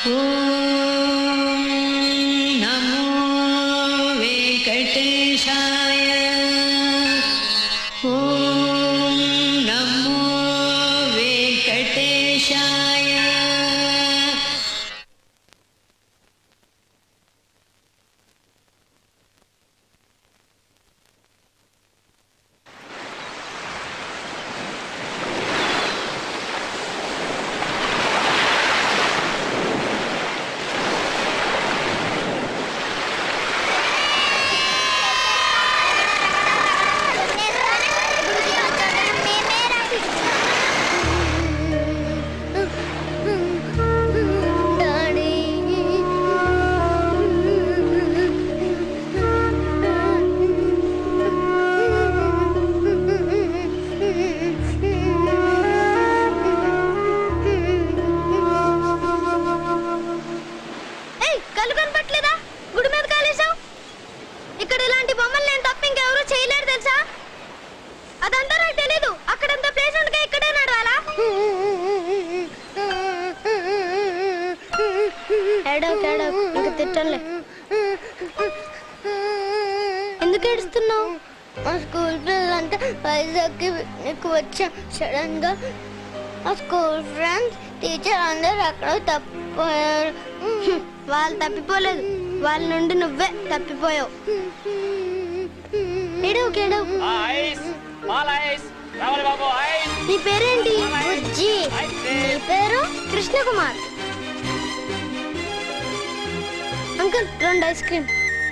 నమో వెంకటేశాయ ఓం నమో వెంకటేశాయ ఏయ్ కళ్ళు కనపట్లేదా గుడి మీద కాలేసావు ఇక్కడ ఇలాంటి బొమ్మలు నేను తప్ప ఇంకెవరూ చేయలేరు తెలుసా అదంతా నాకు తెలీదు అక్కడంత ప్లేస్ ఉండగా ఇక్కడే నడవాలా ఏడవకు ఏడవకు ఇంక తిట్టంలే ఎందుకు ఏడుస్తున్నావు మా స్కూల్ పిల్లలంతా వైజాగ్కి నీకు వచ్చాం సడన్ గా మా స్కూల్ ఫ్రెండ్స్ టీచర్ అందరూ అక్కడ తప్పిపోయారు వాళ్ళు తప్పిపోలేదు వాళ్ళ నుండి నువ్వే తప్పిపోయావు ఏడవు కేడవు ఐస్ పాల ఐస్ రావాలి బాబు ఐస్ నీ పేరేంటి బుజ్జి నీ పేరు కృష్ణకుమార్ అంకుల్ రెండు ఐస్ క్రీమ్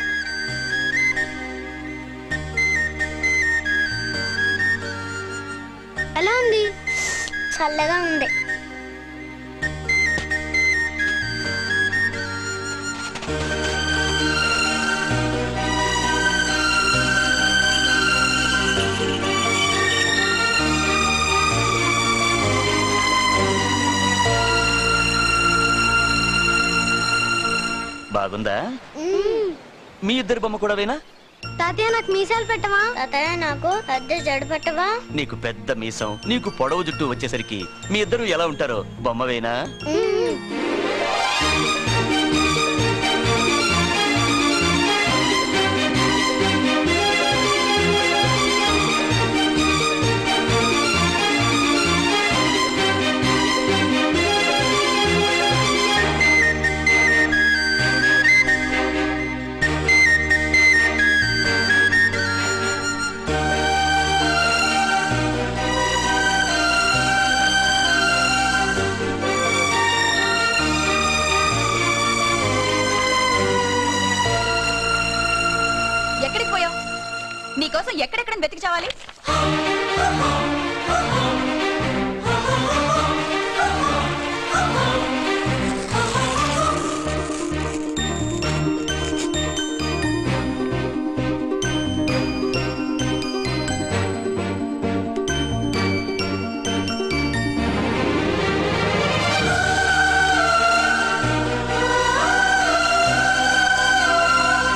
ఎలా ఉంది చల్లగా ఉంది బాగుందా మీ ఇద్దరి బొమ్మ కూడా వేనా తాతయ్య నాకు మీసాలు పెట్టవా తాతయ్య నాకు పెద్ద జడ పెట్టవా నీకు పెద్ద మీసం నీకు పొడవు జుట్టు వచ్చేసరికి మీ ఇద్దరు ఎలా ఉంటారో బొమ్మ వేనా ఎక్కడికి పోయావు నీకోసం ఎక్కడెక్కడ వెతికి చావాలి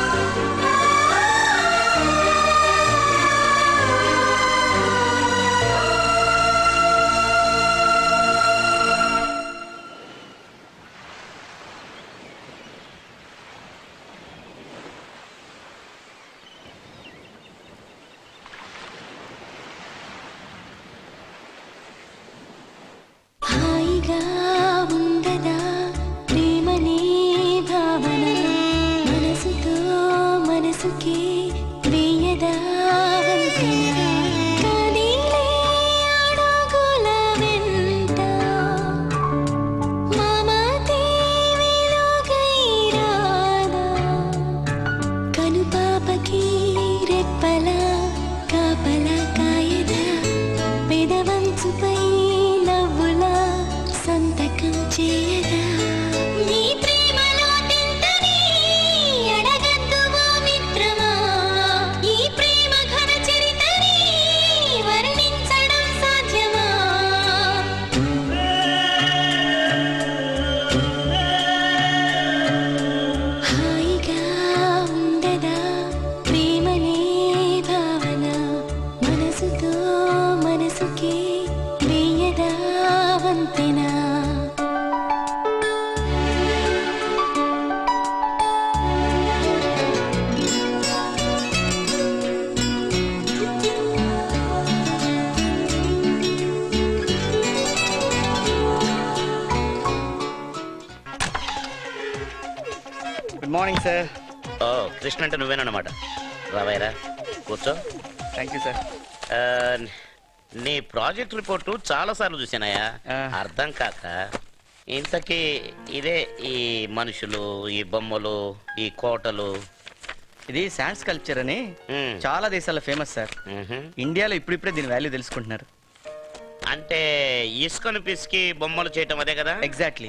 ఆ గుడ్ మార్నింగ్ సార్ ఓ కృష్ణ అంటే నువ్వేనమాట రావాయరా కూర్చో థ్యాంక్ యూ సార్ ఆ, నీ ప్రాజెక్ట్ రిపోర్టు చాలా సార్లు చూసానయ్యా ఆ. అర్థం కాక ఇంతకీ ఇదే ఈ మనుషులు ఈ బొమ్మలు ఈ కోటలు ఇది శాండ్ స్కల్ప్చర్ అని మ్, చాలా దేశాల్లో ఫేమస్ సార్ మ్హూ. ఇండియాలో ఇప్పుడిప్పుడే దీని వాల్యూ తెలుసుకుంటున్నారు అంటే ఇసుకను పిసికి బొమ్మలు చేయటం అదే కదా ఎగ్జాక్ట్లీ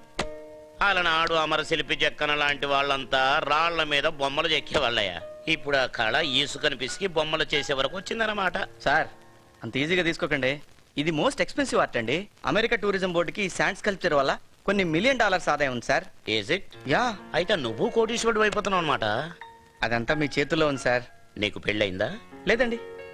అలనాడు అమరశిల్పి జక్కన లాంటి వాళ్ళంతా రాళ్ల మీద బొమ్మలు చెక్కేవాళ్ళయ్యా ఇప్పుడు ఆ కళ ఇసుకను పిసికి బొమ్మలు చేసే వరకు వచ్చిందన్నమాట సార్ అంత ఈజీగా తీసుకోకండి ఇది మోస్ట్ ఎక్స్పెన్సివ్ ఆర్ట్ అండి అమెరికా టూరిజం బోర్డుకి ఈ శాండ్ స్కల్ప్చర్ వల్ల కొన్ని మిలియన్ డాలర్స్ ఆదాయం ఉంది సార్ ఈజ్ ఇట్ యా అయితే నువ్వు కోటీశ్వరుడు అయిపోతున్నావు అనమాట అదంతా మీ చేతుల్లో ఉంది సార్ నీకు పెళ్ళయిందా లేదండి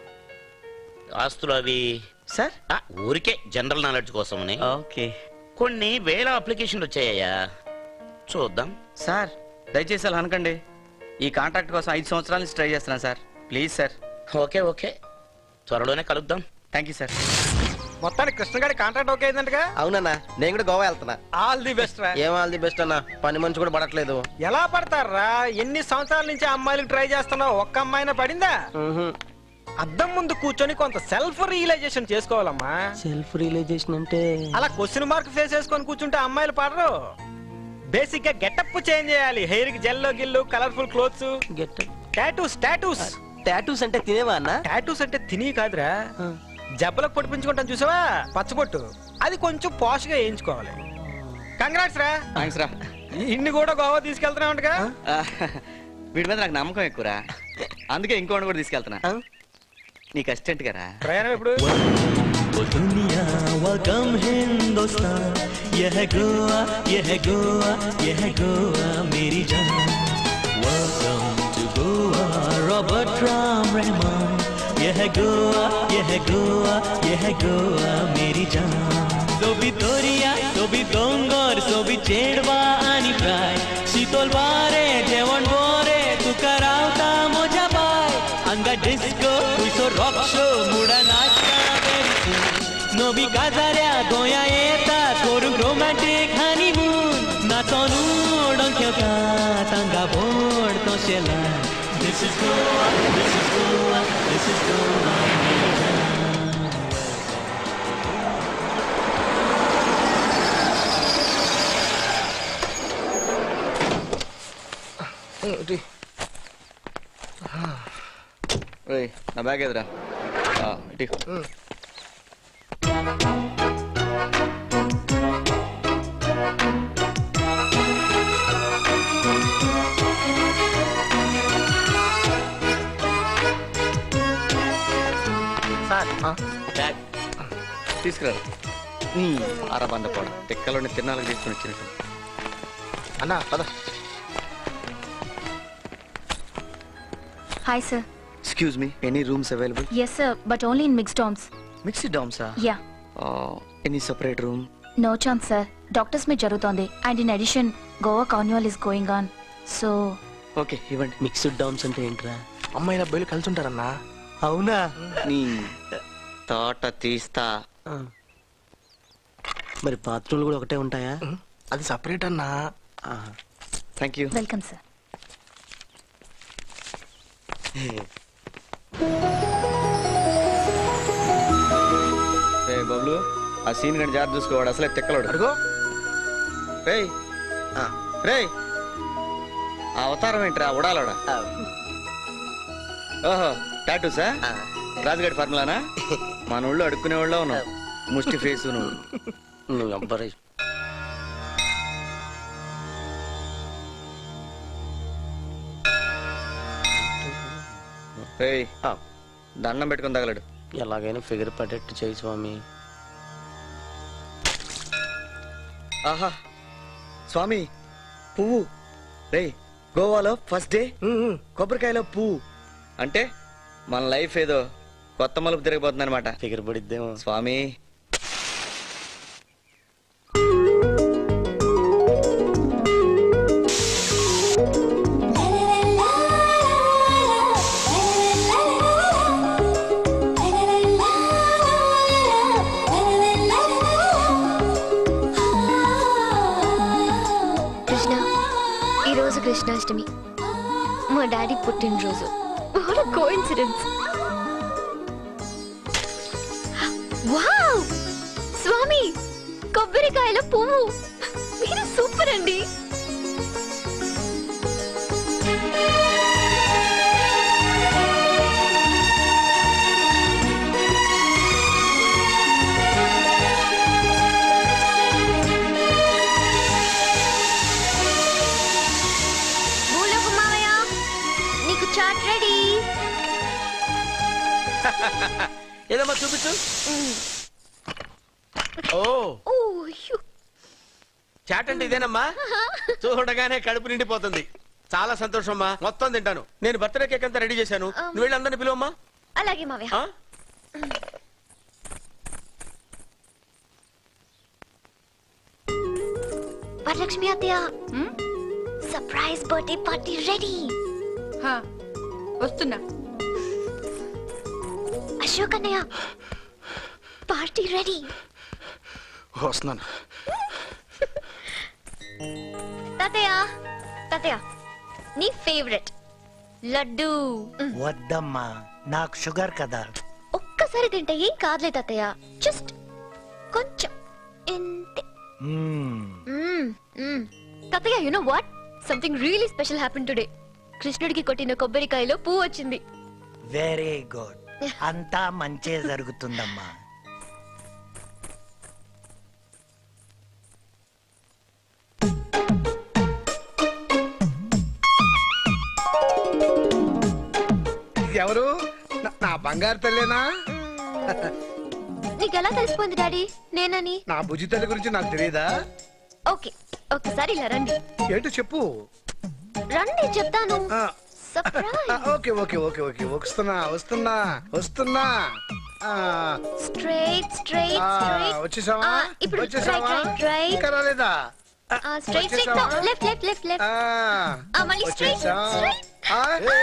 ఆస్తులు అవి సార్ ఆ, ఊరికే జనరల్ నాలెడ్జ్ కోసమని ఓకే కొన్ని వేల అప్లికేషన్లు వచ్చాయ్యా చూద్దాం సార్ దయచేసి అలా అనకండి ఈ కాంట్రాక్ట్ కోసం ఐదు సంవత్సరాల నుంచి ట్రై చేస్తున్నాను sir please sir okay okay త్వరలోనే కలుద్దాం థ్యాంక్ యూ సార్ మొత్తానికి కృష్ణ గారి కాంట్రాక్ట్ ఓకే అయిందంటగా అవునన్నా నేను కూడా గోవా వెళ్తున్నా ఆల్ ది బెస్ట్ రా ఏం ఆల్ ది బెస్ట్ అన్న పని మనిషి కూడా పడట్లేదు ఎలా పడతారా ఎన్ని సంవత్సరాల నుంచి అమ్మాయిలకు ట్రై చేస్తున్నావు ఒక్క అమ్మాయినా పడిందా మ్హూ. అద్దం ముందు కూర్చొని కొంత సెల్ఫ్ రియలైజేషన్ చేసుకోవాలమ్మా సెల్ఫ్ రియలైజేషన్ అంటే అలా క్వశ్చన్ మార్క్ ఫేస్ చేసుకొని కూర్చుంటే అమ్మాయిలు పడరు బేసిక్ గా గెటప్ చేంజ్ చేయాలి హెయిర్ కి జెల్లో గిల్లు colourful clothes get tattoos tattoos tattoos అంటే తినేవా అన్న టాటూస్ అంటే తిని కాదురా జబ్బలకు పొడిపించుకుంటాం చూసావా పచ్చబొట్టు అది కొంచెం పాష్ గా వేయించుకోవాలి కంగ్రాట్స్ రా థ్యాంక్స్ రా ఇన్ని కూడా గోవా తీసుకెళ్తున్నావుగా ఆ, వీడి మీద నాకు నమ్మకం ఎక్కువరా అందుకే ఇంకోటి కూడా తీసుకెళ్తున్నా నీకు అసిస్టెంట్ గారా ప్రయాణం ఎప్పుడు वो दुनिया वो गम हिंदुस्तान यह गोवा यह गोवा यह गोवा मेरी जान welcome to Goa Robert Ram Rahman यह गोवा यह गोवा यह गोवा मेरी जान तो ভিতরিয়া ছবি ডঙ্গর ছবি চেড়বা আনি প্রায় শীতল বারে যেমন বরে তুকা রাউতা মজা পায় আঙ্গা ডিস্কো উইসো রক শো মুড়া নাচা বেরিছে নবী কাজাऱ्या गोया येतात करून रोमॅन्टिक हनीमून नाचोनू डोंक्योका तांगा बोड तो शेला This is Goa, this is Goa, this is Goa. ఓయ్ నా బ్యాగ్ ఎదురా ఆ, ఇటు. సార్ బ్యాగ్ తీసుకురా అరబంద కూడా తిక్కలోని తిన్నాలకు తీసుకుని వచ్చినట్టు అన్న పద Hi, sir. Excuse me any rooms available Yes, sir, but only in mixed dorms. మిక్సీ డామ్సా Yeah. Any separate room No chance, sir. Doctors meet జరుగుతోంది and in addition Goa carnival is going on so okay ఇవ్వండి mixed dorms అంటే ఏంట్రా అమ్మాయిల అబ్బాయిలు కలిసి ఉంటారన్నా అవునా నీ తోట తీస్తా మరి బాత్రూమ్లు కూడా ఒకటే ఉంటాయా అది సపరేట్ అన్నా థ్యాంక్ యూ వెల్కమ్ సార్ రే బబ్లు ఆ సీన్ గంట జాగ్రత్త చూసుకోవాడు అసలే తిక్కలోడు అడుగు రే రే ఆ అవతారం ఏంట్రా ఉడాలోడా ఓహో టాటూసా రాజుగారి ఫార్ములానా మన ఊళ్ళో అడుక్కునే వాళ్ళలో ఉన్నావు ముష్టి ఫేస్ నువ్వు నువ్వు అబ్బరే రేయ్ దండం పెట్టుకుని తగలడు ఎలాగైనా ఫిగర్ పడేట్టు చేయి స్వామి ఆహా స్వామి పువ్వు రేయ్ గోవాలో ఫస్ట్ డే కొబ్బరికాయలో పువ్వు అంటే మన లైఫ్ ఏదో కొత్త మలుపు తిరిగిపోతుంది అనమాట ఫిగర్ పడిద్దేమో స్వామి కృష్ణ ఈరోజు రోజు కృష్ణాష్టమి మా డాడీ పుట్టినరోజు వాట్ కోఇన్సిడెన్స్ వావ్ స్వామి కొబ్బరికాయల పువ్వు మీరు సూపర్ అండి భూలోక మావయ్య నీకు చాట్ రెడీ ఏదమ్మా చూపించు ఓ ఓ యు చాట్ అంటే ఇదేనమ్మా చూడగానే కడుపు నిండిపోతుంది చాలా సంతోషం అమ్మా మొత్తం తింటాను నేను బర్త్డే కేక్ అంతా రెడీ చేశాను నువ్వు వెళ్ళి అందరిని పిలువమ్మా అలాగే మావయ్య ఆ? వరలక్ష్మి అత్తయ్య సర్ప్రైజ్ బర్త్డే పార్టీ రెడీ హా, వస్తున్నా అశోక్ అన్నయ్య పార్టీ రెడీ వస్తున్నాను తాతయ్య తాతయ్య నీ ఫేవరెట్ లడ్డు వద్దమ్మా నాకు షుగర్ కదా ఒక్కసారి తింటే ఏం కాదులే తాతయ్య జస్ట్ కొంచెం ఇంతే మ్మ్. మ్మ్, మ్మ్. తాతయ్య you know what something really special happen today కృష్ణుడికి కొట్టిన కొబ్బరికాయలో పువ్వు వచ్చింది వెరీ గుడ్ అంతా మంచే జరుగుతుందమ్మా ఎవరు నా- నా బంగారు తల్లేనా నీకు ఎలా తెలిసిపోయింది డాడీ నేనని నా బుజ్జి తల్లి గురించి నాకు తెలియదా ఓకే ఒకసారి ఇలా రండి ఏంటో చెప్పు రండి చెప్తాను ఆ, సర్ప్రైజ్ ఆ, ఓకే ఓకే ఓకే ఓకే వస్తున్నా వస్తున్నా వస్తున్నా ఆ, స్ట్రైట్ స్ట్రైట్ ఆ, స్ట్రైట్ వచ్చేసావా ఇప్పుడు వచ్చేసావా రైట్ రైట్ రైట్ ఇంకా రాలేదా స్ట్రైట్ స్ట్రైట్ వచ్చేసావా? లెఫ్ట్ లెఫ్ట్ లెఫ్ట్ లెఫ్ట్ ఆ, ఆ, మళ్ళీ straight, వచ్చేసా? straight. ఆ,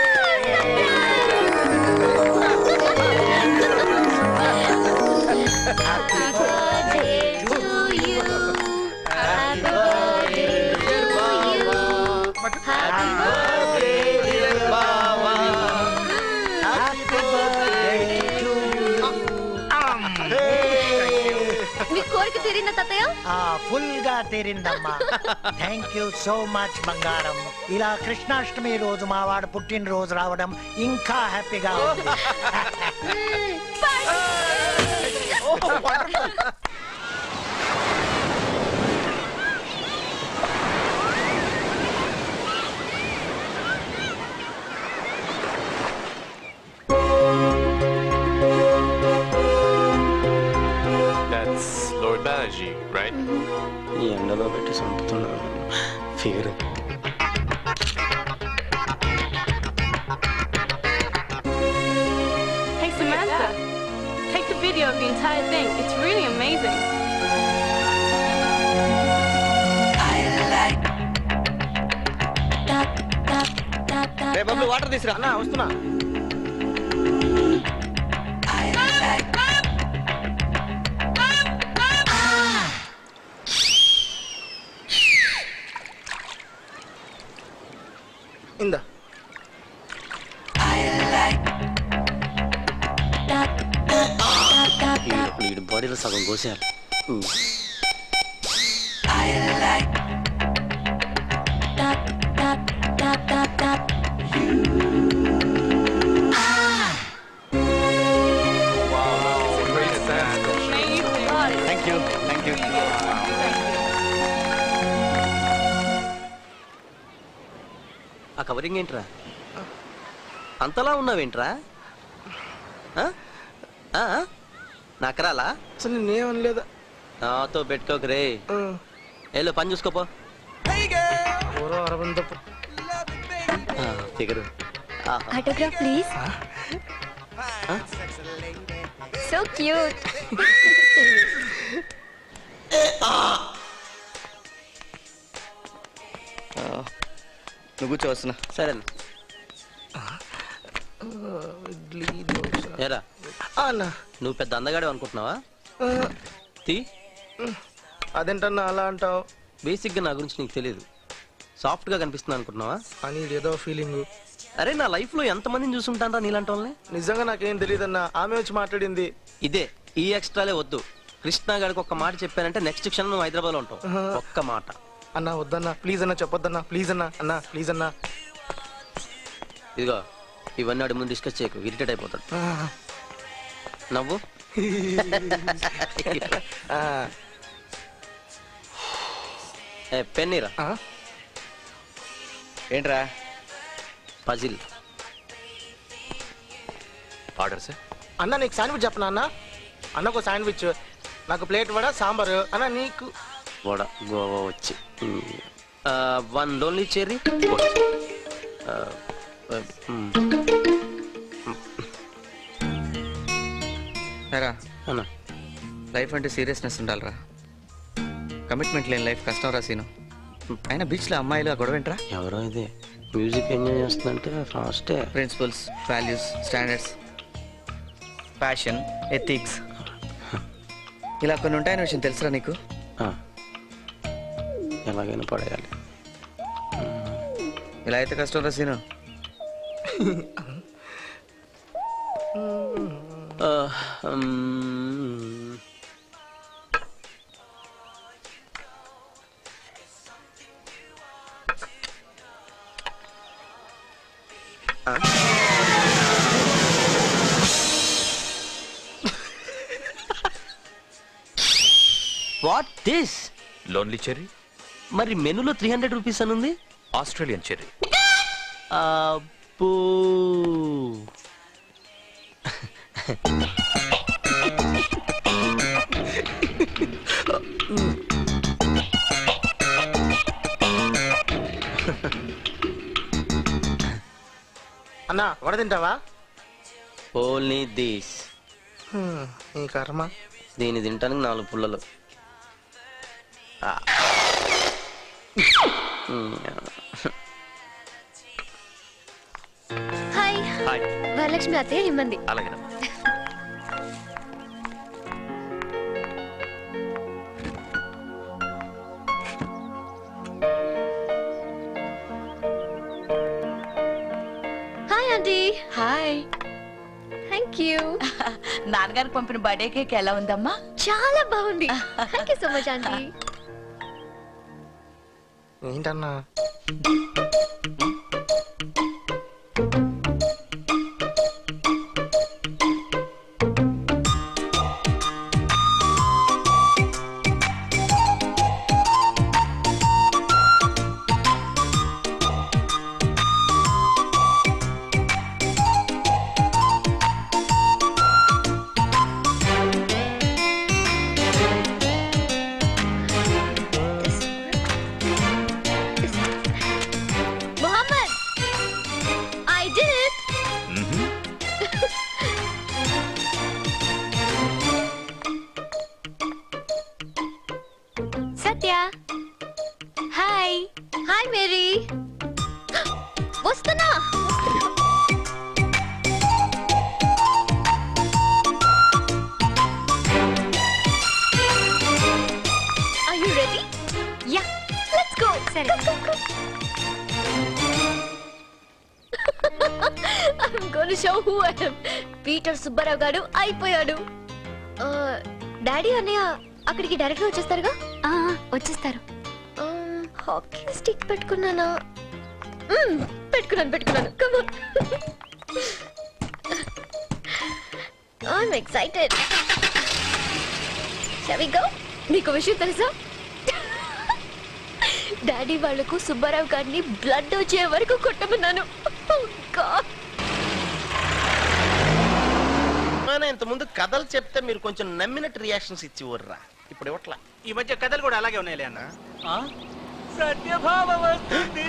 Happy birthday to you. Happy birthday to you. Happy birthday. Happy birthday to మీ కోరిక తీరిందా తాతయ్య ఆ ఫుల్ గా తీరిందమ్మా థ్యాంక్ యూ సో మచ్ బంగారం ఇలా కృష్ణాష్టమి రోజు మా వాడు పుట్టినరోజు రావడం ఇంకా హ్యాపీగా ఉంది That's Lord Balaji, right? ఈ ఎండలో పెట్టి చంపుతున్నాడు figure Hey Samantha, take the video of the entire thing. It's really amazing. రే బబ్లు వాటర్ తీసురా అన్నా వస్తున్నా ఇందా వీడి బాడీలో సగం కోసేయాలి థ్యాంక్ యూ థ్యాంక్ యూ ఆ కవరింగ్ ఏంట్రా అంతలా ఉన్నావేంట్రా ఆ? ఆ? నకరాలా అసలు నేనేమనలేదా నాతో పెట్టుకోక రే ఏలో పని చూసుకోపో ఊరో అరవిందపు figure autograph please so cute నువ్వు కూర్చో వస్తున్నా సరే ఇడ్లీ దోశ ఏరా అన్నా నువ్వు పెద్ద అందగాడు అనుకుంటున్నావా తీ అదేంటన్నా అలా అంటావు బేసిక్గా నా గురించి నీకు తెలియదు సాఫ్ట్ గా కనిపిస్తుంది అనుకుంటున్నావా అని ఏదో ఫీలింగ్ అరే నా లైఫ్ లో ఎంత మందిని చూసుంటారా నీలాంటి వాళ్ళని నిజంగా నాకేం తెలియదన్నా ఆమె వచ్చి మాట్లాడింది ఇదే ఈ ఎక్స్ట్రాలే వద్దు కృష్ణ గారికి ఒక్క మాట చెప్పానంటే నెక్స్ట్ క్షణం నువ్వు హైదరాబాద్ లో ఉంటావు ఒక్క మాట అన్నా వద్దన్నా ప్లీజ్ అన్నా చెప్పొద్దన్నా ప్లీజ్ అన్నా అన్నా ప్లీజ్ అన్నా ఇదిగో ఇవన్నీ అడి ముందు డిస్కస్ చేయకు ఇరిటేట్ అయిపోతాడు ఆ. నవ్వు ఆ. ఏ పెన్నీరా ఏంట్రా పజిల్ ఆర్డర్ సార్ అన్న నీకు శాండ్విచ్ చెప్పనా అన్న అన్నకు శాండ్విచ్ నాకు ప్లేట్ వడ సాంబారు అన్న నీకు వడ గోవా వచ్చి వన్ లోన్లీ చెర్రీ సరా అన్నా లైఫ్ అంటే సీరియస్నెస్ ఉండాలిరా కమిట్మెంట్ లేని లైఫ్ కష్టం రా సీను అయినా బీచ్లో అమ్మాయిలు ఆ గొడవ ఏంట్రా ఎవరో ఇది మ్యూజిక్ ఎంజాయ్ చేస్తుందంటే ఫాస్టే principles values standards passion ethics ఇలా కొన్ని ఉంటాయనే విషయం తెలుసురా నీకు ఎలాగైనా పడేయాలి ఇలా అయితే కష్టం రా సీను ఆ, hmm. What this lonely cherry మరి మెనూలో త్రీ హండ్రెడ్ రూపీస్ అని ఉంది ఆస్ట్రేలియన్ చెర్రీ అబ్బో అన్న వడ తింటావా ఓన్లీ దిస్ హ్మ్, నీ కర్మ దీన్ని తింటానికి నాలుగు పుల్లలు ఆ. మ్మ్. హాయ్ హాయ్ వరలక్ష్మి అత్తయ్య ఇమ్మంది అలాగేనమ్మా hi aunty hi thank you నాన్నగారికి పంపిన బర్త్డే కేక్ ఎలా ఉందమ్మా చాలా బాగుంది thank you so much aunty ఏంటన్నా Muhammad, I did it. Satya hi hi Mary వస్తున్నా Are you ready? Yeah. Let's go. సరే I'm gonna show who I am. Peter Subbarao garu అయిపోయాడు డాడీ అన్నయ్య అక్కడికి డైరెక్ట్ గా వచ్చేస్తారుగా వచ్చేస్తారు హాకీ స్టిక్ పెట్టుకున్నానా మ్మ్, పెట్టుకున్నాను పెట్టుకున్నాను come on I'm excited shall we go నీకు విషయం తెలుసా డాడీ వాళ్లకు సుబ్బారావు గారిని బ్లడ్ వచ్చే వరకు కొట్టమన్నాను Oh, God. నేను ఇంతకుముందు కథలు చెప్తే మీరు కొంచెం నమ్మినట్టు రియాక్షన్స్ ఇచ్చి ఊర్రా ఇప్పుడు ఇవ్వట్లా ఈ మధ్య కథలు కూడా అలాగే ఉన్నాయిలే అన్న సత్యభామ వస్తుంది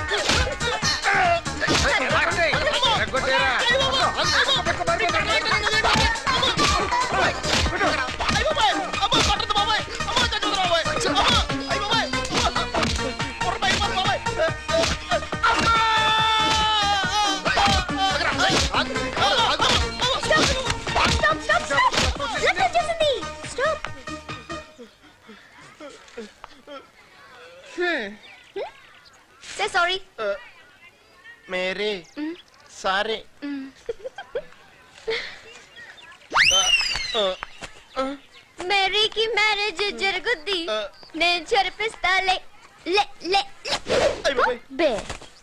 కొట్టేరా సారీ మెరీకి మ్యారేజ్ జరుగుద్ది నేను జరిపిస్తాలే లే లే లే. బే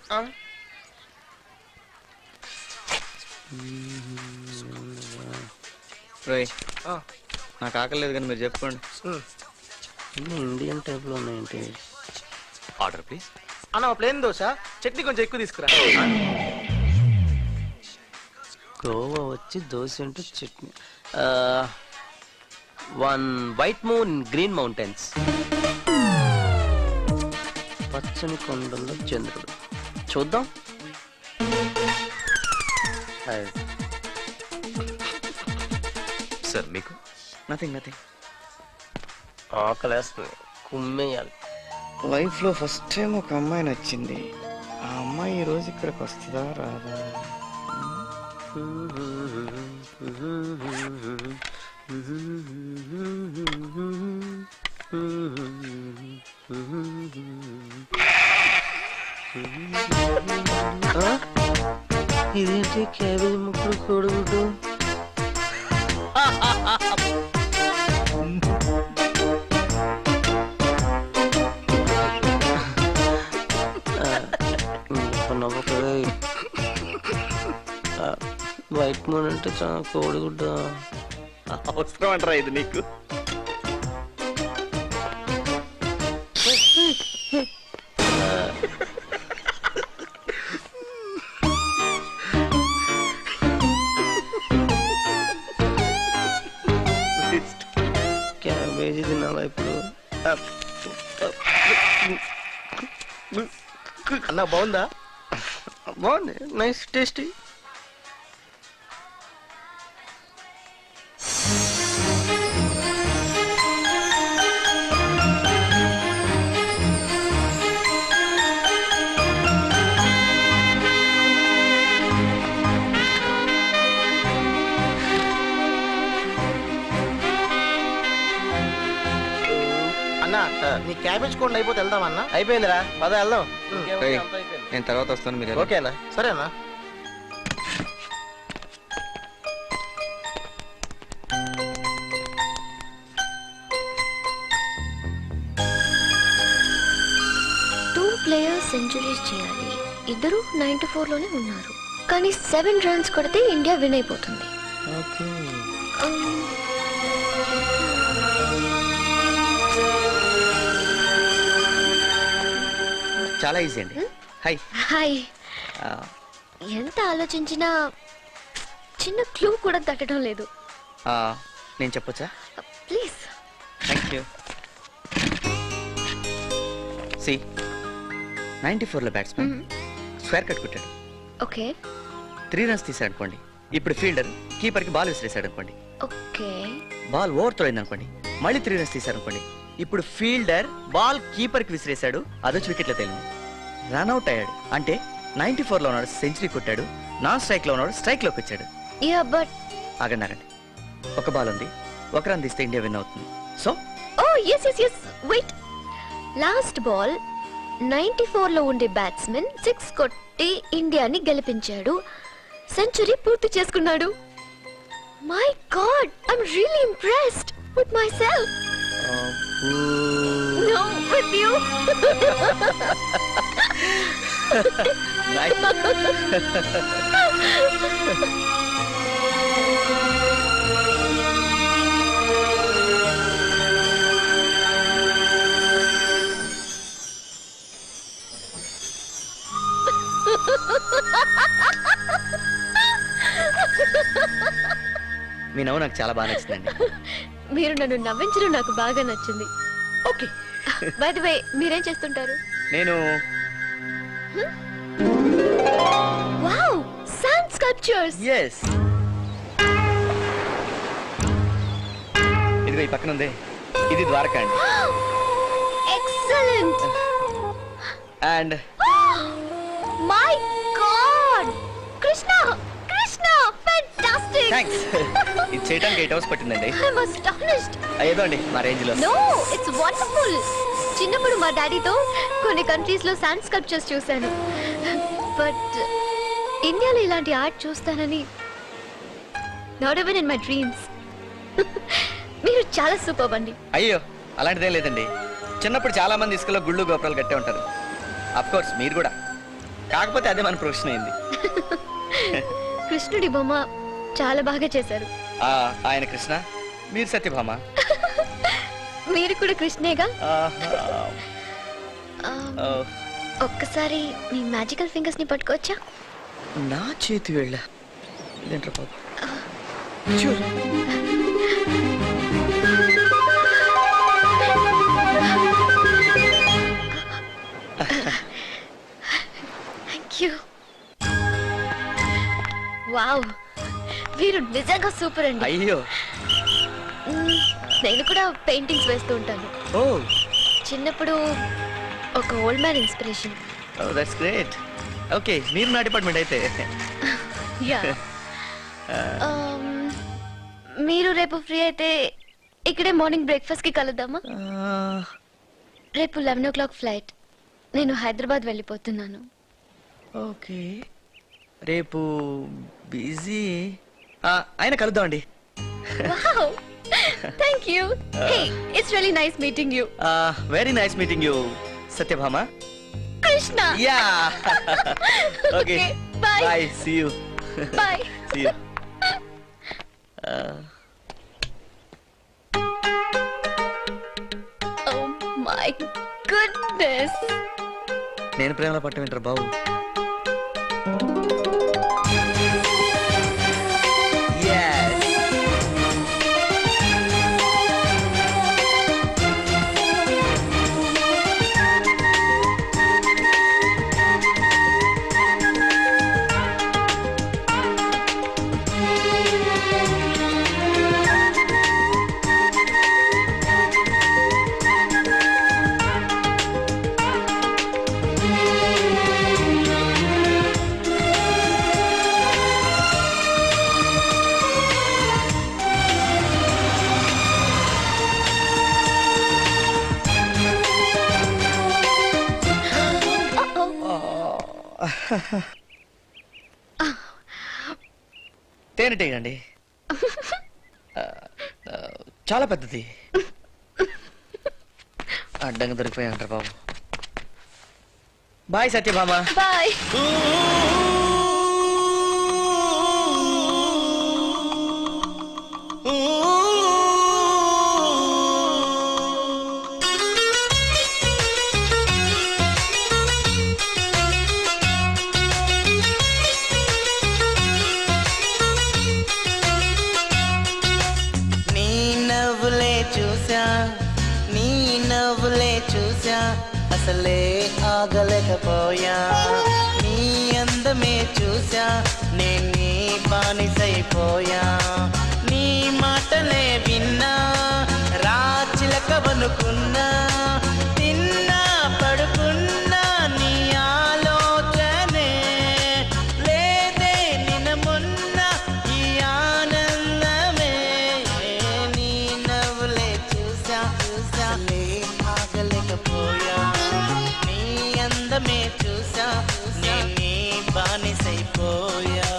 రోయ్ నాకు ఆకలి లేదు కానీ మీరు చెప్పుకోండి ఇండియన్ టైప్ లో ఉన్నాయంటే ఆర్డర్ ప్లీజ్ అన్న ప్లేన్ దోశ చట్నీ కొంచెం ఎక్కువ తీసుకురా గోవా వచ్చి దోశ అంటే chutney one white moon green mountains పచ్చని కొండల్లో చంద్రుడు చూద్దాం సార్ మీకు నథింగ్ నథింగ్ ఆకలేస్తుంది కుమ్మేయాలి లైఫ్ లో ఫస్ట్ టైం ఒక అమ్మాయి నచ్చింది ఆ అమ్మాయి ఈ రోజు ఇక్కడికి వస్తుందా రాదా ఆ? ఇదేంటి క్యాబేజ్ ముక్కలు కోడిగుడ్డు నవ్వకలే వైట్ మూన్ అంటే చాలా కోడిగుడ్డ అవసరం అంటారా ఇది నీకు క్యాబేజీ తినాలా ఇప్పుడు అన్న బాగుందా బాగుంది నైస్ టేస్టీ అన్న నీ క్యాబేజ్ కొండ అయిపోతే వెళ్దామన్నా అయిపోయిందిరా పద వెళ్దాం ఏయ్, నేను తర్వాత వస్తాను మీరు వెళ్ళండి. ఓకేనా సరేనా టూ ప్లేయర్స్ సెంచరీస్ చేయాలి ఇద్దరు నైన్టీ ఫోర్ లోనే ఉన్నారు కానీ సెవెన్ రన్స్ కొడితే ఇండియా విన్ అయిపోతుంది Um, చాలా ఈజీ అండి హాయ్ హాయ్ ఎంత ఆలోచించినా చిన్న క్లూ కూడా తట్టడం లేదు నేను చెప్పొచ్చా please thank you C ninety ఫోర్లో బ్యాట్స్మెన్ స్క్వేర్ కట్ కొట్టాడు ఓకే త్రీ రన్స్ తీసాడు అనుకోండి ఇప్పుడు ఫీల్డర్ కీపర్కి బాల్ విసిరేసాడు అనుకోండి ఓకే బాల్ ఓవర్ త్రో అయింది అనుకోండి మళ్ళీ త్రీ రన్స్ తీశారు అనుకోండి ఇప్పుడు ఫీల్డర్ బాల్ కీపర్కి విసిరేశాడు అదొచ్చి వికెట్లో తేలింది రన్అట్ అయ్యాడు అంటే నైన్టీ ఫోర్లో ఉన్నాడు సెంచరీ కొట్టాడు నాన్ స్ట్రైక్లో ఉన్నాడు స్ట్రైక్లోకి వచ్చాడు యా బట్ ఆగండి ఆగండి ఒక బాల్ ఉంది ఒక రన్ తీస్తే ఇండియా విన్ అవుతుంది so oh yes yes yes wait last ball ninety four లో ఉండే బ్యాట్స్మెన్ సిక్స్ కొట్టి ఇండియాని గెలిపించాడు సెంచరీ పూర్తి చేసుకున్నాడు my god I'm really impressed with myself no with you మీ నవ్వు నాకు చాలా బాగా నచ్చిందండి మీరు నన్ను నవ్వించడం నాకు బాగా నచ్చింది ఓకే బై ది వే మీరేం చేస్తుంటారు నేను వావ్ శాండ్ స్కల్ప్చర్స్ ఎస్ ఇదిగో ఈ పక్కన ఉంది ఇది ద్వారకా అండి excellent and my god Krishna Krishna fantastic thanks ఇది చేయడానికి ఎయిట్ అవర్స్ పట్టిందండి ఐఎమ్ అస్టానిష్డ్ ఏదో అండి మా రేంజ్ లో నో ఇట్స్ వండర్ఫుల్ చిన్నప్పుడు మా డాడీతో కొన్ని కంట్రీస్ లో శాండ్ స్కల్ప్చర్స్ చూశాను బట్ ఇండియాలో ఇలాంటి ఆర్ట్ చూస్తానని not even in my dreams మీరు చాలా సూపర్ అండి అయ్యో అలాంటిదేం లేదండి చిన్నప్పుడు చాలా మంది ఇసుకలో గుళ్ళు గోపురాలు కట్టే ఉంటారు అఫ్ కోర్స్ మీరు కూడా కాకపోతే అదే మన ప్రొఫెషన్ అయింది కృష్ణుడి బొమ్మ చాలా బాగా చేశారు ఆ, ఆయన కృష్ణ మీరు సత్యభామ మీరు కూడా కృష్ణేగా ఆహా. ఆ, ఓ, ఒక్కసారి మీ మ్యాజికల్ ఫింగర్స్ ని పట్టుకోవచ్చా నా చేతి వెళ్ళ ఇదేంట్రా బాబు థ్యాంక్ యూ వావ్ మీరు నిజంగా సూపర్ అండి అయ్యో మ్మ్, నేను కూడా పెయింటింగ్స్ వేస్తూ ఉంటాను ఓ చిన్నప్పుడు ఒక old man inspiration oh that's great okay మీరు నా డిపార్ట్మెంట్ అయితే యా మీరు రేపు ఫ్రీ అయితే ఇక్కడే మార్నింగ్ బ్రేక్ఫాస్ట్ కి కలుద్దామా రేపు లెవెన్ ఓ క్లాక్ ఫ్లైట్ నేను హైదరాబాద్ వెళ్ళిపోతున్నాను ఓకే రేపు బిజీ ఆయన కలుద్దామండి thank you hey it's really nice meeting you very nice meeting you Satyabhama Krishna yeah okay bye. Bye see you bye see you oh my goodness నేను ప్రేమలో పట్ట వింటారు బాబు తేనెటీగండి ఆ, ఆ, చాలా పెద్దది అడ్డంగా దొరికిపోయా అంటారు బాబు బాయ్ సత్యభామ బాయ్ నీ నవ్వులే చూసా నీ నవ్వులే చూసా అసలే ఆగలేకపోయా నీ అందమే చూసా నేను నీ బానిసైపోయా నీ మాటలే విన్నా రాచిలకవనుకున్నా తిన్నా పడుకున్నా నీ ఆలోచనే లేదే నిన్న మొన్న ఈ ఆనందమే నీ నవ్వులే చూసా చూసా లే ఆగలేకపోయా నీ అందమే చూసా నేను నీ బానిసైపోయా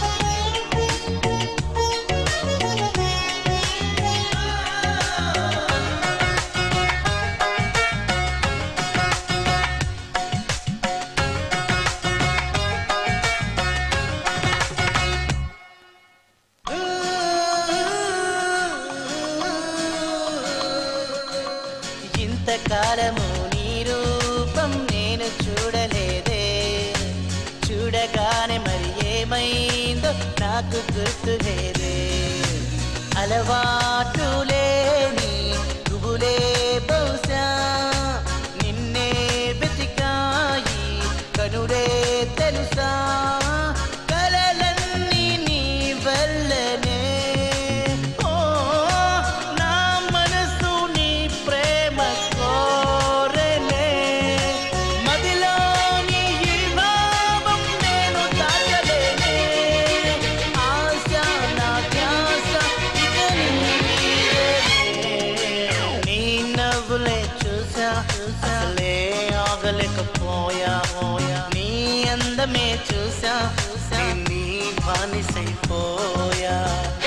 ఇంతకాలము నీ రూపం నేను చూడలేదే చూడగానే మరి ఏమైందో నాకు గుర్తులేదే అలవాటు లేని నువ్వులే బహుశా నిన్నే వెతికాయి కనుడే తెలుసా కలలన్నీ నీ వల్లనే ఓ నా మనసు నీ ప్రేమ కోరలే మదిలోని ఈ భావం నేను దాచలేనే ఆశ నా ధ్యాస ఇక నీ మీదనే. నీ నవ్వులే చూసా అసలే ఆగలేకపోయా నీ అందమే చూసా చూసా నీ బానిసైపోయా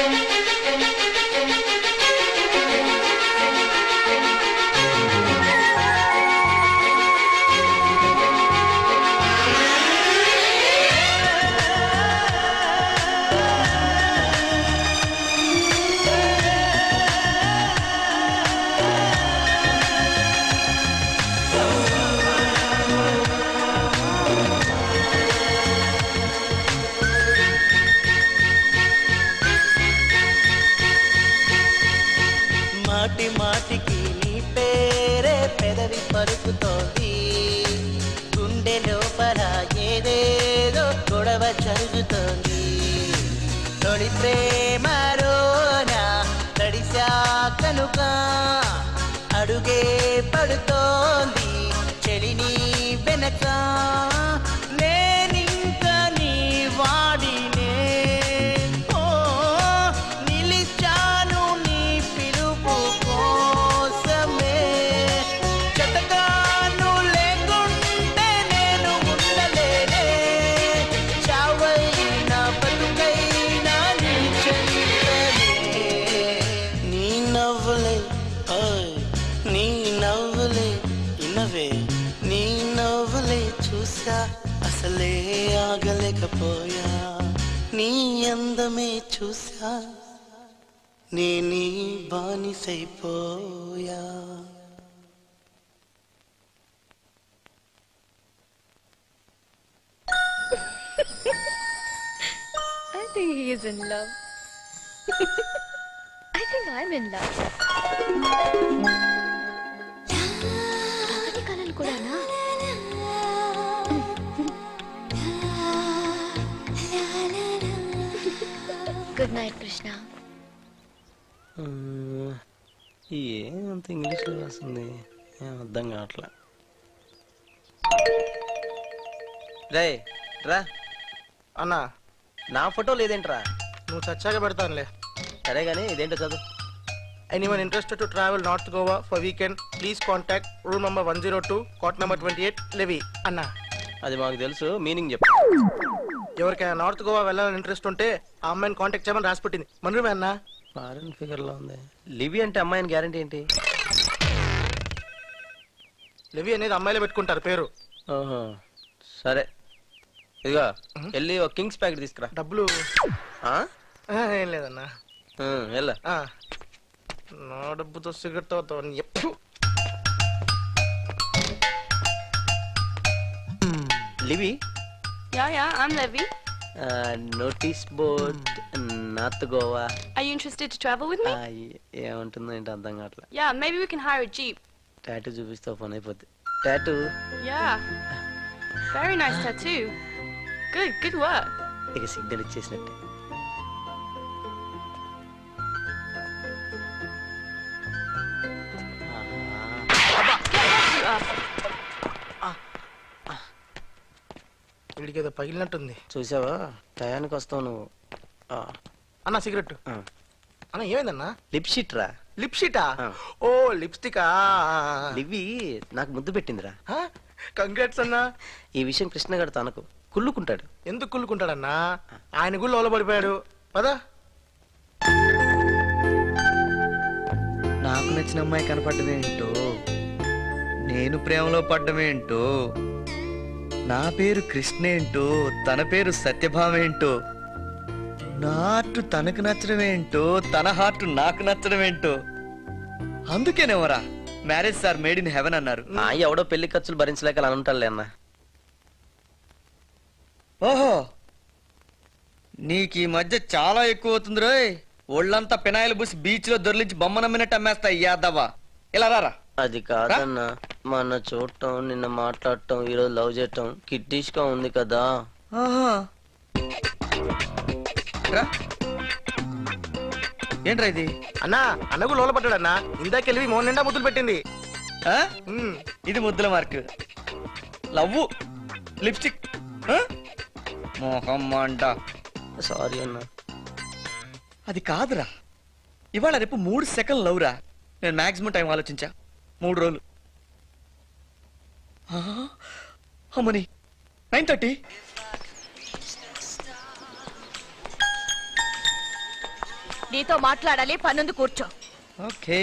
మాటి మాటికి నీ పేరే పెదవి పలుకుతోంది గుండె లోపల ఏదేదో గొడవ జరుగుతోంది తొలి ప్రేమరోన తడిసా కనుక అడుగే పడుతోంది చెలిని వెనక నేనింక నీ వాడినే ఓ నిలిచాను నీ పిలుపు కోసమే చెతగాను లేకుంటే నేను ఉండలేనే చావైనా బతుకైనా నీ చెంతనే నీ నవ్వులే ఓయ్ నీ నవ్వులే ఇన్నవే నీ నవ్వులే చూసా అసలే ఆగలేకపోయా నీ అందమే చూసా నీ నీ బానిసైపోయా I think he is in love. I think I'm in love. అతని కలలు కూడానా గుడ్ నైట్ కృష్ణ ఏమంత ఇంగ్లీష్లో రాస్తుంది ఏం అర్థం కావట్లే రే రా అన్నా నా ఫోటో లేదేంట్రా నువ్వు చచ్చాక పెడతానులే సరే కానీ ఇదేంటో చదువు anyone interested to travel north Goa for weekend please contact rule number one zero two cot number twenty eight Levy అన్నా అది మాకు తెలుసు మీనింగ్ చెప్పు ఎవరికైనా నార్త్ గోవా వెళ్ళాలని ఇంట్రెస్ట్ ఉంటే ఆ అమ్మాయిని కాంటాక్ట్ చేయమని రాసి పెట్టింది మనమే అన్నా ఫారెన్ ఫిగర్ లో ఉంది లివి అంటే అమ్మాయిని గ్యారంటీ ఏంటి లెవీ అనేది అమ్మాయిలే పెట్టుకుంటారు పేరు ఓహో సరే ఇదిగో వెళ్ళి ఒక కింగ్స్ ప్యాకెట్ తీసుకురా డబ్బులు ఆ? ఆ, ఏం లేదన్నా ఉం, వెళ్ళు ఆ, నా డబ్బుతో సిగరెట్ అవుతావు ఎప్పుడు Levy Yeah, yeah, I'm Levy. Notice board north Goa Are you interested to travel with me? ఏముంటుందో ఏంటో అర్థం కావట్లే Yeah, maybe we can hire a jeep. Tattoo చూపిస్తే పని అయిపోద్ది tattoo Yeah. Very nice tattoo. Good, good work. ఇక signal ఇచ్చేసినట్టే వీడికి ఏదో పగిలినట్టుంది చూసావా టయానికి వస్తావు నువ్వు అన్న సిగరెట్ అన్న ఏమైందన్నా లిప్షిట్ రా లిప్షిటా ఓ లిప్స్టికా లివి నాకు ముద్దు పెట్టిందిరా కంగ్రాట్స్ అన్నా ఈ విషయం కృష్ణ గారు తనకు కుళ్ళుకుంటాడు ఎందుకు కుళ్ళుకుంటాడన్నా ఆయన గుళ్ళు లోల పడిపోయాడు పదా నాకు నచ్చిన అమ్మాయి కనపడ్డమేంటో నేను ప్రేమలో పడ్డమేంటో నా పేరు కృష్ణేంటో తన పేరు సత్యభామేంటో నా హార్ట్ తనకు నచ్చడమేంటో తన హార్ట్ నాకు నచ్చడమేంటో అందుకేనేమరా marriage sir made in heaven అన్నారు ఆ, ఎవడో పెళ్లి ఖర్చులు భరించలేక అలా ఉంటాడులే అన్న ఓహో నీకు ఈ మధ్య చాలా ఎక్కువ అవుతుంది రోయ్ ఒళ్ళంతా పినాయిలు పూసి బీచ్ లో దొర్లించి బొమ్మ నమ్మినట్టు అమ్మేస్తా యాదవ్వా ఇలా రారా అది కాదన్న మొన్న చూడటం నిన్న మాట్లాడటం ఈరోజు లవ్ చేయటం కిడ్డిష్ గా ఉంది కదా ఆహా రా ఏంట్రా ఇది అన్నా అన్నకు లోల పడ్డాడన్నా ఇందాకెళ్ళి మోహన్ నిండా ముద్దులు పెట్టింది ఆ? ఇది ముద్దుల మార్క్ లవ్వు లిప్స్టిక్ మొహమ్మంట సారీ అన్న అది కాదురా ఇవాళ రేపు మూడు సెకండ్ లవ్రా నేను మాక్సిమం టైం ఆలోచించా మూడు రోజులు ఆ, అమ్మని నైన్ థర్టీ నీతో మాట్లాడాలి పనుంది కూర్చో ఓకే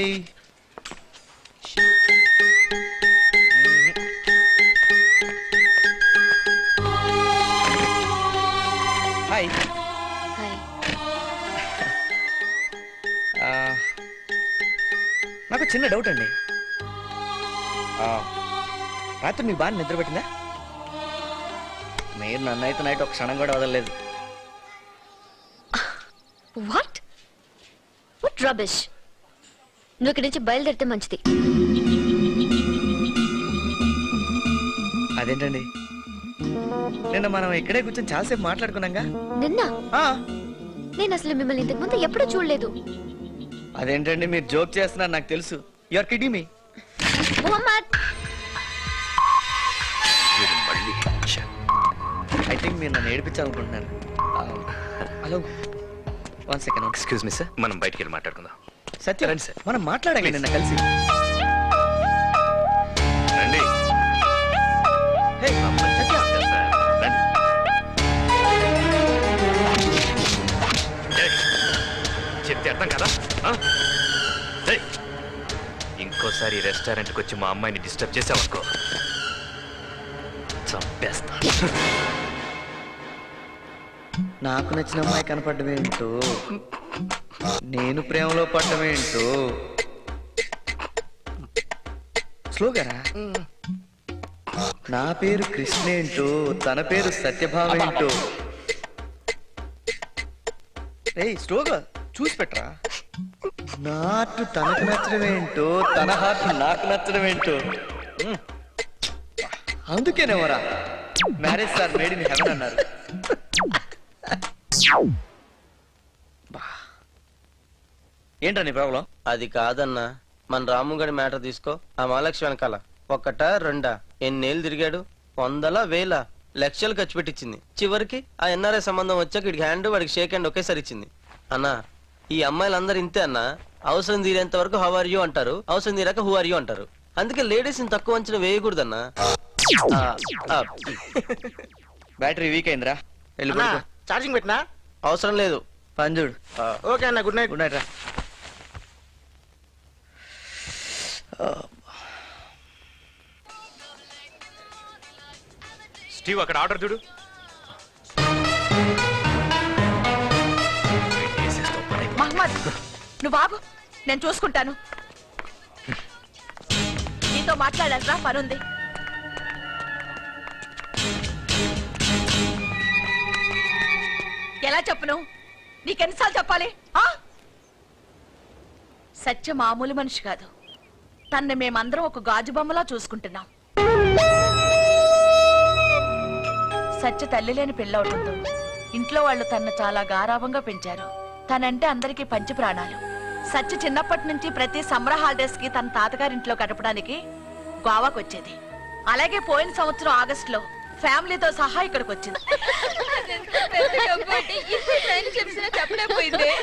హాయ్ ఆ, నాకు చిన్న డౌట్ అండి ఆ, రాత్రి మీకు బాగా నిద్ర పట్టిందా మీరు నన్ను అయితే నైట్ ఒక క్షణం కూడా వదలలేదు వాట్ వాట్ రబిష్ నువ్వు ఇక్కడి నుంచి బయలుదేరితే మంచిది అదేంటండి నిన్న మనం ఇక్కడే కూర్చొని చాలాసేపు మాట్లాడుకున్నాంగా నిన్న నేను అసలు మిమ్మల్ని ఇంతకు ముందు ఎప్పుడూ చూడలేదు అదేంటండి మీరు జోక్ చేస్తున్నారు నాకు తెలుసు you're kidding me Mohammed I think మీరు నన్ను ఏడిపించాలనుకుంటున్నారు hello one second excuse me sir మనం బయటికి వెళ్ళి మాట్లాడుకుందాం సత్యం రండి సార్ మనం మాట్లాడాలి నిన్న కలిసి రండి హే, సత్యం చెప్తే అర్థం కదా ఆ? ఏయ్, ఇంకోసారి రెస్టారెంట్కి వచ్చి మా అమ్మాయిని డిస్టర్బ్ చేసావనుకో చంపేస్తా నాకు నచ్చిన అమ్మాయి కనపడమేంటో నేను ప్రేమలో పడ్డమేంటో స్లోగారా నా పేరు కృష్ణ ఏంటో తన పేరు సత్యభామ ఏంటో ఏయ్ స్లోగా చూసి పెట్టరా నా హార్ట్ తనకు నచ్చడం ఏంటో తన హార్ట్ నాకు నచ్చడం ఏంటో మ్. అందుకేనేమరా marriage sir made in heaven అన్నారు ఏంటా నీ ప్రాబ్లం అది కాదన్నా మన రాముగడి మ్యాటర్ తీసుకో ఆ మహాలక్ష్మి వెనకాల ఒక్కట రెండా ఎన్నేళ్ళు తిరిగాడు వందల వేల లక్షలు ఖర్చు పెట్టించింది చివరికి ఆ ఎన్ఆర్ఐ సంబంధం వచ్చాక వీడికి హ్యాండ్ వాడికి షేక్ హ్యాండ్ ఒకేసారి ఇచ్చింది అన్నా ఈ అమ్మాయిలందరూ ఇంతే అన్నా అవసరం తీరేంత వరకు హౌ ఆర్ యూ అంటారు అవసరం తీరాక హూ ఆర్ యూ అంటారు అందుకే లేడీస్ ని తక్కువ అంచనా వేయకూడదన్నా ఆ, ఆ, బ్యాటరీ వీక్ అయిందిరా వెళ్ళి అన్నా, పడుకో. ఛార్జింగ్ పెట్టినా అవసరం లేదు పంజుడు ఓకే అన్న గుడ్ నైట్ గుడ్ నైట్ రా స్టీవ్ అక్కడ ఆర్డర్ చూడు మహమ్మద్ నువ్వు ఆగు నేను చూసుకుంటాను నీతో మాట్లాడాలరా పనుంది ఎలా చెప్పును నీకెన్నిసార్లు చెప్పాలి ఆ? సత్య మామూలు మనిషి కాదు తన్ని మేమందరం ఒక గాజు బొమ్మలా చూసుకుంటున్నాం సత్య తల్లి లేని పెళ్ళవుతుందో ఇంట్లో వాళ్ళు తన్ను చాలా గారాభంగా పెంచారు తనంటే అందరికీ పంచి ప్రాణాలు సత్య చిన్నప్పటి నుంచి ప్రతి సమ్మర్ హాలిడేస్ కి తన తాతగారింట్లో గడపడానికి గోవాకు వచ్చేది అలాగే పోయిన సంవత్సరం ఆగస్ట్ లో ఫ్యామిలీతో సహా ఇక్కడికి వచ్చింది చెప్పలేకపోయింది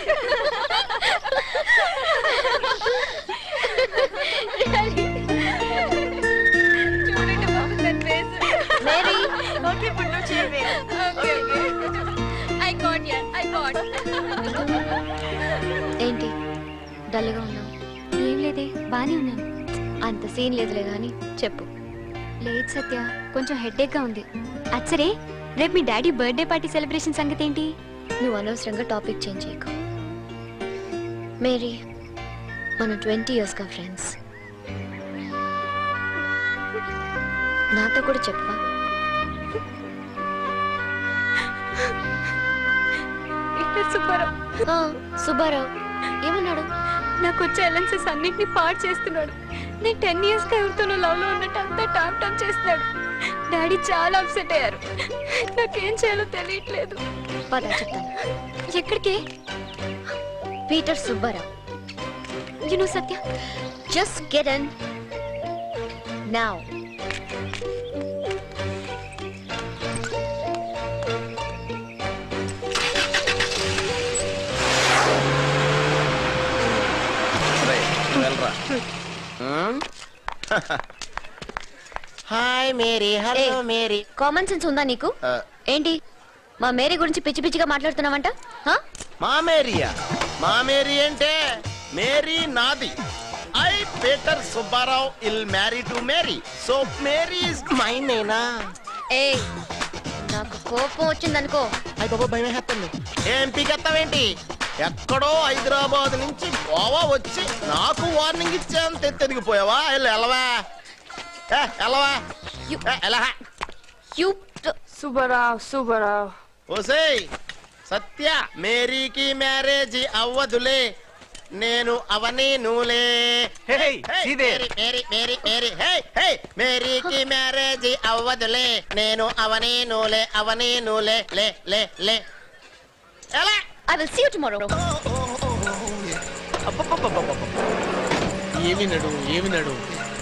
మేరీ ఓకే ఇప్పుడు నువ్వు చేయవే I got yeah I got ఏంటి డల్గా ఉన్నావు ఏం లేదే బానే ఉన్నాను అంత సీన్ లేదులే గాని చెప్పు లేదు సత్య కొంచెం హెడ్ఏక్ గా ఉంది అది సరే రేపు మీ డాడీ బర్త్డే పార్టీ సెలబ్రేషన్ సంగతి ఏంటి నువ్వు అనవసరంగా టాపిక్ చేంజ్ చేయకు మేరీ మనం ట్వంటీ ఇయర్స్గా ఫ్రెండ్స్ నాతో కూడా చెప్పవా సుబ్బారావు ఆ, సుబ్బారావు ఏమన్నాడు నాకు వచ్చే అలెన్సెస్ అన్నింటినీ పాడు చేస్తున్నాడు నేను టెన్ ఇయర్స్ గా ఎవరితోనో లవ్ లో ఉన్నట్టు అంతా టాప్ టాప్ చేస్తున్నాడు డాడీ చాలా అప్సెట్ అయ్యారు నాకేం చేయాలో తెలియట్లేదు పద చెప్తాను ఎక్కడికి Peter Subbarao you know Satya just get in now వెళ్ళరా hi Mary hello Mary common sense ఉందా నీకు ఏంటి మా మేరీ గురించి పిచ్చి పిచ్చిగా మాట్లాడుతున్నావంట హా? మా మేరియా మా మేరీ అంటే మేరీ నాది I Peter Subbarao I'll marry to Mary so Mary is mine నేనా ఏ నాకు కోపం వచ్చిందనుకో అయ్యి బాబా భయం వేస్తుంది ఏం పీకెత్తావేంటి ఎక్కడో హైదరాబాద్ నుంచి గోవా వచ్చి నాకు వార్నింగ్ ఇచ్చేంత ఎత్తెదిగిపోయావా వెళ్ళు, ఎలవా ఏ, ఎలవా ఏ, ఎలహా యు సుబ్బారావు సుబ్బారావు ఓసేయ్ సత్య మేరీకి మ్యారేజ్ అవ్వదులే నేను అవని నూలే Hey, Hey, see there. Mary Mary Mary Mary hey hey మేరీకి మ్యారేజ్ అవ్వదులే నేను అవని నూలే అవని నూలే లే లే లే ఎలా I will see you tomorrow ఏమి నడు ఏమి నడు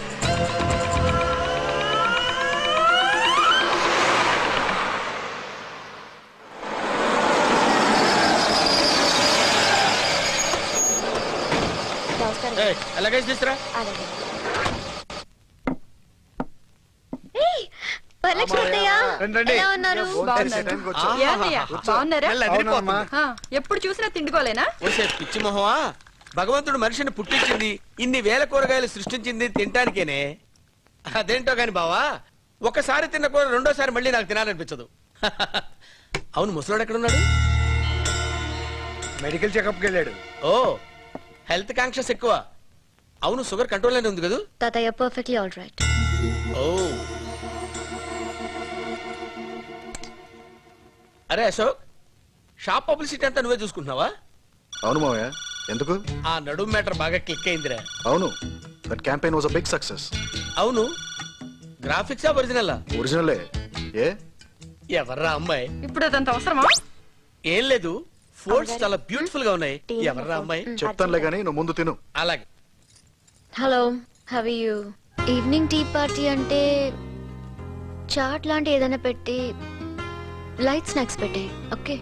ఏయ్, ఎలాగైతే తీసురా వరలక్ష్మి అత్తయ్య రండి, రండి. ఎలా ఉన్నారు భోంచేసేయడానికి వచ్చాం. ఏ అన్నయ్య, బాగున్నారా మెల్ల అదిరిపోతుంది. ఆ, ఎప్పుడు చూసినా తిండుకోలేనా ఓసే పిచ్చి మొహమా భగవంతుడు మనిషిని పుట్టించింది ఇన్ని వేల కూరగాయలు సృష్టించింది తినటానికేనే అదేంటో కాని బావా ఒకసారి తిన్న కూర రెండోసారి మళ్ళీ నాకు తినాలనిపించదు అవును ముసలోడు ఎక్కడున్నాడు మెడికల్ చెకప్కి వెళ్ళాడు ఓ హెల్త్ కాన్షియస్ ఎక్కువ అవును షుగర్ కంట్రోల్ ఉంది కదా తాతయ్య పర్ఫెక్ట్లీ ఆల్ రైట్ ఓ అరే అశోక్ షాప్ పబ్లిసిటీ అంతా నువ్వే చూసుకుంటున్నావా అవును మావయ్య ఎందుకు ఆ నడుం మ్యాటర్ బాగా క్లిక్ అయిందిరా అవును that campaign was a big success అవును గ్రాఫిక్స్ ఒరిజినల్ ఒరిజినలే ఏ ఎవర్రా అమ్మాయి ఇప్పుడు అదంత అవసరమా ఏం లేదు ఫోర్స్ చాలా బ్యూటిఫుల్ గా ఉన్నాయి ఎవర్రా అమ్మాయి చెప్తానులే గానీ నువ్వు ముందు తిను అలాగే hello how you evening tea party అంటే చాట్ లాంటి ఏదైనా పెట్టి లైట్ స్నాక్స్ పెట్టే okay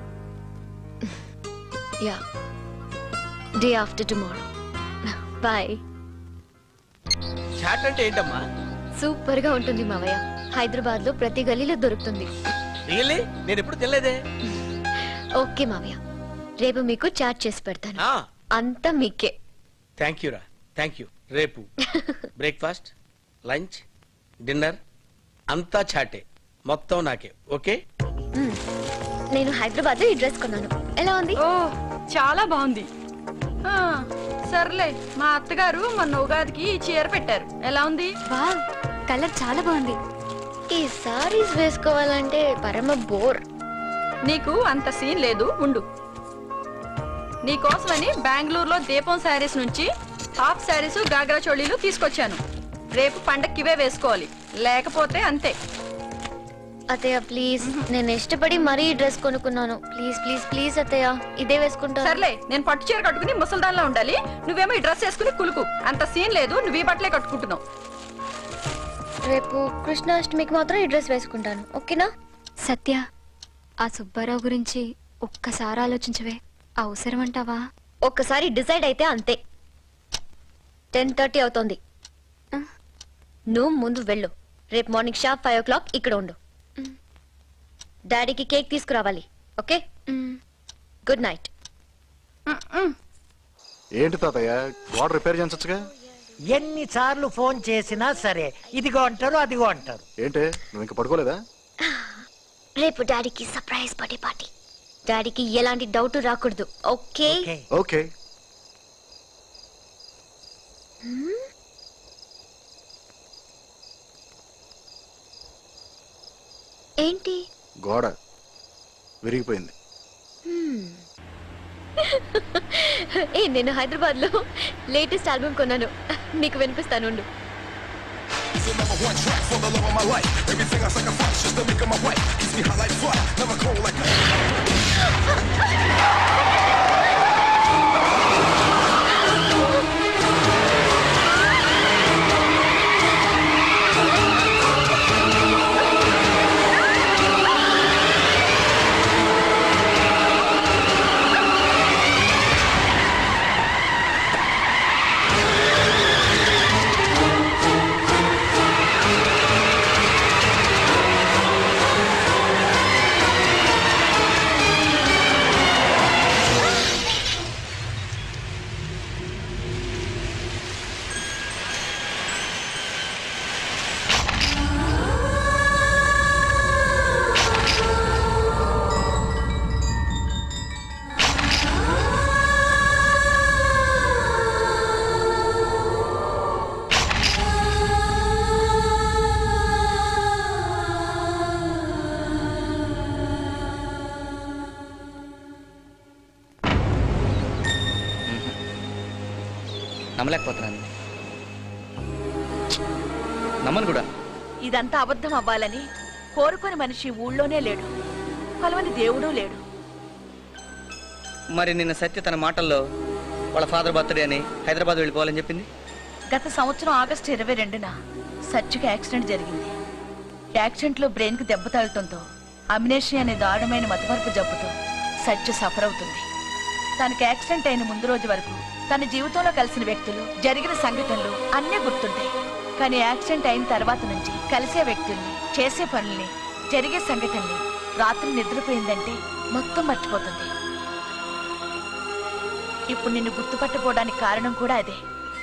ya day after tomorrow bye chat అంటే ఏంటమ్మా సూపర్ గా ఉంటుంది మావయ్య హైదరాబాద్ లో ప్రతి గలీలో దొరుకుతుంది రియల్లీ నేను ఎప్పుడు తినలేదే ఓకే మావయ్య రేపు మీకు చాట్ చేసి పెడతాను ఆ అంతా మీకే థ్యాంక్ యూ రా థ్యాంక్ యూ రేపు బ్రేక్ఫాస్ట్ లంచ్ డిన్నర్ అంతా చాటే మొత్తం నాకే ఓకే మ్మ్. నేను హైదరాబాద్ లో ఈ డ్రెస్ కొన్నాను ఎలా ఉంది ఓ చాలా బాగుంది ఆ, సర్లే మా అత్తగారు మొన్న ఉగాదికి ఈ చీర పెట్టారు ఎలా ఉంది వావ్ కలర్ చాలా బాగుంది ఈ సారీస్ వేసుకోవాలంటే పరమ బోర్ నీకు అంత సీన్ లేదు ఉండు నీకోసమని బెంగళూరులో దీపం శారీస్ నుంచి హాఫ్ శారీస్ గాగ్రా చోళీలు తీసుకొచ్చాను రేపు పండక్కి ఇవే వేసుకోవాలి లేకపోతే అంతే అత్తయ్య ప్లీజ్ నేను ఇష్టపడి మరీ ఈ డ్రెస్ కొనుక్కున్నాను ప్లీజ్ ప్లీజ్ ప్లీజ్ అత్తయ్య ఇదే వేసుకుంటా సర్లే నేను పట్టు చీర కట్టుకుని ముసల్దాన్లా ఉండాలి నువ్వేమో ఈ డ్రెస్ వేసుకుని కులుకు అంత సీన్ లేదు నువ్వు ఈ బట్టలే కట్టుకుంటున్నావు రేపు కృష్ణాష్టమికి మాత్రం ఈ డ్రెస్ వేసుకుంటాను ఓకేనా సత్య ఆ సుబ్బారావు గురించి ఒక్కసారి ఆలోచించవే అవసరం అంటావా ఒక్కసారి డిసైడ్ అయితే అంతే టెన్ థర్టీ అవుతోంది నువ్వు ముందు వెళ్ళు రేపు morning sharp five o'clock ఇక్కడ ఉండు డాడీకి కేక్ తీసుకురావాలి ఓకే గుడ్ నైట్ ఏంటి తాతయ్య వాడు రిపేర్ చేయించచ్చుగా ఎన్నిసార్లు ఫోన్ చేసినా సరే ఇదిగో అంటారు అదిగో అంటారు ఏంటి నువ్వు ఇంకా పడుకోలేదా రేపు డాడీకి సర్ప్రైజ్ బర్త్డే పార్టీ డాడీకి ఎలాంటి డౌట్ రాకూడదు ఓకే ఓకే ఏంటి గోడ విరిగిపోయింది Hmm. ఏ నేను హైదరాబాద్ లో లేటెస్ట్ ఆల్బమ్ కొన్నాను నీకు వినిపిస్తాను ఉండు. నమ్మలేకపోతున్నాను నమ్మను కూడా ఇదంతా అబద్ధం అవ్వాలని కోరుకుని మనిషి ఊళ్ళోనే లేడు కొలవని దేవుడూ లేడు మరి నిన్న సత్య తన మాటల్లో వాళ్ళ ఫాదర్ బర్త్డే అని హైదరాబాద్ వెళ్ళిపోవాలని చెప్పింది గత సంవత్సరం ఆగస్టు ఇరవై రెండున సత్యుకి యాక్సిడెంట్ జరిగింది యాక్సిడెంట్లో బ్రెయిన్కి దెబ్బ తగలటంతో అమినేషియా అనే దారుణమైన మతమరుపు జబ్బుతో సత్య సఫర్ అవుతుంది తనకి యాక్సిడెంట్ అయిన ముందు రోజు వరకు తన జీవితంలో కలిసిన వ్యక్తులు జరిగిన సంఘటనలు అన్నీ గుర్తుంటాయి కానీ యాక్సిడెంట్ అయిన తర్వాత నుంచి కలిసే వ్యక్తుల్ని చేసే పనుల్ని జరిగే సంఘటనల్ని రాత్రి నిద్రపోయిందంటే మొత్తం మర్చిపోతుంది ఇప్పుడు నిన్ను గుర్తుపట్టపోవడానికి కారణం కూడా అదే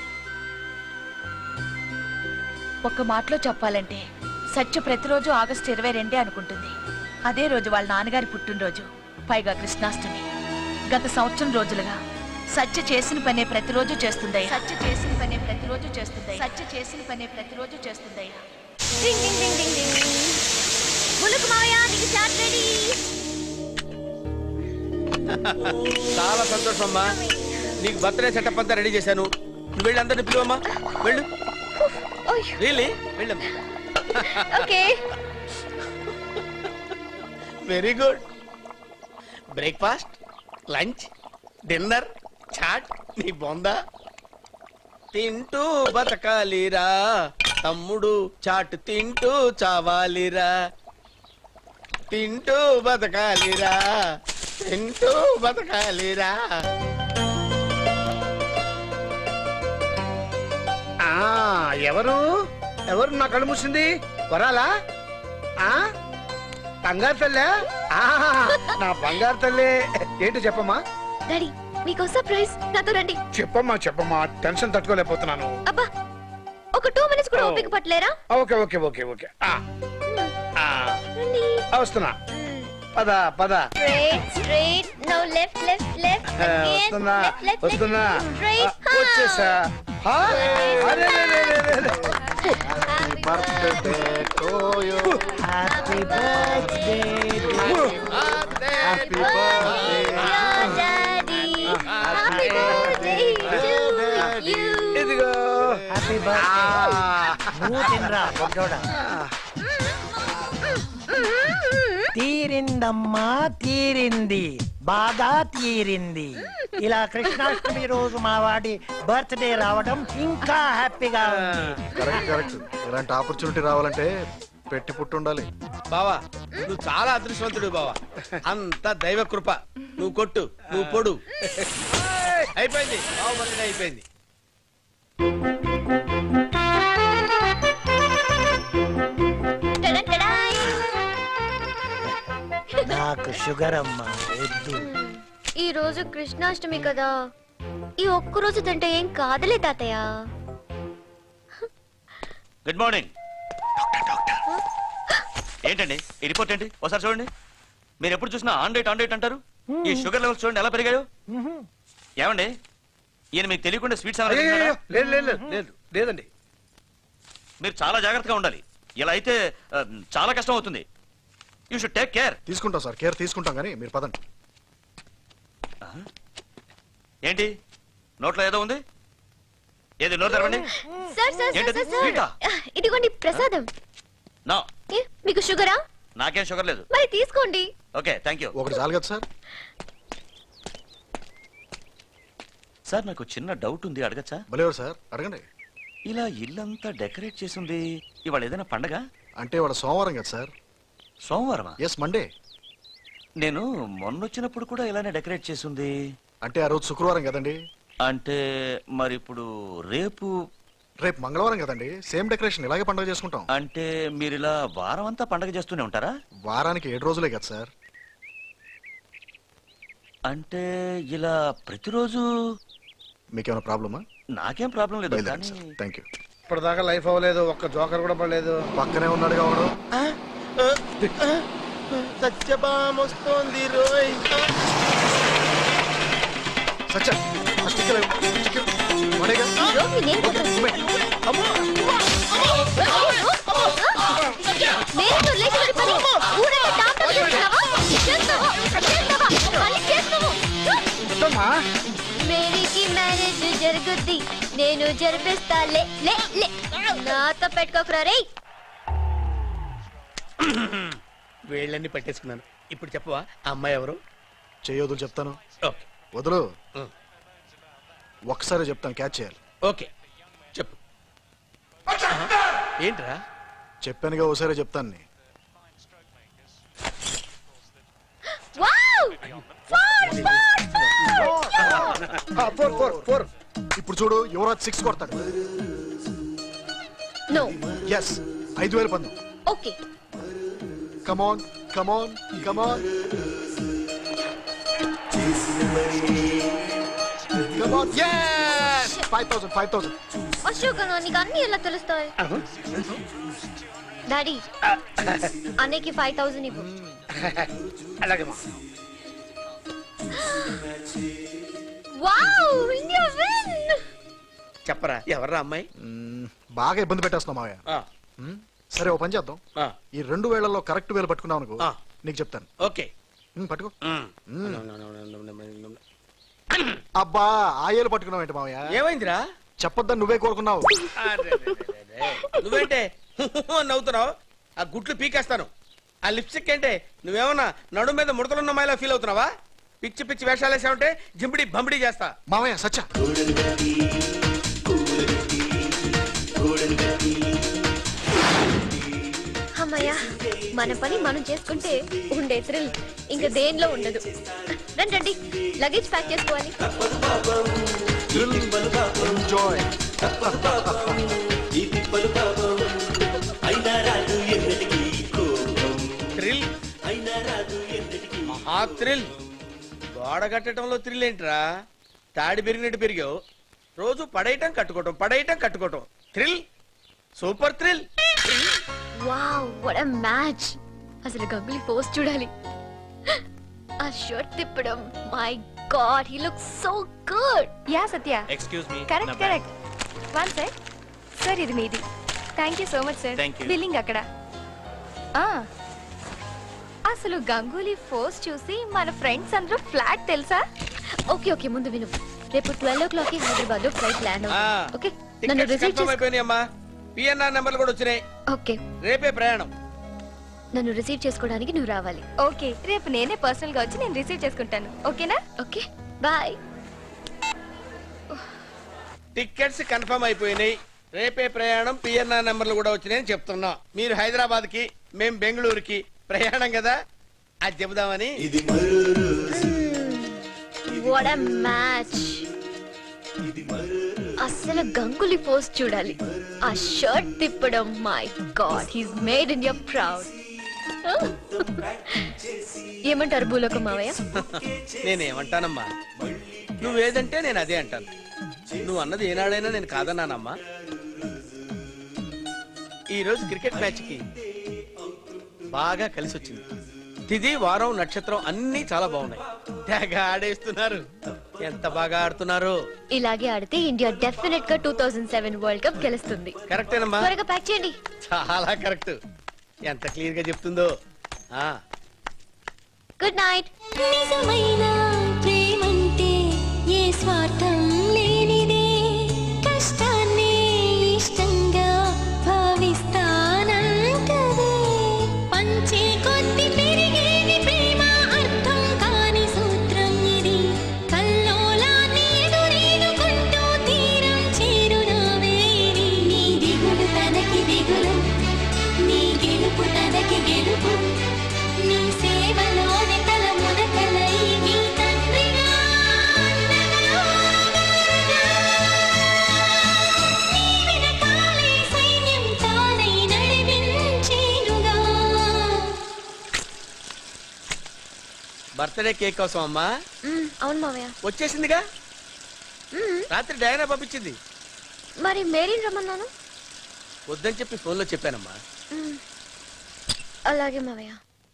ఒక్క మాటలో చెప్పాలంటే సత్య ప్రతిరోజు ఆగస్టు ఇరవై రెండే అనుకుంటుంది అదే రోజు వాళ్ళ నాన్నగారి పుట్టినరోజు పైగా కృష్ణాష్టమి గత సంవత్సరం రోజులుగా సత్య చేసిన పనే ప్రతిరోజు చేస్తుందయ్యా సత్య చేసిన పనే ప్రతిరోజు చేస్తుందయ్యా సత్య చేసిన పనే ప్రతిరోజు చేస్తుందయ్యా డింగ్ డింగ్ డింగ్ డింగ్ డింగ్ ములుకు మావయ్య నీకు చాట్ రెడీ చాలా సంతోషం అమ్మా నీకు బర్త్డే సెటప్ అంతా రెడీ చేశాను నువ్వు వెళ్ళి అందరిని పిలువమ్మా వెళ్ళు రియలీ వెళ్ళమ్మా okay very good breakfast lunch dinner chat నీ బొందా తింటూ బతకాలిరా తమ్ముడు చాట్ తింటూ చావాలిరా తింటూ బతకాలిరా తింటూ బతకాలిరా ఆ ఎవరు ఎవరు నా కళ్ళు మూసింది వరాలా ఆ బంగారు తల్లే ఆ, నా బంగారు తల్లే ఏంటి చెప్పమ్మా డాడీ మీకు సర్ప్రైజ్ నాతో రండి చెప్పమ్మా చెప్పమ్మా టెన్షన్ తట్టుకోలేకపోతున్నాను అబ్బా ఒక టూ మినిట్స్ కూడా ఓపిక పట్టలేరా ఓకే ఓకే ఓకే ఓకే ఆ, ఆ, ఆ, వస్తున్నా పద పద Straight, straight. Now left, left, left. ఆ, Again. వస్తున్నా Left, left, left. వస్తున్నా Straight. ఆ, వచ్చేసా ఆ, అరే, అరే, అరే, అరే, అరే. Happy birthday happy Happy birthday to you. ఇదిగో హ్యాపీ బర్త్డే నువ్వు తినరా బొడ్డోడా తీరిందమ్మా తీరింది బాగా తీరింది ఇలా కృష్ణాష్టమి రోజు మా వాడి బర్త్డే రావడం ఇంకా హ్యాపీగా ఉంది కరెక్ట్ కరెక్ట్ ఇలాంటి ఆపర్చునిటీ రావాలంటే పెట్టి పుట్టి ఉండాలి బావా నువ్వు చాలా అదృష్టవంతుడు బావా అంత దైవ కృప నువ్వు కొట్టు నువ్వు పొడు అయిపోయింది బావ బర్త్డే అయిపోయింది నాకు షుగర్ అమ్మా వద్దు ఈ రోజు కృష్ణాష్టమి కదా ఈ ఒక్క రోజు తింటే ఏం కాదులే తాతయ్య గుడ్ మార్నింగ్ ఏంటండి ఈ రిపోర్ట్ ఏంటి ఒకసారి చూడండి మీరు ఎప్పుడు చూసినా ఆన్ డేట్ ఆన్ డేట్ అంటారు ఈ షుగర్ లెవెల్స్ చూడండి ఎలా పెరిగాయో ఏమండి ఈయన మీకు తెలియకుండా స్వీట్స్ అయ్యయ్యో, లేదు లేదు లేదు, లేదు లేదండి మీరు చాలా జాగ్రత్తగా ఉండాలి ఇలా అయితే ఆ, చాలా కష్టం అవుతుంది యూ షుడ్ టేక్ కేర్ తీసుకుంటాం సార్ కేర్ తీసుకుంటాం కానీ మీరు పదండి ఏంటి నోట్లో ఏదో ఉంది ఏది నోరు తెరవండి సార్ సార్ సార్ ఏంటది? సార్ సార్ స్వీటా? ఇదిగోండి ప్రసాదం నా ఏ, మీకు షుగరా నాకేం షుగర్ లేదు మరి తీసుకోండి ఓకే థ్యాంక్ యూ ఒకటి చాలు కదా సార్ సార్ నాకు చిన్న డౌట్ ఉంది అడగచ్చా భలేవారు సార్ అడగండి ఇలా ఇల్లంతా డెకరేట్ చేసింది ఇవాళ ఏదైనా పండగ అంటే వాడు సోమవారం కదా సార్ సోమవారమా ఎస్ మండే నేను మొన్న వచ్చినప్పుడు కూడా ఇలానే డెకరేట్ చేసింది అంటే ఆ రోజు శుక్రవారం కదండి అంటే మరి ఇప్పుడు రేపు రేపు మంగళవారం కదండి సేమ్ డెకరేషన్ ఇలాగే పండుగ చేసుకుంటాం అంటే మీరు ఇలా వారం అంతా పండగ చేస్తూనే ఉంటారా వారానికి ఏడు రోజులే కదా సార్ అంటే ఇలా ప్రతిరోజు మీకేమైనా ప్రాబ్లమా నాకేం ప్రాబ్లం లేదు బయలుదేరండి కానీ సార్ థ్యాంక్ యూ ఇప్పటిదాకా లైఫ్ అవ్వలేదు ఒక్క జోకర్ కూడా పడలేదు పక్కనే ఉన్నాడుగా వాడు సత్యభామ వస్తోంది రోయ్ సత్య ఆ స్టిక్కర్ ఇవ్వు. స్టిక్కర్. వాడేగా? నేను లేచి పడిపోయి ఊరంతా టాప్ టాప్ చేస్తున్నావా? చేస్తావా? చేస్తావా? మళ్ళీ చేస్తావు. వద్దమ్మా मेरी की मैंने जो జరుగుద్ది నేను జరిపిస్తా లే లే లే నాతో పెట్టుకోకరా రే వేళ్ళన్నీ పట్టేసుకున్నాను ఇప్పుడు చెప్పవా ఆ అమ్మాయి ఎవరు చేయొద్దు చెప్తాను ఓకే వదులు ఒకసారి చెప్తాను క్యాచ్ చేయాలి ఓకే చెప్పు ఏంట్రా చెప్పానుగా ఒకసారి చెప్తాను నీ. Wow four four four four ఇప్పుడు చూడు యువరాజ్ సిక్స్ కొడతాడు నో ఎస్ ఐదు వేల పందు okay come on come on come on come on yes five thousand five thousand Ashok అన్న నీకు అన్ని ఎలా తెలుస్తాయి డాడీ అన్నయ్యకి ఫైవ్ థౌసండ్ ఇవ్వు అలాగే వావ్ ఇండియా విన్ చెప్పరా ఎవర్రా అమ్మాయి బాగా ఇబ్బంది పెట్టేస్తున్నావు మావయ్య ఆ, మ్, సరే ఓ పని చేద్దాం ఆ, ఈ రెండు వేళ్లలో కరెక్ట్ వేలు పట్టుకున్నావు అనుకో ఆ. నీకు చెప్తాను ఓకే మ్, పట్టుకో మ్. మ్. అబ్బా ఆ ఏలు పట్టుకున్నావు ఏంటి మావయ్య ఏమైందిరా చెప్పొద్దని నువ్వే కోరుకున్నావు నువ్వేంటే అని నవ్వుతున్నావు ఆ గుట్లు పీకేస్తాను ఆ లిప్స్టిక్ ఏంటే నువ్వేమన్నా నడు మీద ముడతలున్న మాయలా ఫీల్ అవుతున్నావా పిచ్చి పిచ్చి వేషాలు వేసావంటే జింపిడి బంపిడి చేస్తా మావయ్య సచ్చ అమ్మయ్యా మన పని మనం చేసుకుంటే ఉండే థ్రిల్ ఇంకా దేనిలో ఉండదు రండి రండి లగేజ్ ప్యాక్ చేసుకోవాలి ఎంజాయ్ థ్రిల్ మహా థ్రిల్ గోడ కట్టడంలో థ్రిల్ ఏంట్రా తాడి పెరిగినట్టు పెరిగావు రోజు పడేయటం కట్టుకోవటం పడేయటం కట్టుకోవటం thrill super thrill wow what a match అసలు గంగులీ పోస్ట్ చూడాలి ఆ షర్ట్ తిప్పడం my god he look so good ya Satya excuse me correct correct one sir sir ఇది మీది thank you so much sir Thank you. Billing అక్కడ ఆ, అసలు Ganguly force చూసి మన ఫ్రెండ్స్ అందరూ ఫ్లాట్ తెలుసా ఓకే ఓకే ముందు విను రేపు ట్వెల్వ్ ఓ క్లాక్ కి హైదరాబాద్ లో ఫ్లైట్ ల్యాండ్ ఆ. ఓకే నన్ను టికెట్స్ రిసీవ్ కన్ఫర్మ్ చేసుకో అయిపోయినాయమ్మా పిఎన్ఆర్ నెంబర్లు కూడా వచ్చినాయి ఓకే రేపే ప్రయాణం నన్ను రిసీవ్ చేసుకోవడానికి నువ్వు రావాలి ఓకే రేపు నేనే పర్సనల్ గా వచ్చి నేను రిసీవ్ చేసుకుంటాను ఓకేనా ఓకే బాయ్ టికెట్స్ కన్ఫర్మ్ అయిపోయినాయి రేపే ప్రయాణం పిఎన్ఆర్ నెంబర్లు కూడా వచ్చినాయని చెప్తున్నా మీరు హైదరాబాద్ కి మేము బెంగళూరుకి ప్రయాణం కదా అది చెబుదామని వాట్ ఎ మ్యాచ్ అసలు గంగులీ పోస్ట్ చూడాలి ఆ షర్ట్ తిప్పడం my god he's made India proud ఏమంటారు భూలోక మావయ్య నేనేమంటానమ్మా నువ్వేదంటే నేను అదే అంటాను నువ్వు అన్నది ఏనాడైనా నేను కాదన్నానమ్మా ఈ రోజు క్రికెట్ మ్యాచ్ కి బాగా కలిసి వచ్చింది తిది వారం నక్షత్రం అన్నీ చాలా బాగున్నాయి తెగ ఆడేస్తున్నారు ఎంత బాగా ఆడుతున్నారు ఇలాగే ఆడితే ఇండియా డెఫినెట్ గా two thousand seven world cup గెలుస్తుంది కరెక్టేనమ్మా త్వరగా ప్యాక్ చేయండి చాలా కరెక్ట్ ఎంత క్లియర్ గా చెప్తుందో ఆ గుడ్ నైట్ నిజమైన ప్రేమంటే ఏ స్వార్థం లేనిదే కష్టాన్ని ఇష్టంగా భావిస్తానంటదే పంచే కొద్ది పెరిగేది ప్రేమ అర్థం కాని సూత్రం ఇది కల్లోలాన్ని ఎదురీదుకుంటూ తీరం చేరునావేది నీ దిగులు తనకి దిగులు నీ గెలుపు తనకి గెలుపు నీ సేవలోని తల మునకలై నీ తండ్రిగా అండగా నీ వెనకాలే సైన్యం తానై నడిపించేనుగా బర్త్డే కేక్ కోసం అమ్మా మ్మ్, అవును మావయ్య వచ్చేసిందిగా మ్మ్, రాత్రి డయానా పంపించింది మరి మేరీని రమ్మన్నాను వద్దని చెప్పి ఫోన్లో చెప్పానమ్మా మ్మ్. అలాగే మావయ్య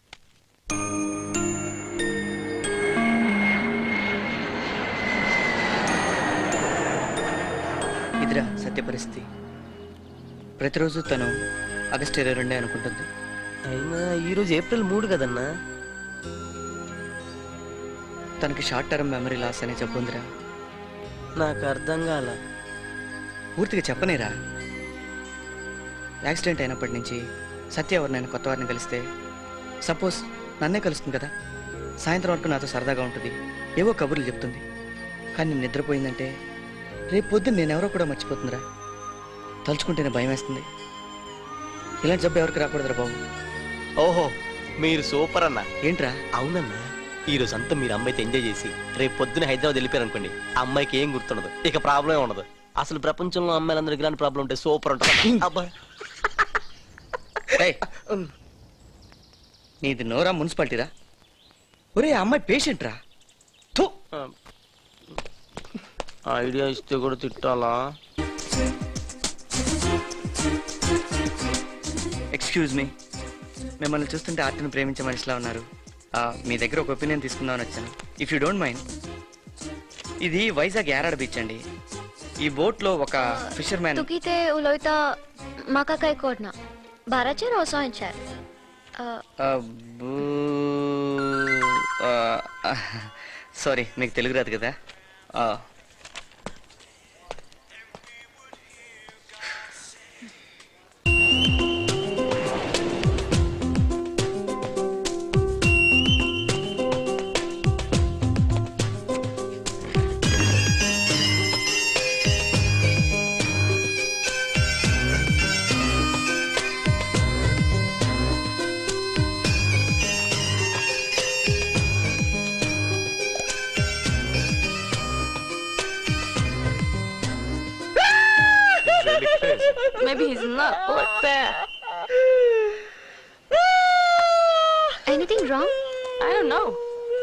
ఇదిరా సత్య పరిస్థితి ప్రతిరోజు తను ఆగస్ట్ ఇరవై రెండే అనుకుంటుంది అయినా ఈ రోజు ఏప్రిల్ మూడు కదన్నా తనకి షార్ట్ టర్మ్ మెమరీ లాస్ అనే జబ్బు ఉందిరా నాకు అర్థం కాల పూర్తిగా చెప్పనేరా యాక్సిడెంట్ అయినప్పటి నుంచి సత్య ఎవరినైనా కొత్త వారిని కలిస్తే సపోజ్ నన్నే కలుస్తుంది కదా సాయంత్రం వరకు నాతో సరదాగా ఉంటుంది ఏవో కబుర్లు చెప్తుంది కానీ నేను నిద్రపోయిందంటే రేపు పొద్దున్న నేనెవరో కూడా మర్చిపోతుందిరా తలుచుకుంటేనే భయం వేస్తుంది ఇలాంటి జబ్బు ఎవరికి రాకూడదురా బాబు ఓహో మీరు సూపర్ అన్న ఏంట్రా అవునన్నా ఈ రోజు అంతా మీరు అమ్మాయితో ఎంజాయ్ చేసి రేపు పొద్దున హైదరాబాద్ వెళ్ళిపోయారు అనుకోండి అమ్మాయికి ఏం గుర్తుండదు ఇక ప్రాబ్లమే ఉండదు అసలు ప్రపంచంలో అమ్మాయిలందరికీ ఇలాంటి ప్రాబ్లం ఉంటే సూపర్ ఉంటుంది అబ్బా ఏయ్, నీది నోరా మున్సిపాలిటీరా ఒరే ఆ అమ్మాయి పేషెంట్ రా ఐడియా ఇస్తే కూడా తిట్టాలా ఎక్స్క్యూజ్ మీ మిమ్మల్ని చూస్తుంటే ఆర్ట్ని ప్రేమించే మనిషిలా ఉన్నారు ఆ, మీ దగ్గర ఒక ఒపీనియన్ తీసుకుందామని వచ్చాను ఇఫ్ యూ డోంట్ మైండ్ ఇది వైజాగ్ యారాడ బీచ్ అండి ఈ బోట్ లో ఒక ఫిషర్ మ్యాన్ তুকিতে উলইতা মাকাকাই করনা বারাচে রসায়নচার సారీ మీకు తెలుగు రాదు కదా ఆ, Maybe he's not like that. Anything wrong? I don't know.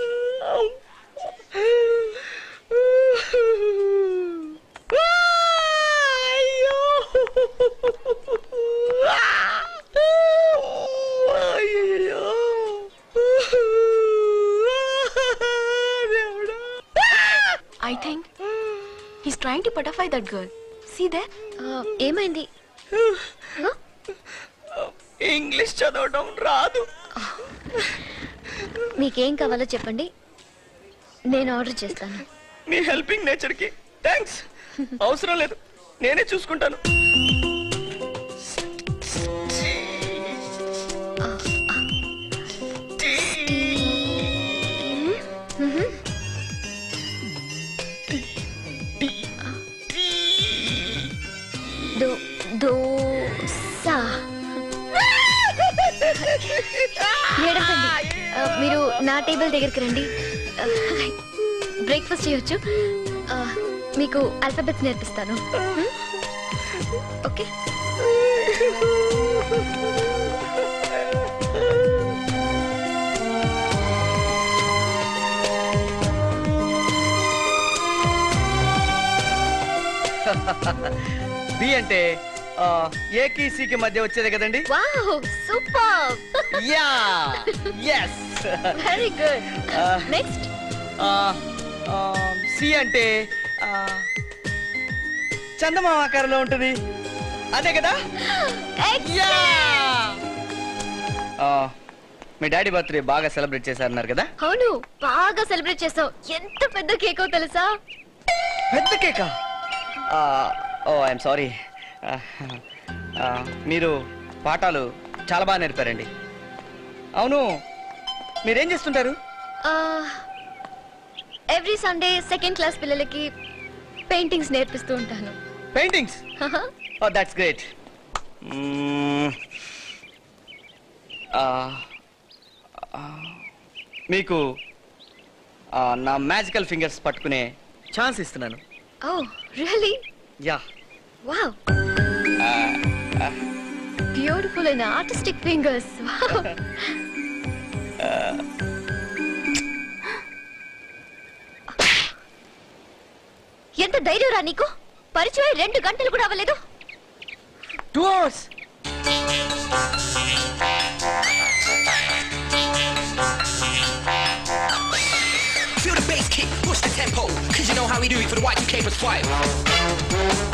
I think he's trying to butterfly that girl. See there? ఏమైంది ఇంగ్లీష్ చదవడం రాదు మీకేం కావాలో చెప్పండి నేను ఆర్డర్ చేస్తాను మీ హెల్పింగ్ నేచర్ కి థ్యాంక్స్ అవసరం లేదు నేనే చూసుకుంటాను దో దోసా ఏడకండి ఆ, మీరు నా టేబుల్ దగ్గరికి రండి బ్రేక్ఫాస్ట్ చేయొచ్చు ఆ, మీకు ఆల్ఫాబెట్స్ నేర్పిస్తాను ఓకే బి అంటే ఆ, ఏకి సికి మధ్య వచ్చేదే కదండి wow super ya yes very good next C అంటే ఆ, చందమామ ఆకారంలో ఉంటుంది అదే కదా యా మీ డాడీ బర్త్డే బాగా సెలబ్రేట్ చేశారన్నారు కదా అవును బాగా సెలబ్రేట్ చేసావు ఎంత పెద్ద కేకో తెలుసా పెద్ద కేకా ఓ ఐఎమ్ సారీ మీరు పాఠాలు చాలా బాగా నేర్పారండి అవును మీరేం చేస్తుంటారు ఎవ్రీ సండే సెకండ్ క్లాస్ పిల్లలకి పెయింటింగ్స్ నేర్పిస్తూ ఉంటాను పెయింటింగ్స్ ఓ దట్స్ గ్రేట్ మీకు ఆ, నా మ్యాజికల్ ఫింగర్స్ పట్టుకునే ఛాన్స్ ఇస్తున్నాను oh really ya wow beautiful and artistic fingers ఎంత ధైర్యం రా నీకు పరిచయం అయి రెండు గంటలు కూడా అవ్వలేదు two hours Feel the bass kick, push the tempo, cause you know how we do it for the Y2K plus 5.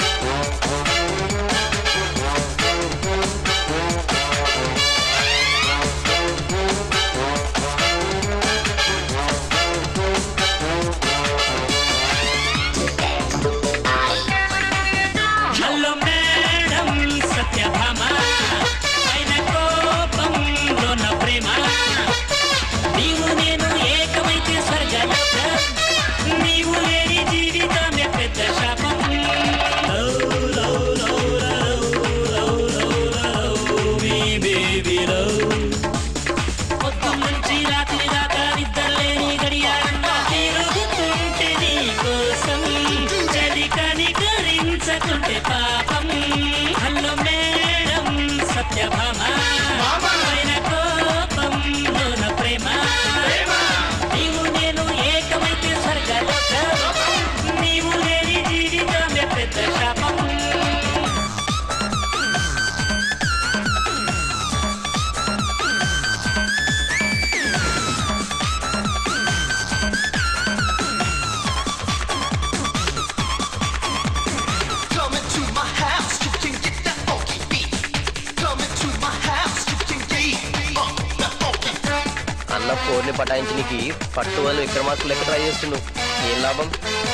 పోర్ని పటాయించడానికి పట్టు వాళ్ళు విక్రమార్కులు లెక్క ట్రై చేస్తుండు ఏం లాభం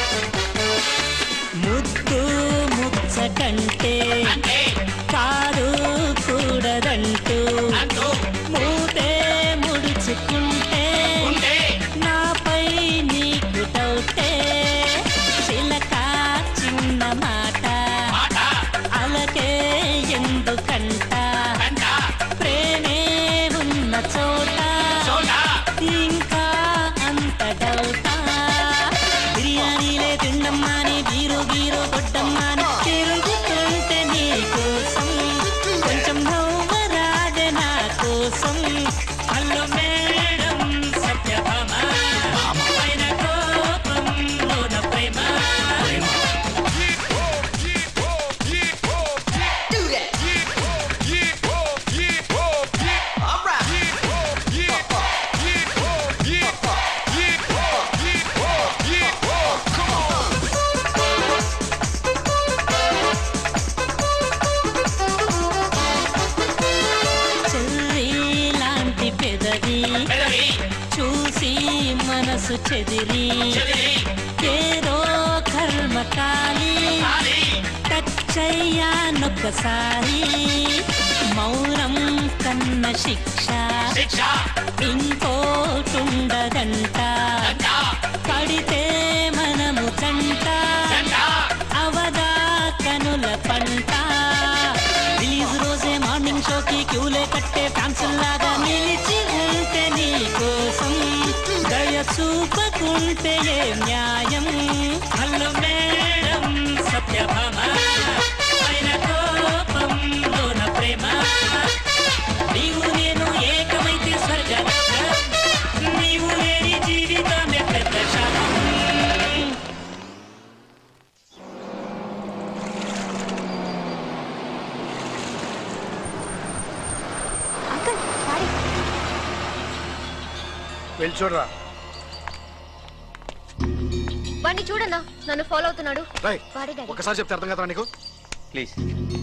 ముద్దు ముచ్చటంటే కాదు కూడదంటూ మూతే ముడుచుకుంటే నాపై నీకు డౌటే చిలక చిన్న మాట అలకే ఎందుకంట ప్రేమే ఉన్న చోట ఇంకా అంత డౌటా బిర్యానీలే తిండమ్మాని బీరు బీరు కొట్టమ్మాని తిరుగుతుంటే నీ కోసం కొంచెం నవ్వరాదే నా కోసం హలో మేడం సత్యభామ పైన కోపం లోన ప్రేమ చెర్రీ లాంటి పెదవి చూసి మనసు చెదిరి ఏదో కర్మ కాలి టచ్చయ్యానొక్కసారి మౌనం కన్న శిక్ష ఇంకోటుండదంట కడితే మనము కంట అవదా కనుల పంట రిలీజ్ రోజే మార్నింగ్ షోకి క్యూలే కట్టే ఫ్యాన్స్ లాగా నిలిచి ఉంటే నీ కోసం దయ చూపకుంటే ఏ న్యాయం హలో మేడం సత్యభామ పైన కోపం లోన ప్రేమ నీవు నేను ఏకమైతే స్వర్గం నీవు లేని జీవితమే పెద్ద శాపం వెళ్ళి చూడరా వాడిని చూడన్నా నన్ను ఫాలో అవుతున్నాడు రై వాడే డాడీ ఒకసారి చెప్తే అర్థం కదా నీకు ప్లీజ్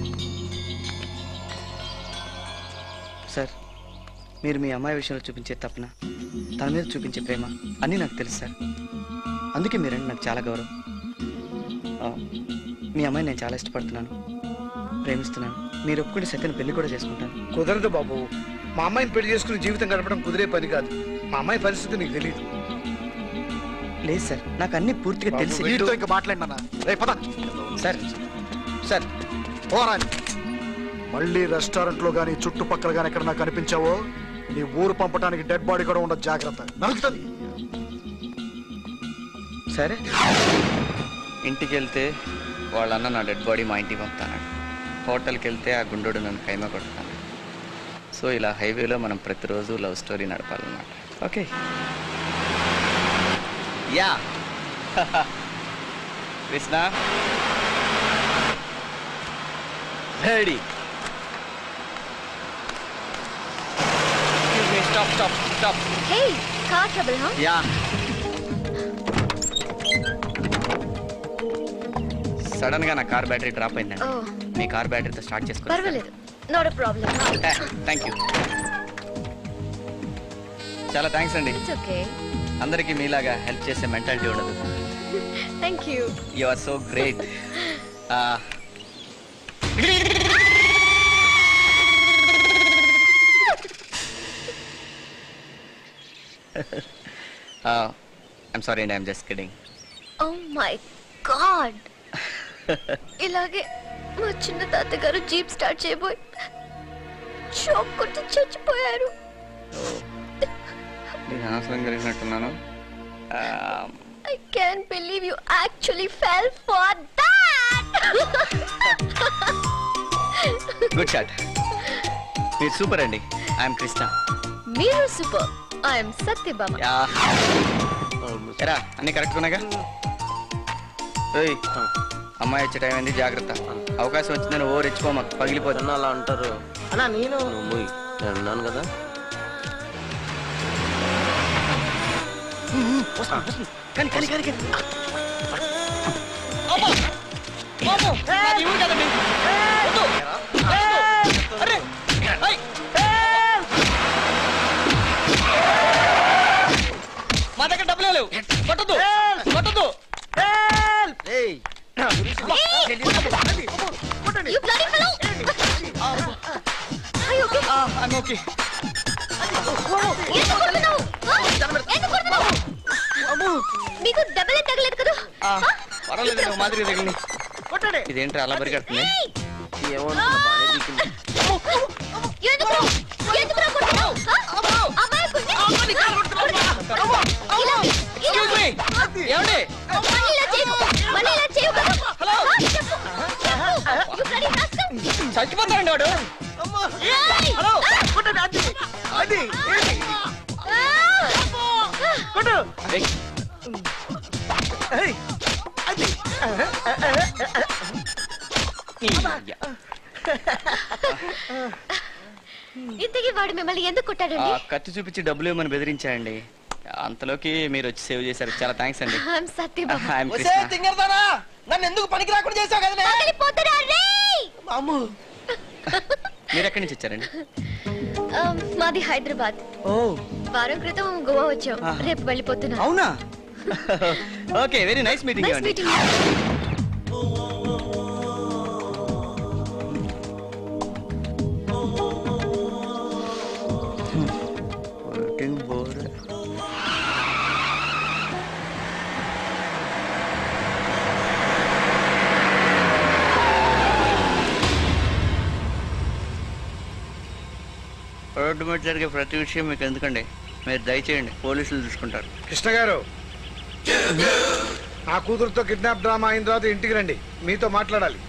సార్ మీరు మీ అమ్మాయి విషయంలో చూపించే తప్పన తన మీద చూపించే ప్రేమ అన్నీ నాకు తెలుసు సార్ అందుకే మీరంటే నాకు చాలా గౌరవం ఆ, మీ అమ్మాయి నేను చాలా ఇష్టపడుతున్నాను ప్రేమిస్తున్నాను మీరు ఒప్పుకుంటే సత్యను పెళ్లి కూడా చేసుకుంటాను కుదరదు బాబు మా అమ్మాయిని పెళ్లి చేసుకుని జీవితం గడపడం కుదిరే పని కాదు మా అమ్మాయి పరిస్థితి నీకు తెలియదు లేదు సార్ నాకు అన్ని పూర్తిగా తెలిసి వీటితో ఇంకా మాట్లాడినా రే పద సార్ సార్ పోరా మళ్ళీ రెస్టారెంట్ లో గానీ చుట్టుపక్కల గానీ ఎక్కడ నాకు కనిపించావో నీ ఊరు పంపడానికి డెడ్ బాడీ కూడా ఉండదు జాగ్రత్త నలుగుతుంది సరే ఇంటికి వెళ్తే వాళ్ళ అన్న నా డెడ్ బాడీ మా ఇంటికి పంపుతాను హోటల్కి వెళ్తే ఆ గుండోడు నన్ను కైమా కొడతాను సో ఇలా హైవేలో మనం ప్రతిరోజు లవ్ స్టోరీ నడపాలన్నమాట okay ya Krishna ready stop stop stop hey car trouble హా యా సడన్ గా నా కార్ బ్యాటరీ డ్రాప్ అయిందండి ఓ మీ కార్ బ్యాటరీతో స్టార్ట్ చేసుకో పర్వాలేదు నాట్ ప్రాబ్లం థ్యాంక్ యూ చాలా థ్యాంక్స్ అండి ఇట్స్ ఓకే అందరికీ మీలాగా హెల్ప్ చేసే మెంటాలిటీ ఉండదు thank you you are so great I'm sorry అండి I'm just kidding oh my god ఇలాగే మా చిన్న తాతగారు జీప్ స్టార్ట్ చేయబోయి షాక్ కొట్టి చచ్చిపోయారు నేను అనవసరం కలిగినట్టున్నాను I can believe you actually fell for that good shot మీరు సూపర్ అండి ఐఎమ్ కృష్ణ మీరు సూపర్ ఐఎమ్ సత్యభామ యా ఎరా అన్ని కరెక్ట్ ఉన్నాగా ఏయ్, అమ్మాయి వచ్చే టైం అయింది జాగ్రత్త అవకాశం వచ్చిందని ఓ రెచ్చిపో మాకు పగిలిపోతుంది అలా అంటారు అన్నా నేను నువ్వు నేను ఉన్నాను కదా కానీ కానీ కానీ కానీ ప్రాణాలు కొట్టదు కొట్టదు You bloody fellow! Are you okay? Okay ఎందుకు కొడుతున్నావు? ఆ? ఎందుకు కొడుతున్నావు? నీకు దెబ్బలే తగలేదు కదా పర్వాలేదు ఒక మాదిరి తగిలింది ఇదేంటి అలా పరిగెడుతుంది ఏమో బాగానే దిక్కింది ఎందుకు ఎందుకు కొడుతున్నావు ఆ? అమాయకుడిని? ఇలా- ఇలా- ఏమండి మళ్ళీ ఇలా చేయకు. మళ్ళీ ఇలా చేయకు కదా. ఆ, చెప్పు. చెప్పు. You bloody rascal. చచ్చిపోతాడండి వాడు రేయ్! ఏయ్, ఇంతకీ వాడు మిమ్మల్ని ఎందుకు ఆ, కొట్టాడండి కత్తి చూపించి డబ్బులు ఇవ్వమని బెదిరించాయండి అంతలోకి మీరు వచ్చి సేవ్ చేశారు చాలా థ్యాంక్స్ అండి I'm సత్యబాబు. I'm ఒసే కృష్ణ. తింగరదానా నన్ను ఎందుకు పనికి రాకుండా చేసావు కదనే పగిలిపోతారా రేయ్! అమ్ము మీరు ఎక్కడి నుంచి వచ్చారండి ఆ, మాది హైదరాబాద్ ఓ వారం క్రితం గోవా వచ్చాం ఆహా. రేపు వెళ్ళిపోతున్నా అవునా okay very nice meeting nice అండి మీటింగ్ Working board. రోడ్డు మీద జరిగే ప్రతి విషయం మీకు ఎందుకండి మీరు దయచేయండి పోలీసులు చూసుకుంటారు కృష్ణ గారు నా కూతురుతో కిడ్నాప్ డ్రామా అయిన తర్వాత ఇంటికి రండి మీతో మాట్లాడాలి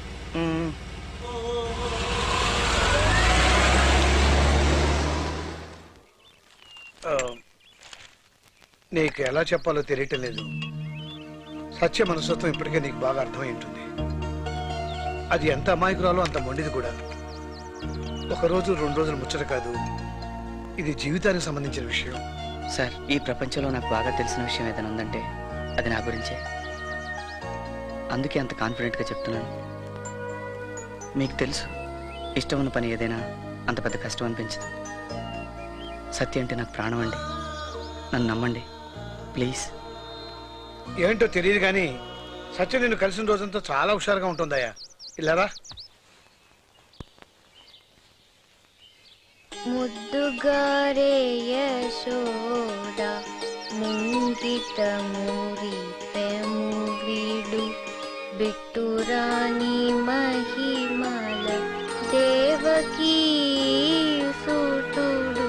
ఆ, నీకు ఎలా చెప్పాలో తెలియటం లేదు సత్య మనస్తత్వం ఇప్పటికే నీకు బాగా అర్థమై ఉంటుంది అది ఎంత అమాయకురాలో అంత మొండిది కూడా ఒక రోజు రెండు రోజులు ముచ్చట కాదు ఇది జీవితానికి సంబంధించిన విషయం సార్ ఈ ప్రపంచంలో నాకు బాగా తెలిసిన విషయం ఏదైనా ఉందంటే అది నా గురించే అందుకే అంత కాన్ఫిడెంట్గా చెప్తున్నాను మీకు తెలుసు ఇష్టం ఉన్న పని ఏదైనా అంత పెద్ద కష్టం అనిపించదు సత్య అంటే నాకు ప్రాణం అండి నన్ను నమ్మండి ప్లీజ్ ఏంటో తెలియదు కానీ సత్య నిన్ను కలిసిన రోజంతా చాలా హుషారుగా ఉంటుందయ్యా ఇలారా ముద్దుగారే యశోద ముంగిట మూరి పెమువిడు బిట్టురాని మహిమల దేవకీ సుతుడు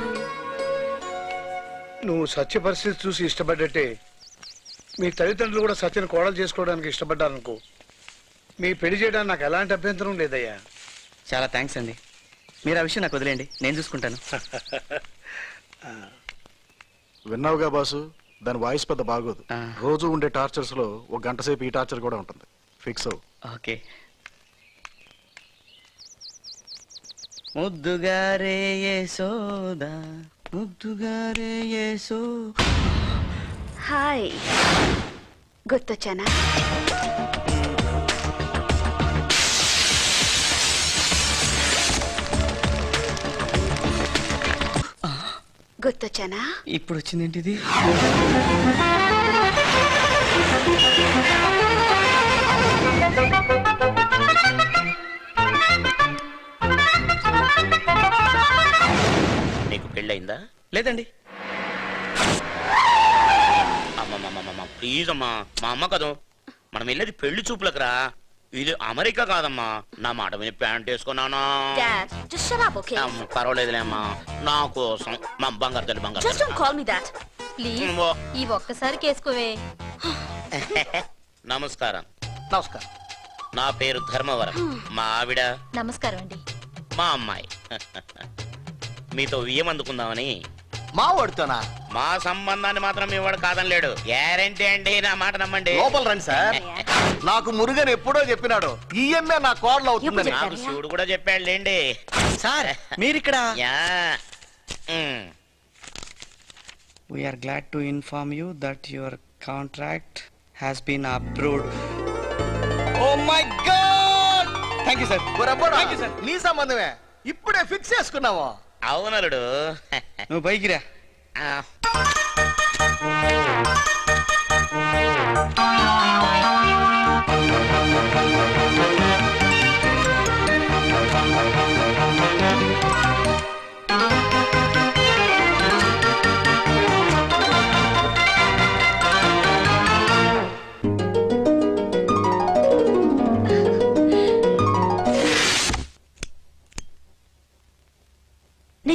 నువ్వు సత్య పరిస్థితి చూసి ఇష్టపడ్డట్టే మీ తల్లిదండ్రులు కూడా సత్యను కోడలు చేసుకోవడానికి ఇష్టపడ్డారనుకో మీ పెళ్లి చేయడానికి నాకు ఎలాంటి అభ్యంతరం లేదయ్యా చాలా థ్యాంక్స్ అండి మీరు ఆ విషయం నాకు వదిలేండి నేను చూసుకుంటాను విన్నావుగా బాసు దాని వాయిస్ పెద్ద బాగోదు రోజు ఉండే టార్చర్స్ లో ఒక గంట సేపు ఈ టార్చర్ కూడా ఉంటుంది ఫిక్స్ అవు ఓకే ముద్దుగారే యశోదా ముద్దుగారే యశో హాయ్ గుర్తొచ్చానా గుర్తొచ్చానా ఇప్పుడు వచ్చిందేంటి ఇది నీకు పెళ్ళయిందా లేదండి అమ్మమ్మమ్మమ్మ ప్లీజ్ అమ్మా మా అమ్మ కదూ మనం వెళ్ళేది పెళ్లి చూపులకు రా ఇది అమెరికా కాదమ్మా నా మాట మీద ప్యాంట్ వేసుకున్నానా Dad, just shut up, okay? అమ్మ, పర్వాలేదులే అమ్మా నా కోసం మా బంగారు తల్లి బంగారు Just don't call me that. Please ఈ ఒక్కసారి కేసుకోవే నమస్కారం నమస్కారం నా పేరు ధర్మవరం మా ఆవిడ నమస్కారం అండి మా అమ్మాయి మీతో వియ్యం అందుకుందామని మా వాడుతోనా మా సంబంధాన్ని మాత్రం మీ వాడు కాదనలేడు గ్యారంటీ అండి నా మాట నమ్మండి లోపల రండి సార్ నాకు మురుగన్ ఎప్పుడో చెప్పినాడు ఈఎంఏ నా కోడలు అవుతుందని నాకు శివుడు కూడా చెప్పాడు లేండి సార్ మీరిక్కడ ya we're glad to inform you that your contract has been approved oh my god thank you sir Thank you, sir. నీ సంబంధమే ఇప్పుడే ఫిక్స్ చేసుకున్నావా అవునలుడు నువ్వు పైకి రా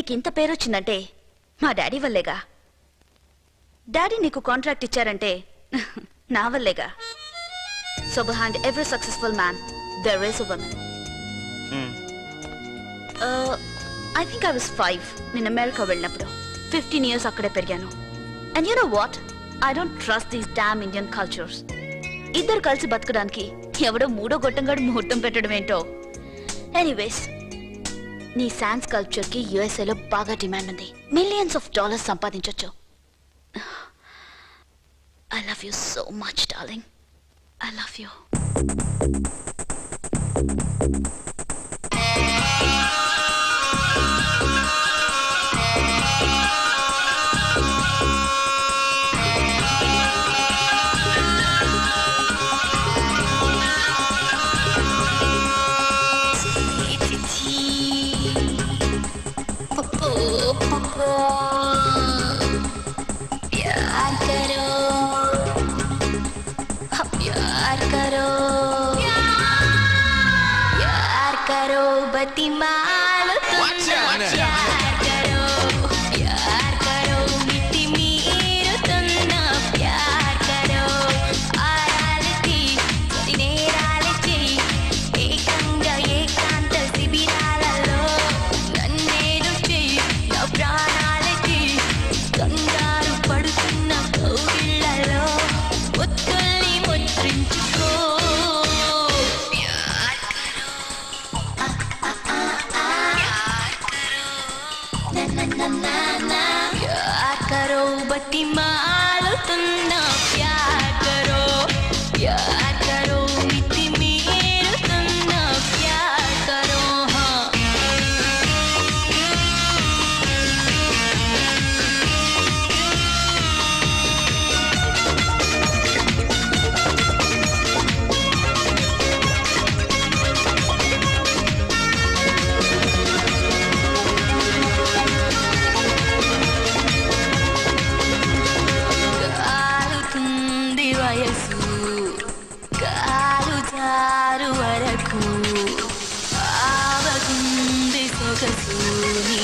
నీకు ఇంత పేరు వచ్చిందంటే మా డాడీ వల్లేగా డాడీ నీకు కాంట్రాక్ట్ ఇచ్చారంటే నా వల్లేగా so behind every successful man there is women I think I was five నేను అమెరికా వెళ్ళినప్పుడు ఫిఫ్టీన్ ఇయర్స్ అక్కడే పెరిగాను and you know what I don't trust these damn Indian cultures ఇద్దరు కలిసి బతకడానికి ఎవడో మూడో గొట్టంగాడు ముహూర్తం పెట్టడం ఏంటో ఎనీవేస్ నీ శాన్స్ కల్చర్ కి యుఎస్ఏలో బాగా డిమాండ్ ఉంది మిలియన్స్ ఆఫ్ డాలర్స్ సంపాదించొచ్చు I love you so much darling I love you प्यार करो प्यार करो प्यार करो बतिमालो तुम प्यार करो प्यार करो मिट्टी मीरो तुन्ना प्यार करो ఆరాలతి నేరాలతి ఏకంగా ఏకాంత శిబిరాలలో నన్నేను చెయ్యి నా ప్రాణాలకి కంగారు పడుతున్న కౌగిళ్లలో ఒత్తుల్ని ముద్రించుకో ప్యార్ కరో प्यार करो बतिमालुతున్న प्यार करो प्यार करो मिति మీరుతున్న प्यार करो हाँ కాలుతుంది వయసు కాలు జారు వరకు ఆవగుంది సొగసు నీ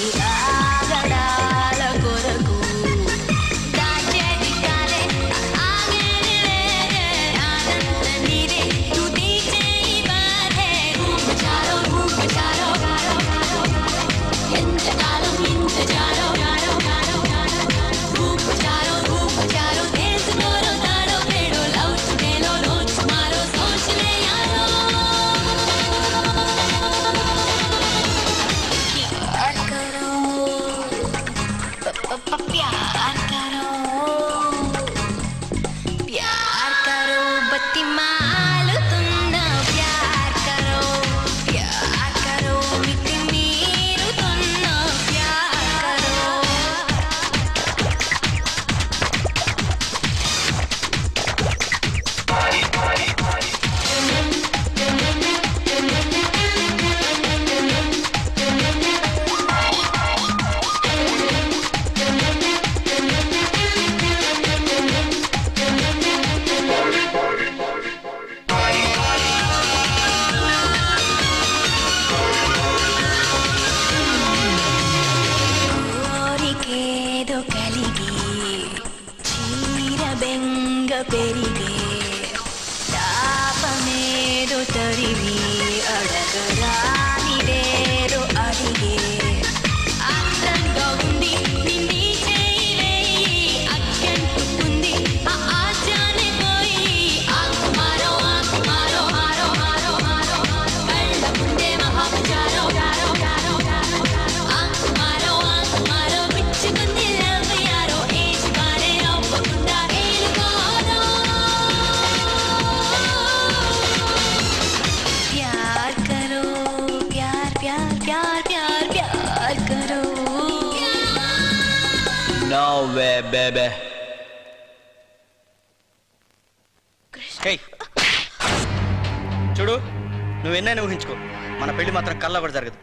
ఆగడాల కొరకు దాచేది కాలే ఆగేది లేదే ఆనంద నీదే తుది చేయి బాధే రూప చారో రూప చారో గారో గారో ఎంత కాలం ఇంత జారో గారో గారో గారో రూప చారో రూప చారో తెలుసుకోరో తాడో పేడో లవ్ చుడేలో రోజ్ మారో సోచ్ లే యారో प्यार करो प्यार करो प्यार करो बत्ती మాలుతున్న प्यार करो प्यार करो మితి మీరుతున్న प्यार करो కోరికేదో కలిగి చీర బెంగ పెరిగే తాపమేదో తరివి అడగరానిదేదో అడిగే అందంగా ఉంది నిండి చేయి అగ్గంటుకుంది ఆ ఆచానే పోయి ఆకు మారో ఆకు మారో మారో మారో మారో కళ్ళ ముందే మహాచారో గారో గారో గారో ఆకు మారో ఆకు మారో పిచ్చుకుంది లవ్ యారో ఏజ్ మారే అవ్వకుండా ఏలుకోరో प्यार करो प्यार प्यार प्यार प्यार प्यार करो నో వే బేబే చూడు నువ్వు ఎన్నైనా ఊహించుకో మన పెళ్లి మాత్రం కల్లా కూడా జరగదు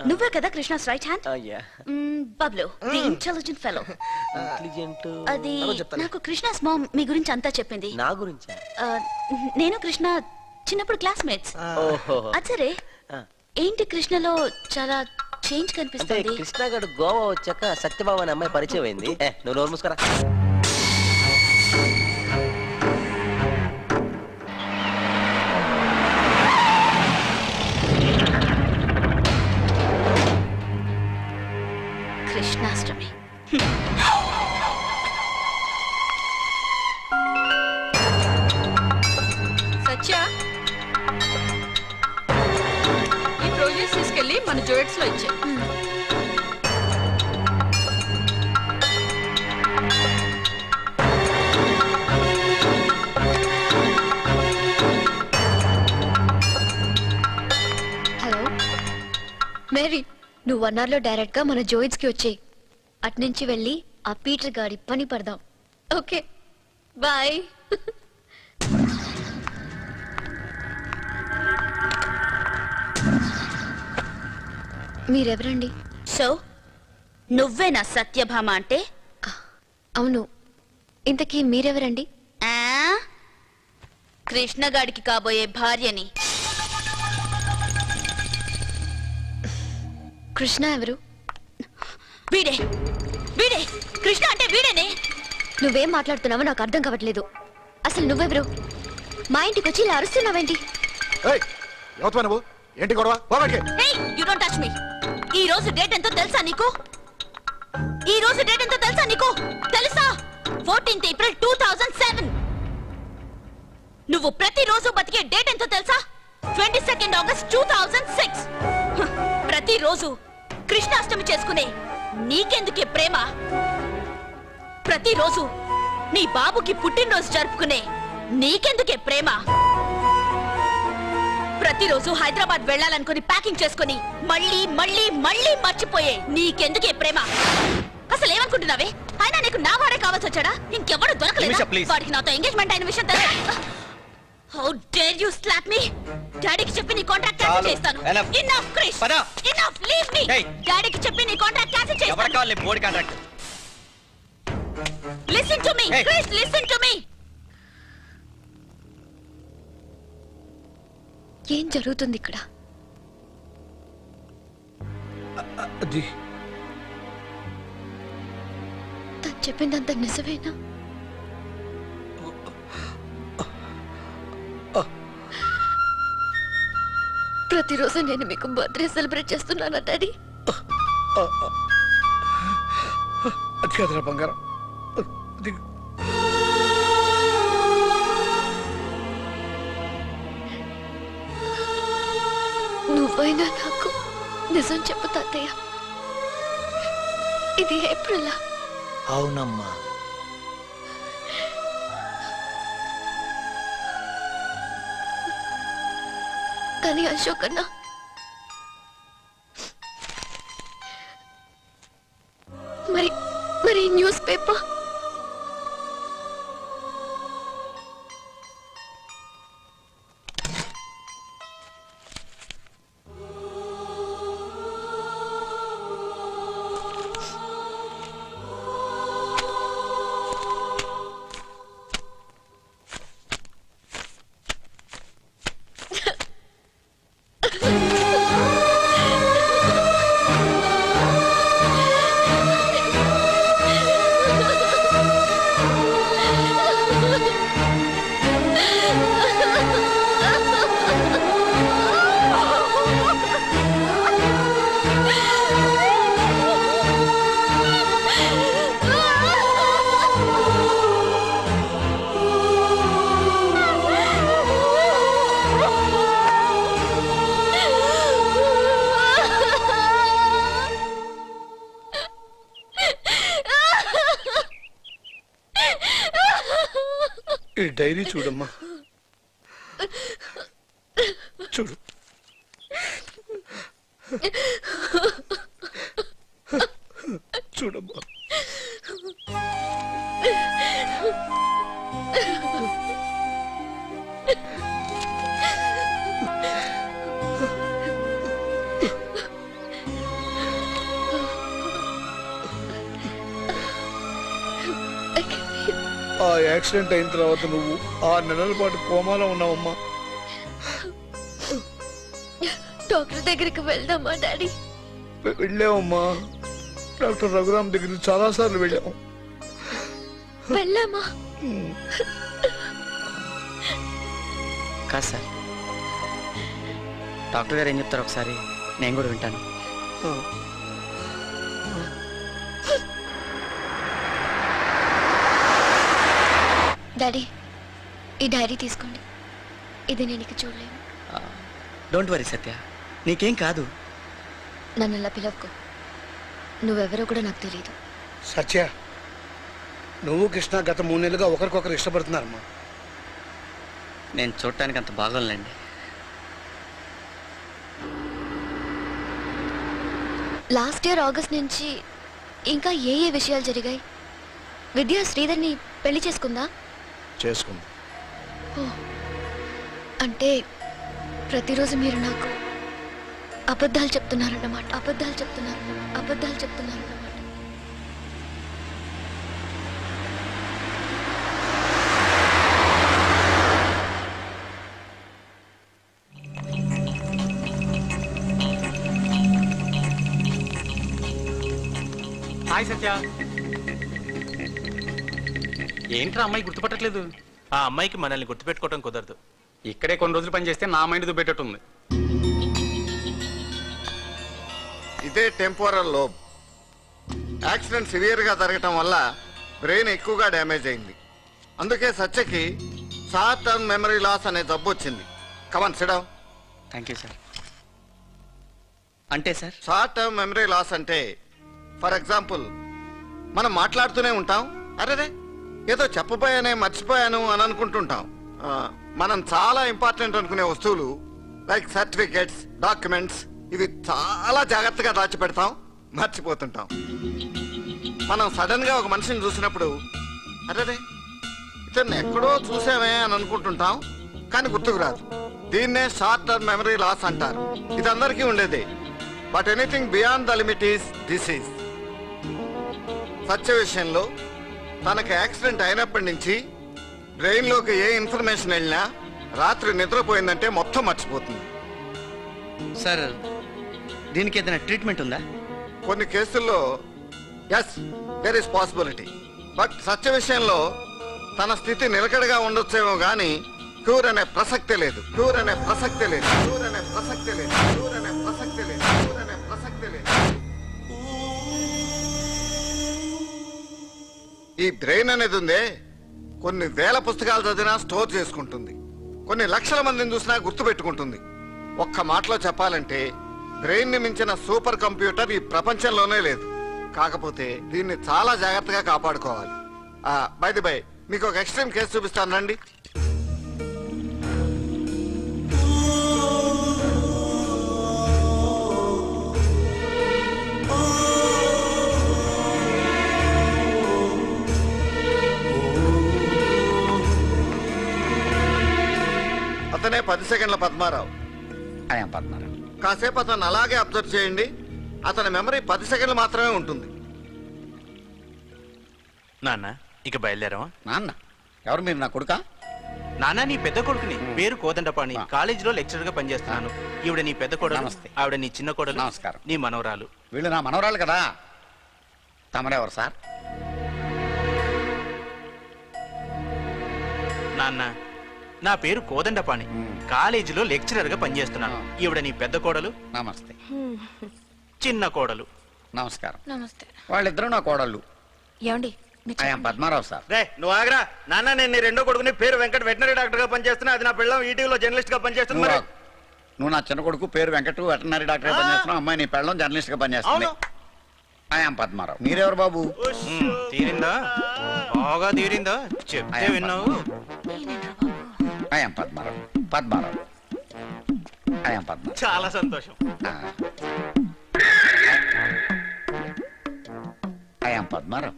నువ్వే కదా Krishna's right hand ya Bablu the intelligent fellow intelligent అది నాకు కృష్ణాస్ మామ్ మీ గురించి అంతా చెప్పింది నా గురించి ఆ, నేను కృష్ణ చిన్నప్పుడు క్లాస్మేట్స్ ఓహో అచ్చరే ఆ. ఏంటి కృష్ణలో చాలా చేంజ్ అంటే కనిపిస్తుంది కృష్ణగాడు గోవా వచ్చాక సత్యబాబు అనే అమ్మాయి పరిచయం అయింది ఏ, నువ్వు నోరు మూసుకురా కృష్ణాష్టమి సత్య ఈ రోజెస్ తీసుకెళ్ళి మన జోయిట్స్ లో ఇచ్చే హలో మేరీ నువ్వు వన్ అవర్లో డైరెక్ట్ గా మన జోయిడ్స్ కి వచ్చేయి అట్నుంచి వెళ్ళి ఆ పీటర్ గాడి పని పడదాం ఓకే బాయ్ మీరెవరండి సో నువ్వే నా సత్యభామ అంటే అవును ఇంతకీ మీరెవరండి ఆ? కృష్ణగాడికి కాబోయే భార్యని కృష్ణ ఎవరు వీడే వీడే కృష్ణ అంటే వీడేనే నువ్వేం మాట్లాడుతున్నావో నాకు అర్థం కావట్లేదు అసలు నువ్వెవరు మా ఇంటికి వచ్చి ఇలా అరుస్తున్నావేంటి ఎవరు నువ్వు ఏంటి గొడవ పోవాడికి Hey, you don't touch me. ఈ రోజు డేట్ ఎంతో తెలుసా నీకు ఈ రోజు డేట్ ఎంతో తెలుసా నీకు తెలుసా fourteenth April two thousand seven నువ్వు ప్రతిరోజు బతికే డేట్ ఎంతో తెలుసా twenty second August two thousand six ప్రతిరోజు కృష్ణాష్టమి చేసుకునే నీకెందుకే ప్రేమ ప్రతిరోజు నీ బాబుకి పుట్టినరోజు జరుపుకునే నీకెందుకే ప్రేమ ప్రతిరోజు హైదరాబాద్ వెళ్ళాలనుకుని ప్యాకింగ్ చేసుకుని మళ్ళీ మళ్ళీ మళ్ళీ మర్చిపోయే నీకెందుకే ప్రేమ అసలు ఏమనుకుంటున్నావే అయినా నీకు నా వాడే కావాల్సి వచ్చాడా ఇంకెవడు నిమిష, దొరకలేదు please. వాడికి నాతో ఎంగేజ్మెంట్ అయిన విషయం తెలుసా how dare you slap me డాడీకి చెప్పి నీ కాంట్రాక్ట్ క్యాన్సిల్ చాలు. చేస్తాను Enough. ఇనఫ్ క్రిష్ పద. Enough leave me Hey. డాడీకి చెప్పి నీ కాంట్రాక్ట్ క్యాన్సిల్ ఎవరికి చేస్తాను కావాలి board contract listen to me Hey. Krish listen to me ఏం జరుగుతుంది ఇక్కడ అది తను చెప్పిందంత నిజమేనా ప్రతిరోజు నేను మీకు బర్త్డే సెలబ్రేట్ చేస్తున్నానా డాడీ అది కాదురా బంగారం అది నువ్వైనా నాకు నిజం చెప్పు తాతయ్య ఇది ఏప్రిల్ అవునమ్మా కానీ అశోక్ అన్న మరి మరి న్యూస్ పేపర్ ఈ డైరీ చూడమ్మా చూడు చూడమ్మా ఆ యాక్సిడెంట్ అయిన తర్వాత నువ్వు ఆరు నెలల పాటు కోమాలో ఉన్నావమ్మా డాక్టర్ దగ్గరికి వెళ్దామా డాడీ వె- వెళ్ళావమ్మా డాక్టర్ రఘురామ్ దగ్గరికి చాలా సార్లు వెళ్ళాము వెళ్ళామా కాదు సార్ డాక్టర్ గారు ఏం చెప్తారు ఒకసారి నేను కూడా వింటాను డాడీ ఈ డైరీ తీసుకోండి ఇది నేను ఇక చూడలేను డోంట్ వరీ సత్య నీకేం కాదు నన్ను అలా పిలవకు నువ్వెవరో కూడా నాకు తెలియదు సత్య నువ్వు కృష్ణ గత మూడు నెలలుగా ఒకరికొకరు ఇష్టపడుతున్నారమ్మా నేను చూడటానికి అంత బాగోలేండి లాస్ట్ ఇయర్ ఆగస్ట్ నుంచి ఇంకా ఏ ఏ విషయాలు జరిగాయి విద్య శ్రీధర్ని పెళ్లి చేసుకుందా చేసుకుంది ఓ, అంటే ప్రతిరోజు మీరు నాకు అబద్ధాలు చెప్తున్నారన్నమాట అబద్ధాలు చెప్తున్నారన్నమాట అబద్ధాలు చెప్తున్నారన్నమాట హాయ్ సత్య ఏంట్రా అమ్మాయి గుర్తుపట్టట్లేదు ఆ అమ్మాయికి మనల్ని గుర్తుపెట్టుకోవడం కుదరదు ఇక్కడే కొన్ని రోజులు పని చేస్తే నా మైండ్ దుబ్బేటట్టుంది ఇదే టెంపోరల్ లోబ్ యాక్సిడెంట్ సివియర్ గా జరగటం వల్ల బ్రెయిన్ ఎక్కువగా డ్యామేజ్ అయింది అందుకే సత్యకి షార్ట్ టర్మ్ మెమరీ లాస్ అనే జబ్బు వచ్చింది come on sit down thank you sir అంటే sir short term memory loss అంటే ఫర్ ఎగ్జాంపుల్ మనం మాట్లాడుతూనే ఉంటాం అరేరే ఏదో చెప్పబోయానే మర్చిపోయాను అని అనుకుంటుంటాం ఆ, మనం చాలా ఇంపార్టెంట్ అనుకునే వస్తువులు లైక్ సర్టిఫికేట్స్ డాక్యుమెంట్స్ ఇవి చాలా జాగ్రత్తగా దాచిపెడతాం మర్చిపోతుంటాం మనం సడన్ గా ఒక మనిషిని చూసినప్పుడు అరేరే ఇతన్ని ఎక్కడో చూసామే అని అనుకుంటుంటాం కానీ గుర్తుకు రాదు దీన్నే షార్ట్ టర్మ్ మెమరీ లాస్ అంటారు ఇది అందరికీ ఉండేదే but anything beyond the limit is disease Satya విషయంలో తనకు యాక్సిడెంట్ అయినప్పటి నుంచి బ్రెయిన్లోకి ఏ ఇన్ఫర్మేషన్ వెళ్ళినా రాత్రి నిద్రపోయిందంటే మొత్తం మర్చిపోతుంది సార్ దీనికి ఏదైనా ట్రీట్మెంట్ ఉందా కొన్ని కేసుల్లో yes there is possibility but Satya విషయంలో తన స్థితి నిలకడగా ఉండొచ్చేమో గాని క్యూర్ అనే ప్రసక్తే లేదు క్యూర్ అనే ప్రసక్తే లేదు క్యూర్ అనే ప్రసక్తే లేదు క్యూర్ అనే ప్రసక్తే లేదు క్యూర్ అనే ప్రసక్తే లేదు ఈ బ్రెయిన్ అనేది ఉందే కొన్ని వేల పుస్తకాలు చదివినా స్టోర్ చేసుకుంటుంది కొన్ని లక్షల మందిని చూసినా గుర్తుపెట్టుకుంటుంది ఒక్క మాటలో చెప్పాలంటే బ్రెయిన్ ని మించిన సూపర్ కంప్యూటర్ ఈ ప్రపంచంలోనే లేదు కాకపోతే దీన్ని చాలా జాగ్రత్తగా కాపాడుకోవాలి బై బై మీకు ఒక ఎక్స్ట్రీమ్ కేసు చూపిస్తాను రండి అతనే పది సెకండ్ల పద్మారావు ఆయన పద్మారావు కాసేపు అతను అలాగే అబ్జర్వ్ చేయండి అతని మెమరీ పది సెకండ్లు మాత్రమే ఉంటుంది నాన్న ఇక బయలుదేరావా నాన్న ఎవరు మీరు నా కొడుకా నాన్న నీ పెద్ద కొడుకుని పేరు కోదండపాణి కాలేజీలో లెక్చరర్ గా పనిచేస్తున్నాను ఈవిడ నీ పెద్ద కోడలు నమస్తే. ఆవిడ నీ చిన్న కోడలు నమస్కారం. నీ మనవరాలు వీళ్ళు నా మనవరాలు కదా తమరెవరు సార్ నాన్న నా పేరు కోదండపాణి కాలేజీలో లెక్చరర్ గా పనిచేస్తున్నాను ఈవిడ నీ పెద్ద కోడలు నమస్తే చిన్న కోడలు నమస్కారం నమస్తే వాళ్ళిద్దరూ నా కోడళ్ళు ఏమండి ఆయన పద్మారావు సార్ రే నువ్వు ఆగరా నాన్న నేను నీ రెండో కొడుకుని పేరు వెంకట వెటనరీ డాక్టర్ గా పనిచేస్తున్నా అది నా పిల్లం ఈటీవీలో జర్నలిస్ట్ గా పనిచేస్తుంది నువ్వు మరి ఆగు. నువ్వు నా చిన్న కొడుకు పేరు వెంకట వెటనరీ డాక్టర్ గా పనిచేస్తున్నావు అమ్మాయి నీ పెళ్ళం జర్నలిస్ట్ గా పనిచేస్తుంది ఆయన పద్మారావు మీరెవరు బాబు ఉమ్, తీరిందా బాగా తీరిందా చెప్తే ఆయన విన్నావు ఆయన పద్మారావు పద్మారావు ఆయన పద్మారావు చాలా సంతోషం ఆయన పద్మారావు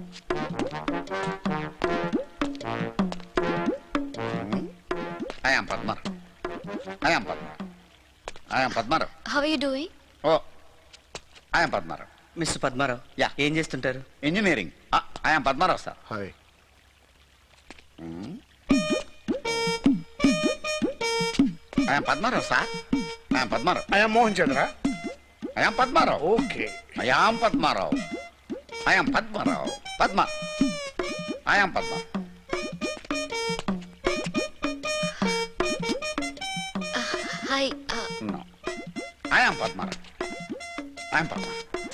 ఆయన పద్మారావు ఆయన పద్మారావు ఆయన Padmarao how you doing oh ఆయన పద్మారావు మిస్టర్ పద్మారావు యా ఏం చేస్తుంటారు ఇంజనీరింగ్ ఆయన Padmarao sir hi I'm Padmarao sir I'm Padmarao I'm Mohan Chandra I'm Padmarao okay I'm Padmarao I'm Padmarao Padma I'm Padma hi I'm Padmarao I'm Padma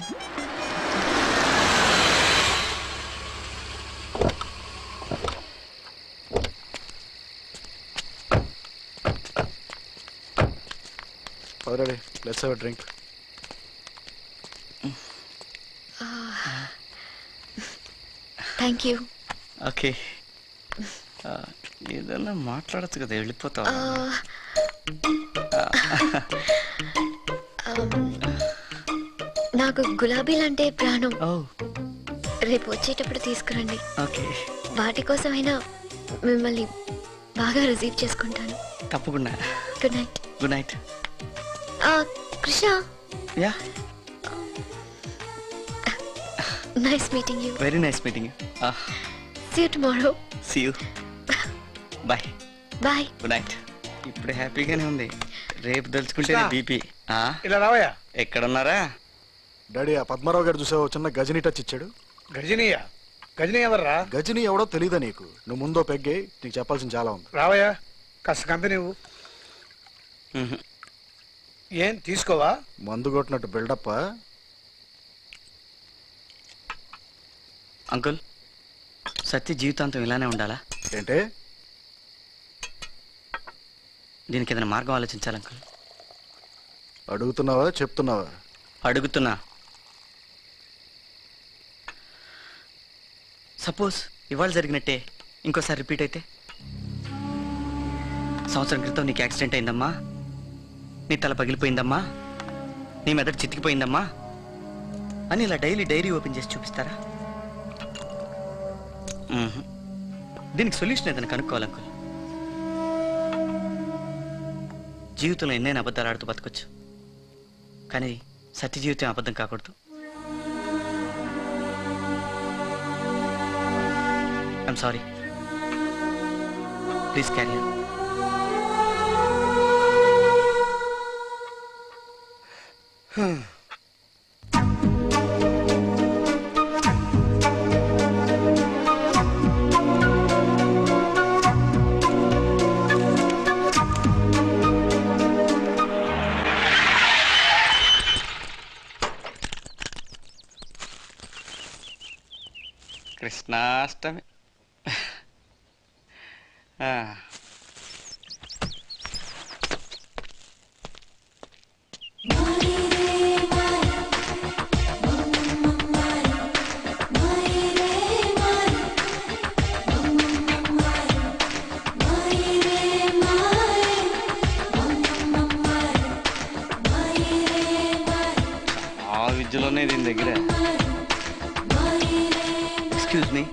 Already, let's have a drink. Thank you okay ఏదన్నా మాట్లాడచ్చు కదా వెళ్ళిపోతావా నాకు గులాబీలంటే ప్రాణం రేపు వచ్చేటప్పుడు తీసుకురండి ఓకే వాటి కోసమైనా మిమ్మల్ని బాగా రిసీవ్ చేసుకుంటాను తప్పకుండా good night good night Krishna ya nice meeting you very nice meeting see you tomorrow see you bye bye good night ఇప్పుడు హ్యాపీగానే ఉంది రేపు తెలుసుకుంటే కృష్ణ. బీపీ ఇలా రావయ్యా ఎక్కడున్నారా డాడీ ఆ పద్మారావు గారు చూసావు చిన్న గజని టచ్ ఇచ్చాడు గజనీయ గజనీ ఎవర్రా గజని ఎవడో తెలీదా నీకు నువ్వు ముందో పెగ్గే నీకు చెప్పాల్సిన చాలా ఉంది రావయ్యా కాస్త కంపెనీ ఇవ్వు. ఏం తీసుకోవా మందు కొట్టినట్టు బిల్డప్ అంకుల్ సత్య జీవితాంతం ఇలానే ఉండాలా ఏంటే దీనికి ఏదైనా మార్గం ఆలోచించాలి అంకుల్ అడుగుతున్నావా చెప్తున్నావా అడుగుతున్నా సపోజ్ ఇవాళ జరిగినట్టే ఇంకోసారి రిపీట్ అయితే సంవత్సరం క్రితం నీకు యాక్సిడెంట్ అయిందమ్మా నీ తల పగిలిపోయిందమ్మా నీ మెదడు చితికిపోయిందమ్మా అని ఇలా డైలీ డైరీ ఓపెన్ చేసి చూపిస్తారా మ్మ్హ్. దీనికి సొల్యూషన్ ఏదైనా కనుక్కోవాలి అంకుల్ జీవితంలో ఎన్నైనా అబద్ధాలు ఆడుతూ బతకొచ్చు కానీ సత్య జీవితం అబద్ధం కాకూడదు I'm sorry please carry Krishnashtami ఆ. ఆ విద్యలోనే దీని దగ్గర ఎక్స్క్యూజ్ మీ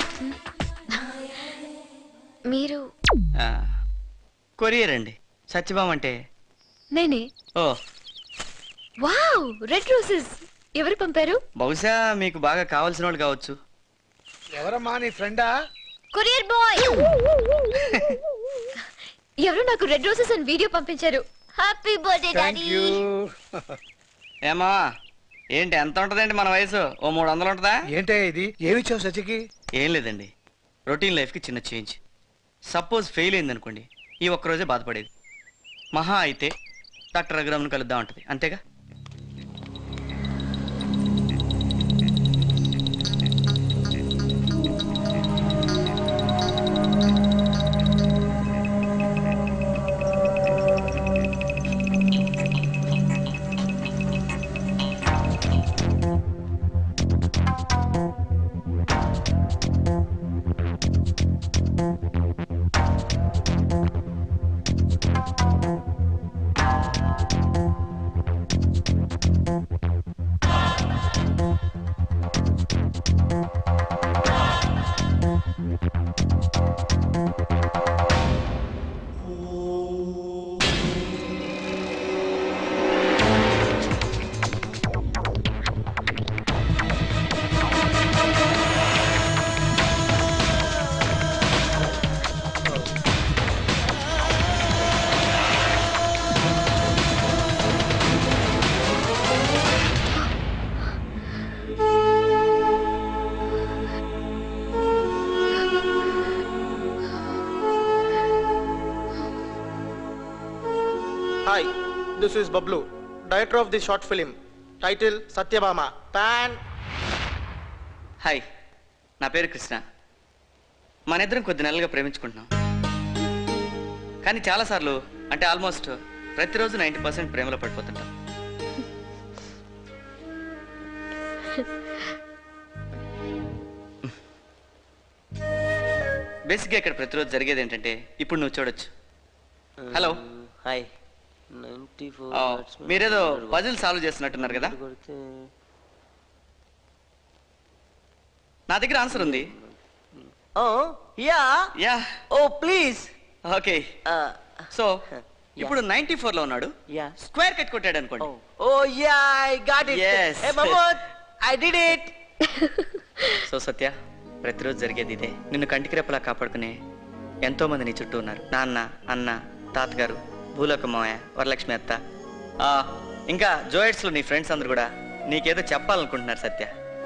మీరు కొరియర్ అండి సత్యభామ అంటే నేనే ఓ వావ్ రెడ్ రోజెస్ ఎవరు పంపారు బహుశా మీకు బాగా కావాల్సిన వాళ్ళు కావచ్చు ఎవరమ్మా నీ ఫ్రెండా కొరియర్ బాయ్ ఎవరు నాకు రెడ్ రోజెస్ అని వీడియో పంపించారు హ్యాపీ బర్త్డే డాడీ ఏమా ఏంటి ఎంత ఉంటుందండి మన వయసు ఓ మూడు వందలు ఉంటుందా ఏంటే ఇది ఏమిచ్చావు సచికి ఏం లేదండి రొటీన్ లైఫ్కి చిన్న చేంజ్ సపోజ్ ఫెయిల్ అయింది అనుకోండి ఈ ఒక్కరోజే బాధపడేది మహా అయితే డాక్టర్ రఘురామ్ను కలుద్దాం ఉంటుంది అంతేగా Hi, this is Bablu, director of this short film. Title Satyabama. Pan. Hi నా పేరు కృష్ణ మన ఇద్దరం కొద్ది నెలలుగా ప్రేమించుకుంటున్నాం కానీ చాలాసార్లు అంటే ఆల్మోస్ట్ ప్రతిరోజు నైంటీ పర్సెంట్ ప్రేమలో పడిపోతుంటాం బేసిక్గా ఇక్కడ ప్రతిరోజు జరిగేది ఏంటంటే ఇప్పుడు నువ్వు చూడొచ్చు హలో హాయ్ నైన్టీ ఆ, మీరేదో పజిల్ సాల్వ్ చేస్తున్నట్టున్నారు కదా నా దగ్గర ఆన్సర్ ఉంది ya ya oh please okay so ఇప్పుడు నైన్టీ ఫోర్ లో ఉన్నాడు స్క్వేర్ కట్ కొట్టాడు అనుకోండి oh ya I got it Yes. ఏ మమోద్ I did it so Satya ప్రతిరోజు జరిగేది ఇదే నిన్ను కంటికి రెప్పలా కాపాడుకునే ఎంతో మంది నీ చుట్టూ ఉన్నారు నాన్న అన్న తాతగారు భూలోక మావయ్య వరలక్ష్మి అత్త ఆ, ఇంకా జోయిట్స్ లో నీ ఫ్రెండ్స్ అందరు కూడా నీకేదో చెప్పాలనుకుంటున్నారు సత్య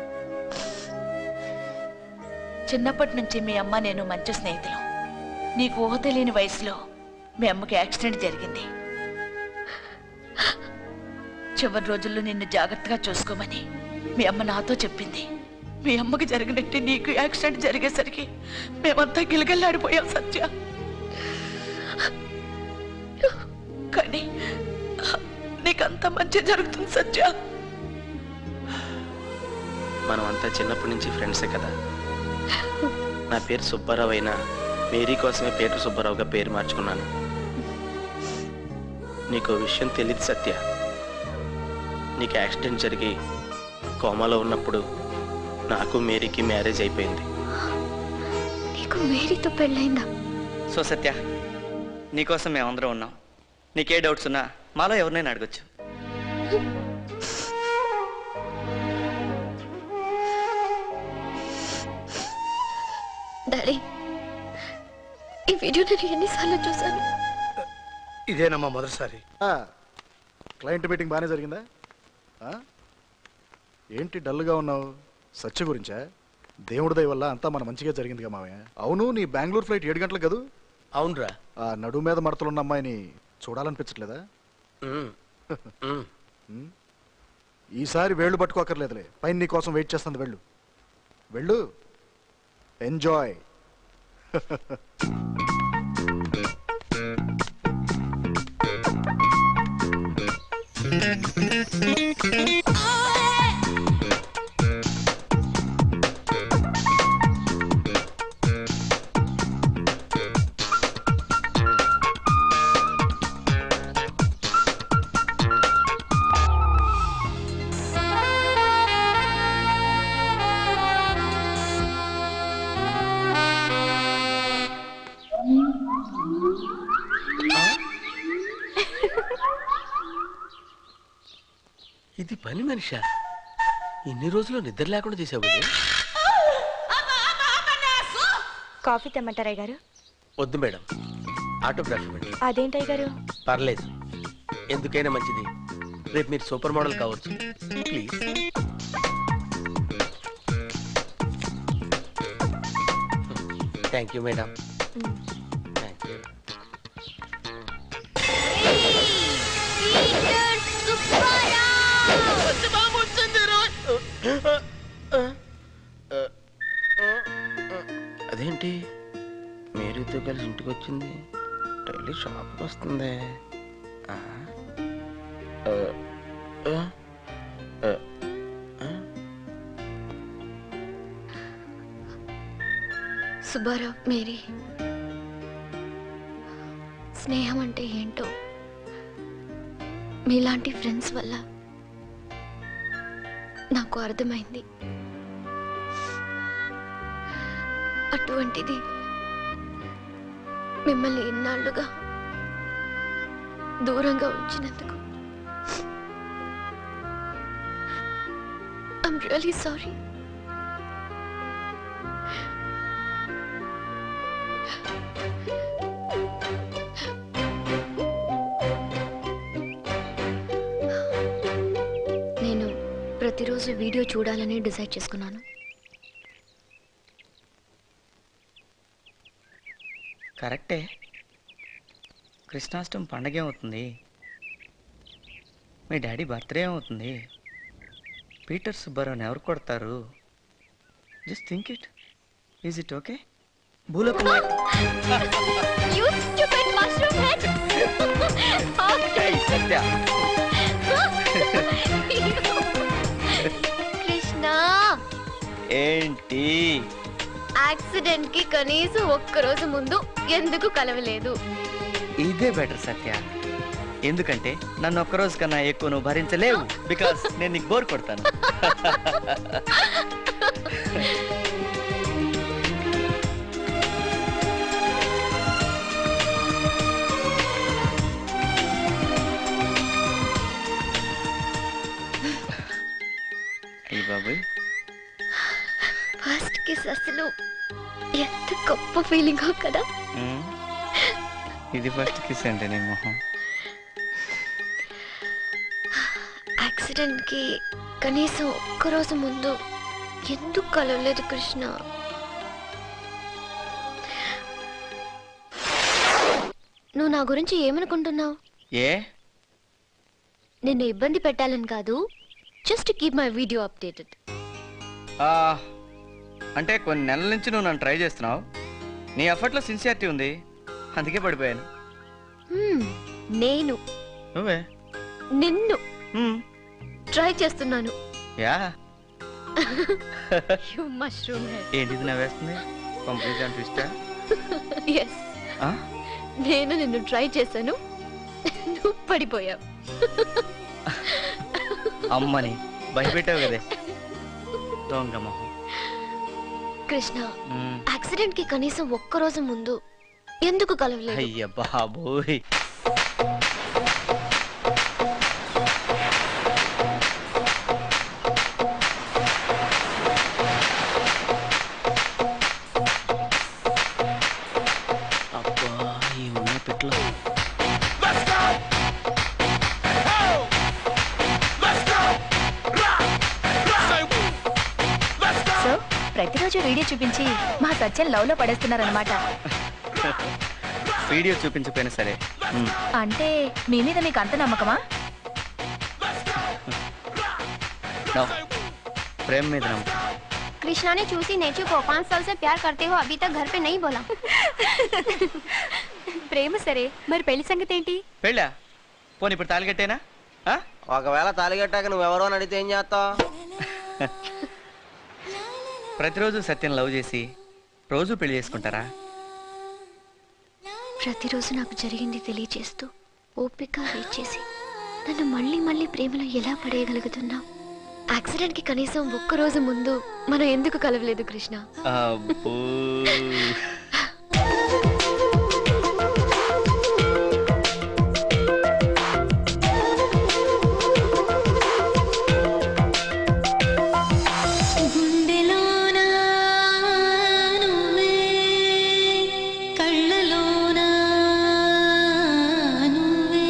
చిన్నప్పటి నుంచి మీ అమ్మ నేను మంచి స్నేహితులు నీకు ఊహ తెలియని వయసులో మీ అమ్మకి యాక్సిడెంట్ జరిగింది చివరి రోజుల్లో నిన్ను జాగ్రత్తగా చూసుకోమని మీ అమ్మ నాతో చెప్పింది మీ అమ్మకి జరిగినట్టు నీకు యాక్సిడెంట్ జరిగేసరికి మేమంతా గిలగల్లాడిపోయాం సత్య కానీ నీకంత మంచి జరుగుతుంది సత్య మనం అంతా చిన్నప్పటి నుంచి ఫ్రెండ్సే కదా నా పేరు సుబ్బారావు అయినా మేరీ కోసమే పేరు సుబ్బారావుగా పేరు మార్చుకున్నాను నీకు ఓ విషయం తెలియదు సత్య నీకు యాక్సిడెంట్ జరిగి కోమాలో ఉన్నప్పుడు నాకు మేరీకి మ్యారేజ్ అయిపోయింది నీకు మేరీతో పెళ్ళైందా సో సత్య నీకోసం మేమందరం ఉన్నాం నీకే డౌట్స్ ఉన్నా మాలో ఎవరినైనా అడగొచ్చు డాడీ ఈ వీడియో నేను ఎన్నిసార్లు చూశాను ఇదేనమ్మా మొదటిసారి క్లయింట్ మీటింగ్ బాగానే జరిగిందా ఆ? ఏంటి డల్గా ఉన్నావు సత్య గురించా దేవుడి దయ వల్ల అంతా మన మంచిగా జరిగిందిగా మావయ్య అవును నీ బెంగళూరు ఫ్లైట్ ఏడు గంటలకు కదూ అవునరా ఆ నడుము మీద మడతలున్న అమ్మాయిని చూడాలనిపించట్లేదా ఉమ్. ఈసారి వేళ్ళు పట్టుకోకర్లేదులే పైన నీ కోసం వెయిట్ చేస్తుంది వెళ్ళు వెళ్ళు ఎంజాయ్ ఇది పని మనిషా ఇన్ని రోజులు నిద్ర లేకుండా చేసావు కదా కాఫీ తెమ్మంటారా గారు వద్దు మేడం ఆటోగ్రాఫ్ ఇవ్వండి అదేంటయ్య గారు పర్లేదు ఎందుకైనా మంచిది రేపు మీరు సూపర్ మోడల్ కావచ్చు please thank you madam thank you అదేంటి మేరీతో కలిసి ఇంటికి వచ్చింది డైలీ షాప్కి వస్తుంది ఆ? ఆ, ఆ, ఆ, ఆ. సుబ్బారావు మేరీ స్నేహం అంటే ఏంటో మీలాంటి ఫ్రెండ్స్ వల్ల నాకు అర్థమైంది అటువంటిది మిమ్మల్ని ఇన్నాళ్ళుగా దూరంగా ఉంచినందుకు ఐమ్ రియలీ సారీ నేను ప్రతిరోజు వీడియో చూడాలని డిసైడ్ చేసుకున్నాను కరెక్టే కృష్ణాష్టమి పండగే అవుతుంది మీ డాడీ బర్త్డే అవుతుంది పీటర్ సుబ్బారావుని ఎవరు కొడతారు just think it is it okay భూలోకం You stupid mushroom head! Hey, Satya Krishna ఏంటి యాక్సిడెంట్ కి కనీసం ఒక్క రోజు ముందు ఎందుకు కలవలేదు ఇదే బెటర్ సత్య ఎందుకంటే నన్ను ఒక్క రోజు కన్నా ఎక్కువ నువ్వు భరించలేవు బికాస్ నేను నీకు బోర్ కొడతాను అయ్యి బాబు ఫస్ట్ కిస్ అసలు ఎంత గొప్ప ఫీలింగ్ కదా ఇది ఫస్ట్ కిస్ అంటే నీ మొహం యాక్సిడెంట్ కి కనీసం ఒక్క రోజు ముందు ఎందుకు కలవలేదు కృష్ణ నువ్వు నా గురించి ఏమనుకుంటున్నావు ఏ నిన్ను ఇబ్బంది పెట్టాలని కాదు just keep my video updated ఆ, అంటే కొన్ని నెలల నుంచి నువ్వు నన్ను ట్రై చేస్తున్నావు నీ ఎఫర్ట్లో సిన్సియారిటీ ఉంది అందుకే పడిపోయాను నేను నువ్వే నిన్ను ట్రై చేస్తున్నాను యా యు మష్రూమ్ హెడ్ ఏంటిది నవ్వేస్తుంది కంప్లీట్ అండ్ ట్విస్టా ఎస్ నేను నిన్ను ట్రై చేశాను నువ్వు పడిపోయావు అమ్మని భయపెట్టావు కదే దొంగ మొహం కృష్ణ మ్మ్. యాక్సిడెంట్ కి కనీసం ఒక్క రోజు ముందు ఎందుకు కలవలేదు అయ్య బాబోయ్ అబ్బా ఈ ఉన్న పెట్లో సో ప్రతిరోజు వీడియో చూపించి మా సత్యం లవ్ లో పడేస్తున్నారనమాట వీడియో చూపించకపోయినా సరే మ్మ్. అంటే మీ మీద మీకు అంత నమ్మకమా No. ప్రేమ మీద నమ్మకం कृष्णा ने चूसी नेचू को पाँच साल से प्यार करते हो अभी तक घर पे नहीं बोला ప్రేమ సరే మరి పెళ్లి సంగతి ఏంటి పెళ్ళా పోనీ ఇప్పుడు తాలిగట్టేనా ఒకవేళ తాలిగట్టాక నువ్వెవరో అని అడిగితే ఏం చేస్తావు ప్రతిరోజు సత్యం లవ్ చేసి రోజు పెళ్లి చేసుకుంటారా ప్రతిరోజు నాకు జరిగింది తెలియచేస్తూ ఓపిక వెయిట్ చేసి నన్ను మళ్ళీ మళ్ళీ ప్రేమలో ఎలా పడేయగలుగుతున్నావు యాక్సిడెంట్ కి కనీసం ఒక్క రోజు ముందు మనం ఎందుకు కలవలేదు కృష్ణ అబ్బో గుండెలోన నువ్వే కళ్ళలోన నువ్వే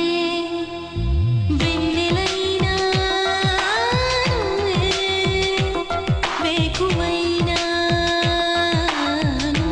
వెన్నెలైనా నువ్వే వేకువైనా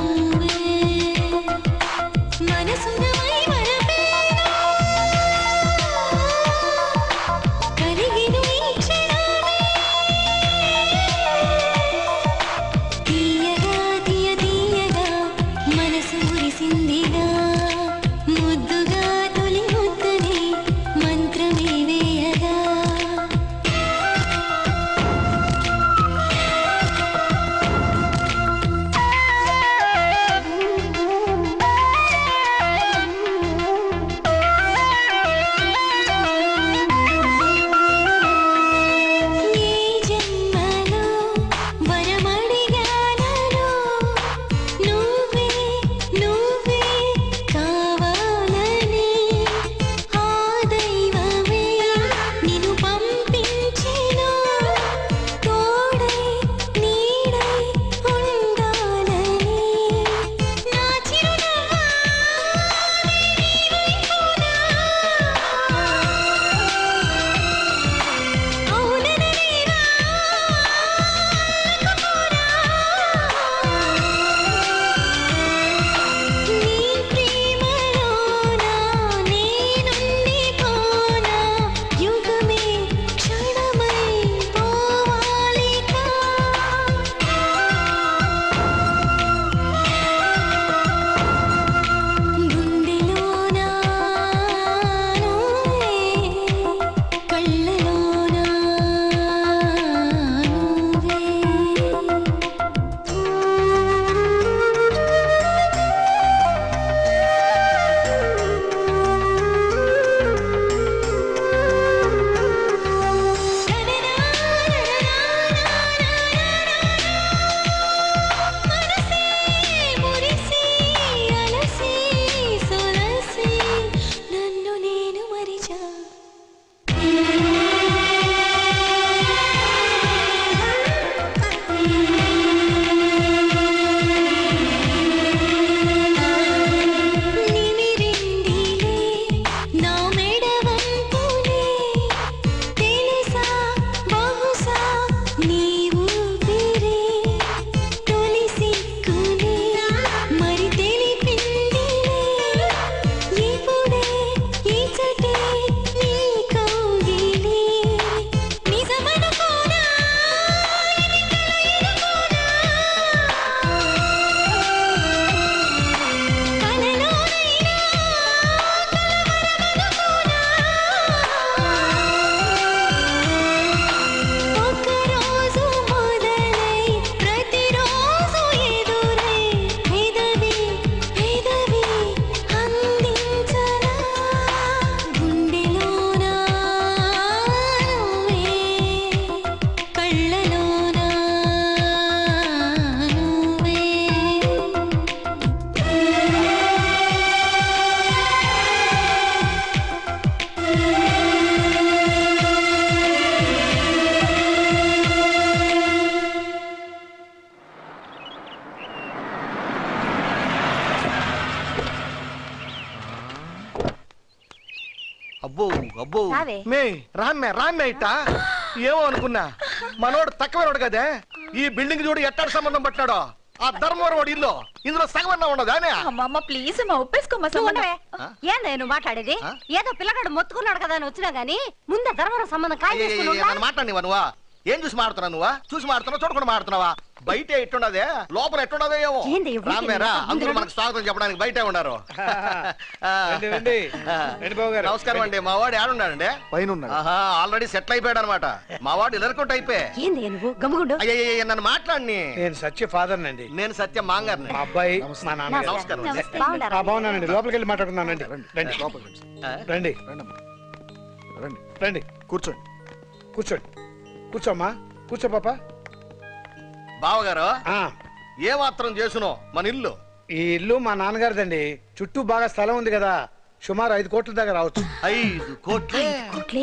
అబ్బో అబ్బో రావే. మే రామ్మే రామ్మే ఇట్ట ఏమో అనుకున్నా మనోడు తక్కువనోడు కదే ఈ బిల్డింగ్ చూడు ఎట్టాడు సంబంధం పట్టినాడో ఆ ధర్మవరం వాడు ఇల్లు ఇందులో సగం అన్నా ఉండదు అనే అమ్మమ్మ ప్లీజ్ అమ్మా ఒప్పేసుకోమ్మా నువ్వు ఉండవే. ఏందే నువ్వు మాట్లాడేది ఏదో పిల్లగాడు మొత్తుకున్నాడు కదా అని వచ్చినా గానీ ముందే ధర్మవరం సంబంధం ఖాయం చేసుకుని ఉండా? నన్ను మాట్లాడినవా నువ్వా ఏం చూసి మాడుతున్నావు నువ్వా చూసి మాడుతున్నావు చూడకుండా మాడుతున్నావా బయట ఎట్టుండదే లోపల ఎట్టుండదే ఏమో ఏంది, ఊరికే రామేరా ముందు అందరూ రండి. మనకు స్వాగతం చెప్పడానికి బయటే ఉన్నారు ఆ. రండి, రండి. ఆ. రండి బాబు గారు. నమస్కారం అండి మా వాడు ఏడున్నాడండి పైన ఉన్నాడు ఆహా ఆల్రెడీ సెటిల్ అయిపోయాడు అనమాట మా వాడు ఇలరకొట్టు అయిపోయి ఏంది నువ్వు గమ్ముగుండు అయ్యయ్య నన్ను మాట్లాడిని నేను సత్య ఫాదర్ నండి నేను సత్యం మాంగారిని మా అబ్బాయి మా నాన్న నమస్కారం బాగున్నారా? ఆ, బాగున్నానండి లోపలికి వెళ్ళి మాట్లాడుకున్నానండి రండి రండి రండి రండి కూర్చోండి కూర్చోండి కూర్చోమ్మా కూర్చో పాప బావగారు ఏ మాత్రం చేసునో మన ఇల్లు ఈ ఇల్లు మా నాన్నగారిదండి చుట్టూ బాగా స్థలం ఉంది కదా సుమారు ఐదు కోట్ల దాకా రావచ్చు ఐదు కోట్లే కోట్లే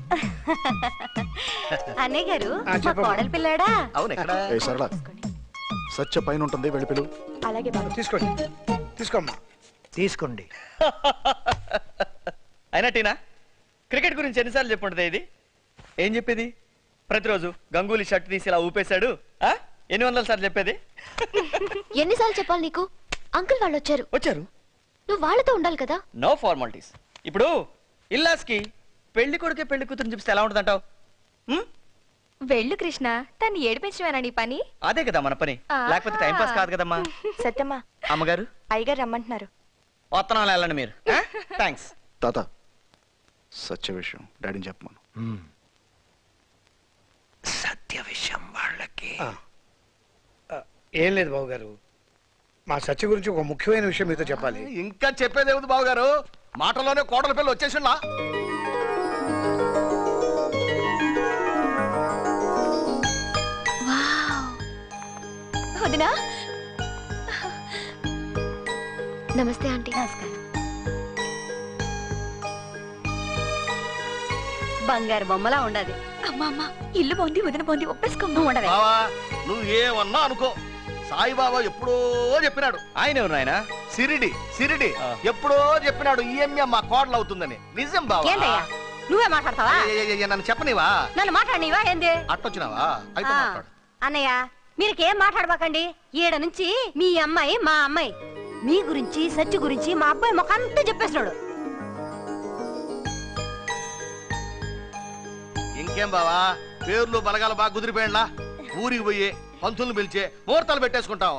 అన్నయ్య గారు ఆ, మా చెప్పమ్మా. కోడలు పిల్లాడా అవును ఎక్కడ ఏ సరళ సత్య పైన ఉంటుంది వెళ్ళి పిలువు అలాగే బాబు తీసుకోండి తీసుకోమ్మా తీసుకోండి అయినా టీనా క్రికెట్ గురించి ఎన్నిసార్లు చెప్పుంటది ఇది ఏం చెప్పేది ప్రతిరోజు గంగూలీ షర్ట్ తీసి ఇలా ఊపేశాడు ఆ? ఎన్ని వందల సార్లు చెప్పేది ఎన్నిసార్లు చెప్పాలి నీకు అంకుల్ వాళ్ళు వచ్చారు వచ్చారు నువ్వు వాళ్ళతో ఉండాలి కదా నో ఫార్మాలిటీస్ ఇప్పుడు ఇల్లాస్కి పెళ్లి కొడుకే పెళ్లి కూతురు చూపిస్తే ఎలా ఉంటుందంటావు వెళ్ళు కృష్ణ తను ఏడిపించమేనా నీ పని అదే కదా మన పని లేకపోతే టైం పాస్ కాదు కదమ్మా సత్యమ్మా అమ్మగారు అయ్యగారు రమ్మంటున్నారు వత్తనాలు వెళ్ళండి మీరు థ్యాంక్స్ తాత సత్య విషయం డాడీని చెప్పమను సత్య విషయం వాళ్ళకి ఏం లేదు బాబు గారు మా సత్య గురించి ఒక ముఖ్యమైన విషయం మీతో చెప్పాలి ఇంకా చెప్పేది ఏముంది బావగారు మాటలోనే కోడల పిల్ల వచ్చేసిండా వదినా నమస్తే ఆంటీ నమస్కారం బంగారు బొమ్మలా ఉండదు అమ్మా అమ్మా ఇల్లు బాగుంది వదిన బాగుంది ఒప్పేసుకోమ్మా ఉండవే బావా నువ్వు ఏమన్నా అనుకో సాయిబాబా ఎప్పుడో చెప్పినాడు ఆయన ఎవరు ఆయన సిరిడి సిరిడి ఎప్పుడో చెప్పినాడు ఈఎంఏ మా కోడలు అవుతుందని నిజం బావా ఏంటయ్యా నువ్వే మాట్లాడతావా అయ్యయ్యయ్య, నన్ను చెప్పనివా నన్ను మాట్లాడినవా ఏంది అట్టొచ్చినావా అయితే ఆ, మాట్లాడు అన్నయ్య మీరకేం మాట్లాడబాకండి ఈడ నుంచి మీ అమ్మాయి మా అమ్మాయి మీ గురించి సత్య గురించి మా అబ్బాయి మొకంతా చెప్పేసినాడు ఇంకేం బావా పేర్లు బలగాలు బాగా కుదిరిపోయిండ్లా ఊరికి పోయి పంతులను పిలిచి ముహూర్తాలు పెట్టేసుకుంటాం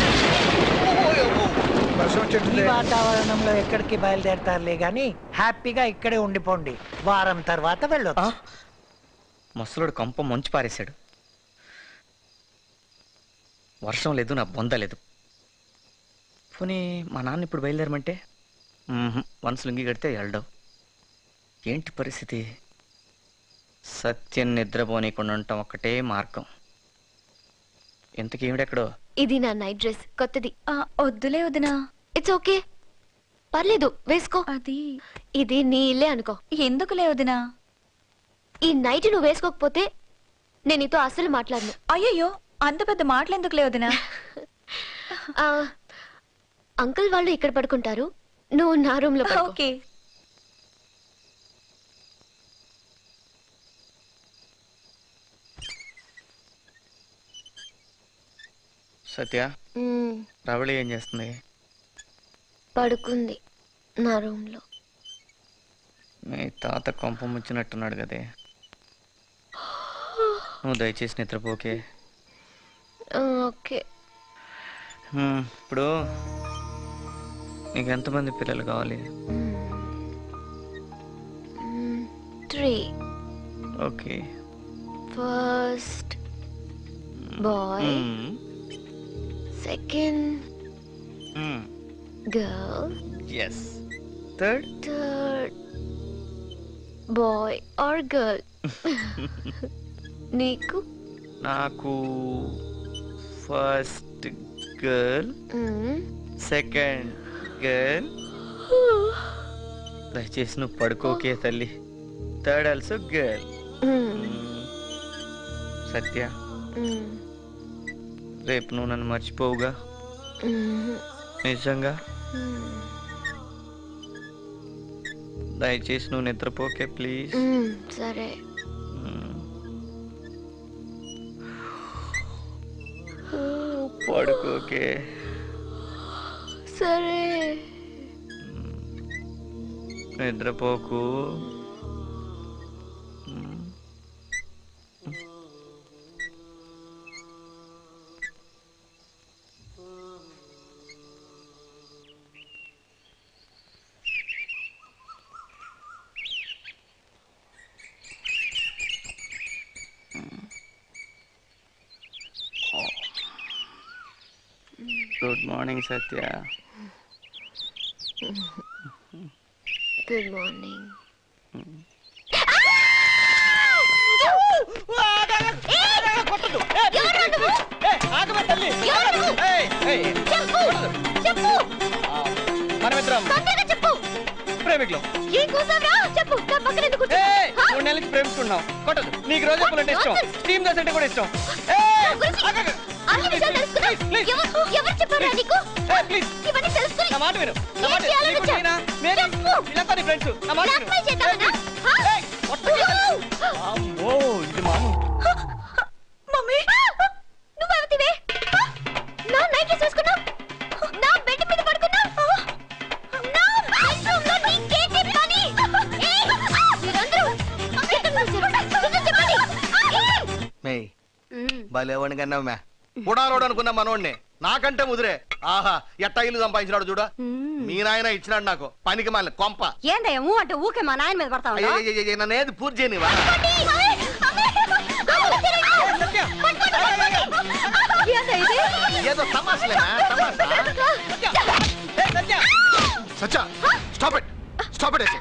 వర్షం ఈ వచ్చేట్టుంది వాతావరణంలో ఎక్కడికి బయలుదేరతారులే గాని హ్యాపీగా ఇక్కడే ఉండిపోండి వారం తర్వాత వెళ్ళొచ్చు ముసలుడు కంప మంచు పారేశాడు వర్షం లేదు నా బొంద లేదు పోనీ మా నాన్న ఇప్పుడు బయలుదేరమంటే వన్స్ లుంగి కడితే వెళ్ళడం ఏంటి పరిస్థితి సత్యం నిద్రపోనీకుండా ఉండటం ఒక్కటే మార్గం ఇంతకీ ఈవిడెక్కడో ఇది నా నైట్ డ్రెస్ కొత్తది వద్దులే వదినా ఇట్స్ ఓకే పర్లేదు వేసుకో అది ఇది నీ ఇల్లే అనుకో ఎందుకులే వదినా ఈ నైట్ నువ్వు వేసుకోకపోతే నేను నీతో అస్సలు మాట్లాడను అయ్యయ్యో అంత పెద్ద మాటలు ఎందుకులే వదినా ఆ, అంకుల్ వాళ్ళు ఇక్కడ పడుకుంటారు నువ్వు నా రూమ్ లో పడుకో. ఓకే సత్య మ్మ్, రవళి ఏం చేస్తుంది పడుకుంది నా రూమ్ లో మీ తాత కొంప ముచ్చినట్టున్నాడు కదే నువ్వు దయచేసి నిద్రపోకే ఆ, ఓకే హ్మ్, ఇప్పుడు నీకు ఎంతమంది పిల్లలు కావాలి three okay first boy hmm, second hmm. Girl yes third third boy or girl నీకు నాకు first girl hmm. Second girl దయచేసి నువ్వు పడుకోకే తల్లి third also girl hmm. Satya hmm. రేపు నువ్వు నన్ను మర్చిపోవుగా మ్మ్. నిజంగా మ్మ్. దయచేసి నువ్వు నిద్రపోకే ప్లీజ్ మ్మ్, సరే పడుకోకే సరే నిద్రపోకు good morning Satya good morning మనమిద్దరం చెప్పు ప్రేమికులు ఏం కూసావరా చెప్పు నా పక్కన ఎందుకు కూర్చో? ఏయ్, మూడు నెలల నుంచి ప్రేమిస్తున్నాం కొట్టదు నీకు రోజా పూలు అంటే ఇష్టం స్టీమ్ దోశ అంటే కూడా ఇష్టం అన్ని విషయాలు తెలుసుకున్నా ఎవరు ఎవరు చెప్పారా నీకు ఇవన్నీ తెలుసుకుని నా మాట విను నా ఏం మాట చేయాలో నీకు చెప్పు. నేనా? నేనే? వీళ్ళంతా నీ ఫ్రెండ్స్ నా మాట విను Blackmail చేద్దామనా? హా? అమ్మో ఇది మాము మమ్మీ నువ్వెవతివే నా నైట్ డ్రెస్ వేసుకున్నావు నా బెడ్ మీద పడుకున్నావు నా బెడ్రూమ్ లో నీకేంటి పని ఏయ్, మీరందరూ ఎక్కడికి వచ్చారు? నిజం చెప్పండి. ఏయ్! మే భలేవాడిని కన్నావు మే పుడాలోడు అనుకున్నా మనోడిని నాకంటే ముదిరే ఆహా ఎట్టా ఇల్లు సంపాదించినాడు చూడ మీ నాయన ఇచ్చినాడు నాకు పనికి మాలిన కొంప ఏందయ్య ఊ అంటే ఊకే మా నాయన మీద పడతావు అయ్యయ్యయ్యయ్య, నన్నేది పూర్తి చేయనివా ఏదో తమాసలేనా తమాసా Satya stop it stop it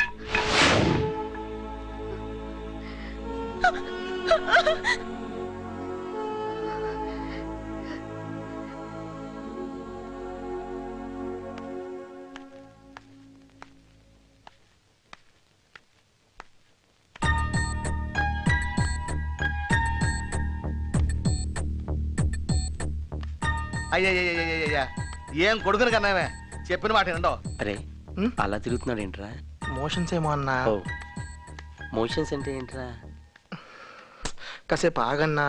అయ్యయ్యయ్యయ్యయ్య ఏం కొడుకుని కన్నావే చెప్పిన మాట వినండో అరే అలా తిరుగుతున్నాడు ఏంట్రా మోషన్స్ ఏమో అన్నా ఓ మోషన్స్ అంటే ఏంట్రా కాసేపు ఆగన్నా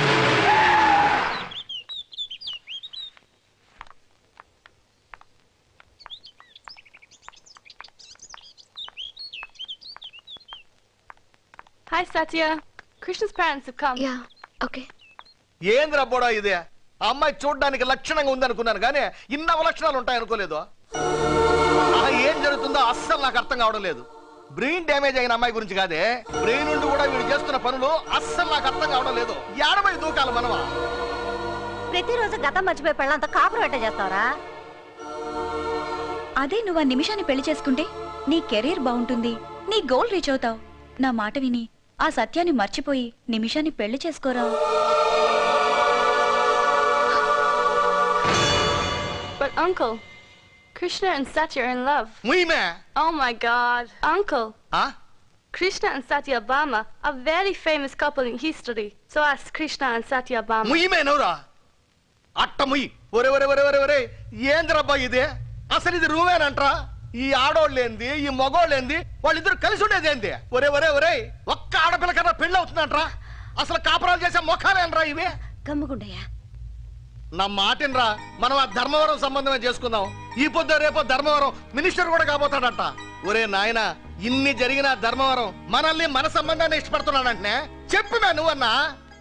Hi, Satya. Krishna's parents have come. Yeah, okay. ఏంద్రా బోడా ఇది ఆ అమ్మాయి చూడడానికి లక్షణంగా ఉంది అనుకున్నాను కానీ ఇన్ని అవలక్షణాలు ఉంటాయి అనుకోలేదు ఆ ఏం జరుగుతుందో అస్సలు నాకు అర్థం కావడం లేదు బ్రెయిన్ డ్యామేజ్ అయిన అమ్మాయి గురించి కాదే బ్రెయిన్ నుండి కూడా వీడు చేస్తున్న పనులు అస్సలు నాకు అర్థం కావడం లేదు ఏడమై దూకాలి మనమా ప్రతిరోజు గతం మర్చిపోయి పెళ్ళంతా కాపురం ఎట్ట చేస్తావరా అదే నువ్వు ఆ నిమిషాన్ని పెళ్లి చేసుకుంటే నీ కెరీర్ బాగుంటుంది నీ గోల్ రీచ్ అవుతావు నా మాట విని ఆ సత్యాన్ని మర్చిపోయి నిమిషాన్ని పెళ్లి చేసుకోరా But, Uncle, Krishna and Satya are in love. Muime! Oh my god. Uncle. Huh? Krishna and Satya Obama are very famous couple in history. So ask Krishna and Satya Obama. ముయ్యమే నవ్వురా అట్ట ముయ్యి ఒరే ఒరే ఒరే ఒరే ఒరే ఏంద్రబ్బా ఇది అసలు ఇది రూమేనంట్రా ఈ ఆడోళ్ళేంది ఈ మగోళ్ళేంది వాళ్ళిద్దరు కలిసి ఉండేది ఏంది ఒరే ఒరే ఒరే ఒక్క ఆడపిల్ల కన్నా పెళ్ళి అవుతుందంట్రా అసలు కాపురాలు చేసే మొఖాలేనరా ఇవి గమ్ముగుండయ్యా నా మాటినరా మనం ఆ ధర్మవరం సంబంధమే చేసుకుందాం ఈ పొద్దు రేపో ధర్మవరం మినిస్టర్ కూడా కాబోతాడట ఒరే నాయన ఇన్ని జరిగిన ధర్మవరం మనల్ని మన సంబంధాన్ని ఇష్టపడుతున్నాడంటే చెప్పినా నువ్వన్నా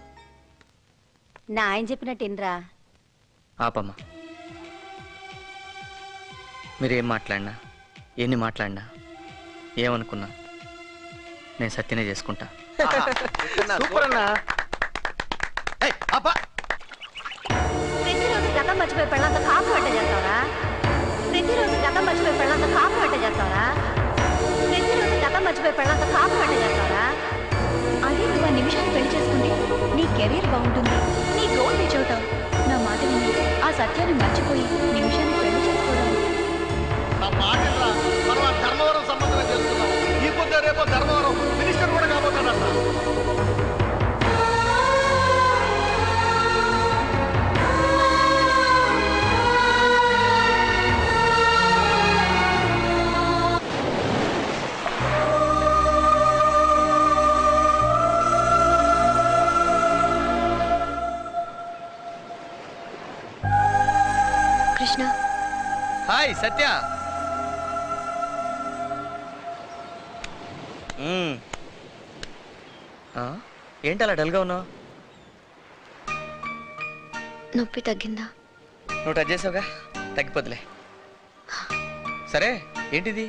నా ఆయన చెప్పినట్టేనరా ఆపమ్మా మీరేం మాట్లాడినా ఎన్ని మాట్లాడినా ఏమనుకున్నా నేను సత్యనే చేసుకుంటా సూపర్ అన్నా ప్రతిరోజు గతం మర్చిపోయి పెళ్ళంతా కాపురం ఎట్ట చేస్తావరా ప్రతిరోజు గతం మర్చిపోయి పెళ్ళంతా కాపురం ఎట్ట చేస్తావరా ప్రతిరోజు గతం మర్చిపోయి పెళ్ళంతా కాపురం ఎట్ట చేస్తావరా అదే నువ్వు ఆ నిమిషాన్ని పెళ్లి చేసుకుంటే నీ కెరీర్ బాగుంటుంది నీ గోల్ రీచ్ అవుతావు నా మాట విని ఆ సత్యాన్ని మర్చిపోయి నిమిషాన్ని పెళ్లి చేసుకోరా నా మాటినరా మనం ఆ ధర్మవరం సంబంధమే చేసుకుందాం ఈ పొద్దు రేపో ధర్మవరం మినిస్టర్ కూడా కాబోతాడట హాయ్ సత్య మ్మ్. ఆ, ఏంటి అలా డల్గా ఉన్నావు నొప్పి తగ్గిందా నువ్వు టచ్ చేసావుగా తగ్గిపోతులే సరే ఏంటిది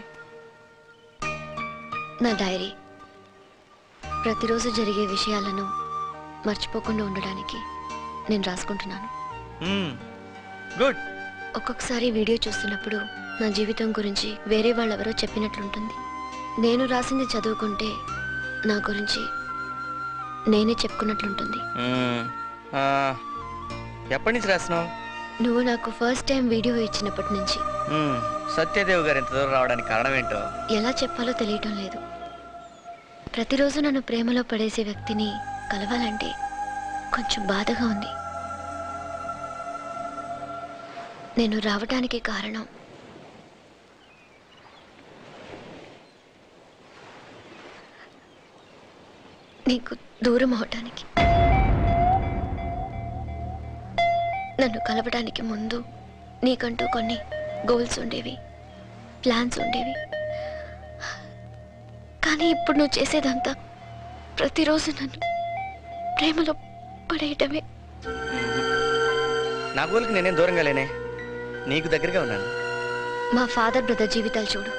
నా డైరీ ప్రతిరోజు జరిగే విషయాలను మర్చిపోకుండా ఉండడానికి నేను రాసుకుంటున్నాను గుడ్ ఒక్కొక్కసారి వీడియో చూస్తున్నప్పుడు నా జీవితం గురించి వేరే వాళ్ళెవరో చెప్పినట్లుంటుంది నేను రాసింది చదువుకుంటే నా గురించి నేనే చెప్పుకున్నట్లుంటుంది ఎప్పటి నుంచి రాస్తున్నావు నువ్వు నాకు ఫస్ట్ టైం వీడియో ఇచ్చినప్పటి నుంచి మ్మ్. సత్యదేవ్ గారు ఇంత దూరం రావడానికి కారణం ఏంటో ఎలా చెప్పాలో తెలియటం లేదు ప్రతిరోజు నన్ను ప్రేమలో పడేసే వ్యక్తిని కలవాలంటే కొంచెం బాధగా ఉంది నేను రావడానికి కారణం నీకు దూరం అవటానికి నన్ను కలవడానికి ముందు నీకంటూ కొన్ని గోల్స్ ఉండేవి ప్లాన్స్ ఉండేవి కానీ ఇప్పుడు నువ్వు చేసేదంతా ప్రతిరోజు నన్ను ప్రేమలో పడేయటమే నా గోల్కి నేనేం దూరంగా లేనే నీకు దగ్గరగా ఉన్నాను మా ఫాదర్ బ్రదర్ జీవితాలు చూడు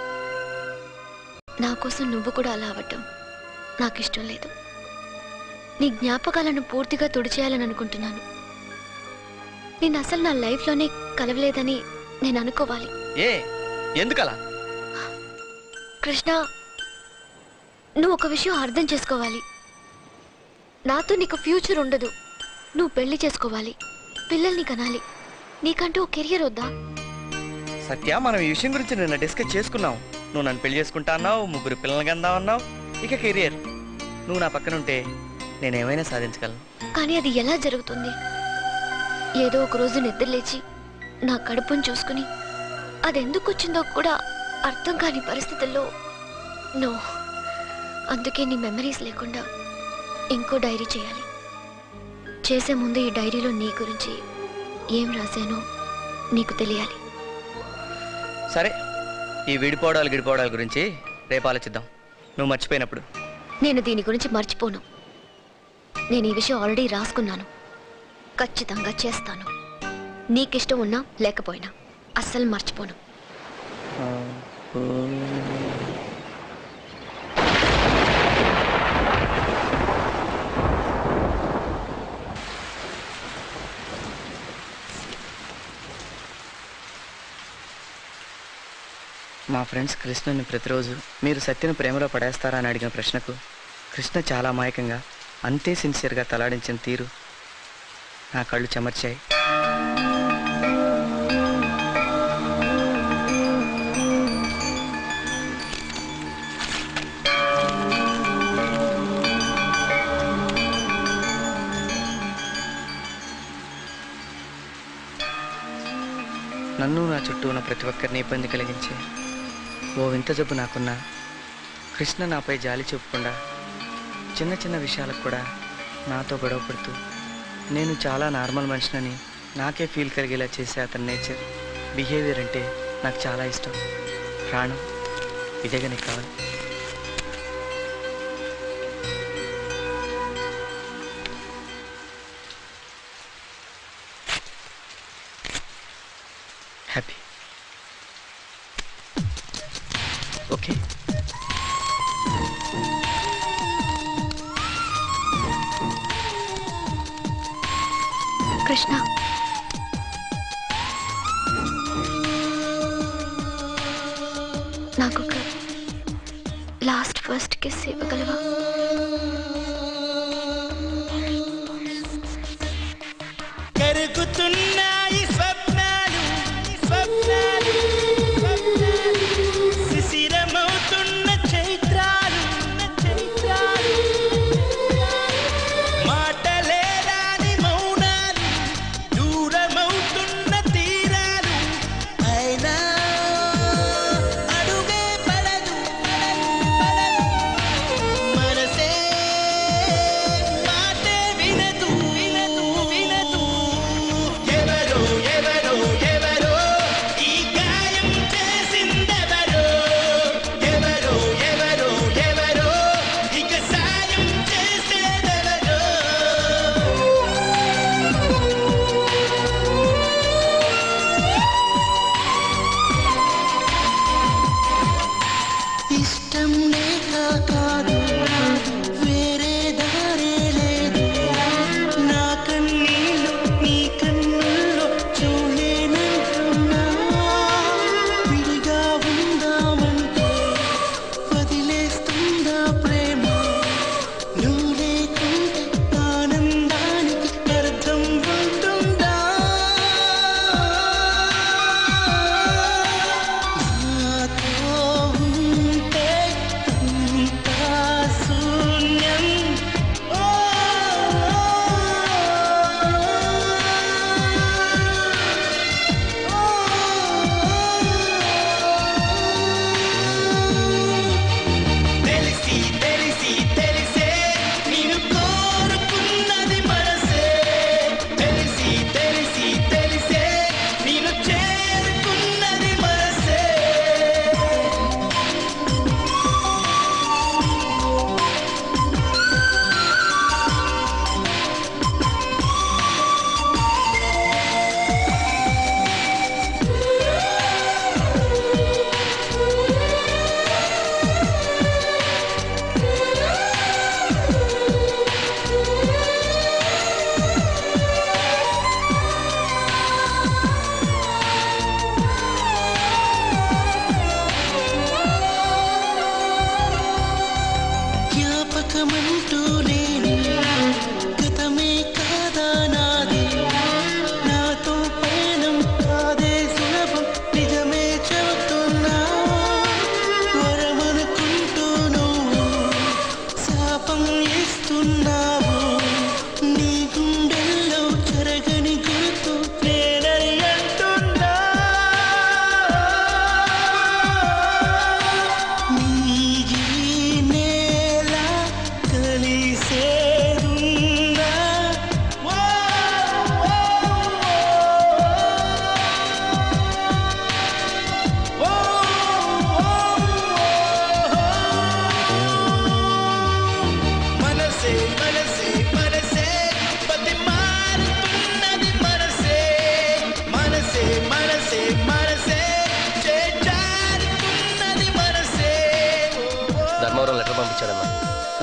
నా కోసం నువ్వు కూడా అలా అవ్వటం నాకు ఇష్టం లేదు నీ జ్ఞాపకాలను పూర్తిగా తుడిచేయాలని అనుకుంటున్నాను నేను అసలు నా లైఫ్లోనే కలవలేదని నేను అనుకోవాలి ఏ ఎందుకలా కృష్ణ నువ్వు ఒక విషయం అర్థం చేసుకోవాలి నాతో నీకు ఫ్యూచర్ ఉండదు నువ్వు పెళ్లి చేసుకోవాలి పిల్లల్ని కనాలి నీకంటూ ఒక కెరియర్ వద్దా సత్య మనం ఈ విషయం గురించి నిన్న డిస్కస్ చేసుకున్నాం నువ్వు నన్ను పెళ్లి చేసుకుంటా అన్నావు ముగ్గురు పిల్లల్ని కందా అన్నావు ఇక కెరియర్ నువ్వు నా పక్కన ఉంటే నేను ఏమైనా సాధించగలను కానీ అది ఎలా జరుగుతుంది ఏదో ఒక రోజు నిద్రలేచి నా కడుపును చూసుకుని అది ఎందుకు వచ్చిందో కూడా అర్థం కాని పరిస్థితుల్లో నో అందుకే నీ మెమరీస్ లేకుండా ఇంకో డైరీ చేయాలి చేసే ముందు ఈ డైరీలో నీ గురించి ఏం రాశానో నీకు తెలియాలి సరే ఈ విడిపోవడాలు గిడిపోవడాల గురించి రేపు ఆలోచిద్దాం నువ్వు మర్చిపోయినప్పుడు నేను దీని గురించి మర్చిపోను నేను ఈ విషయం ఆల్రెడీ రాసుకున్నాను ఖచ్చితంగా చేస్తాను నీకిష్టం ఉన్నా లేకపోయినా అస్సలు మర్చిపోను మా ఫ్రెండ్స్ కృష్ణని ప్రతిరోజు మీరు సత్యను ప్రేమలో పడేస్తారా అని అడిగిన ప్రశ్నకు కృష్ణ చాలా అమాయకంగా అంతే సిన్సియర్గా తలాడించిన తీరు నా కళ్ళు చెమర్చాయి నన్ను నా చుట్టూ ఉన్న ప్రతి ఒక్కరిని ఇబ్బంది కలిగించే ఓ వింత జబ్బు నాకున్నా కృష్ణ నాపై జాలి చూపకుండా చిన్న చిన్న విషయాలకు కూడా నాతో గొడవ పడుతూ నేను చాలా నార్మల్ మనిషినని నాకే ఫీల్ కలిగేలా చేసే అతని నేచర్ బిహేవియర్ అంటే నాకు చాలా ఇష్టం ప్రాణం ఇదేగా నీకు కావాలి హ్యాపీ ఓకే కృష్ణ నాకు ఒక లాస్ట్ ఫస్ట్ కిస్ ఇవ్వగలవా కరుగుతున్నాయి స్వప్నాలు స్వప్నాలు స్వప్నాలు శిశిరమవుతున్న చైత్రాలు చైత్రాలు మాటలేరాని మౌనాలు దూరమవుతున్న తీరాలు అయినా అడుగే పడదు మనసే మాటే వినదు వినదు వినదు ఎవరో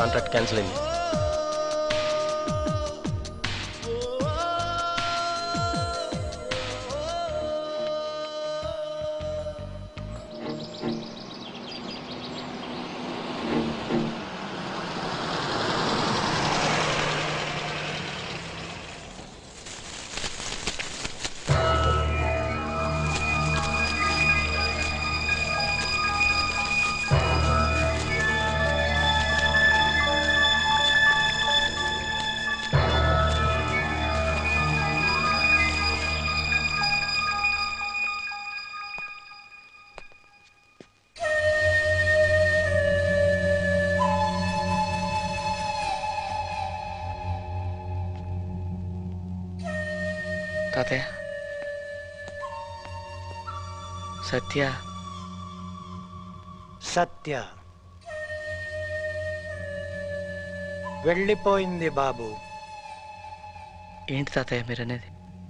కాంట్రాక్ట్ క్యాన్సిల్ అయింది తాతయ్య సత్య సత్య వెళ్ళిపోయింది బాబు ఏంటి తాతయ్య మీరు అనేది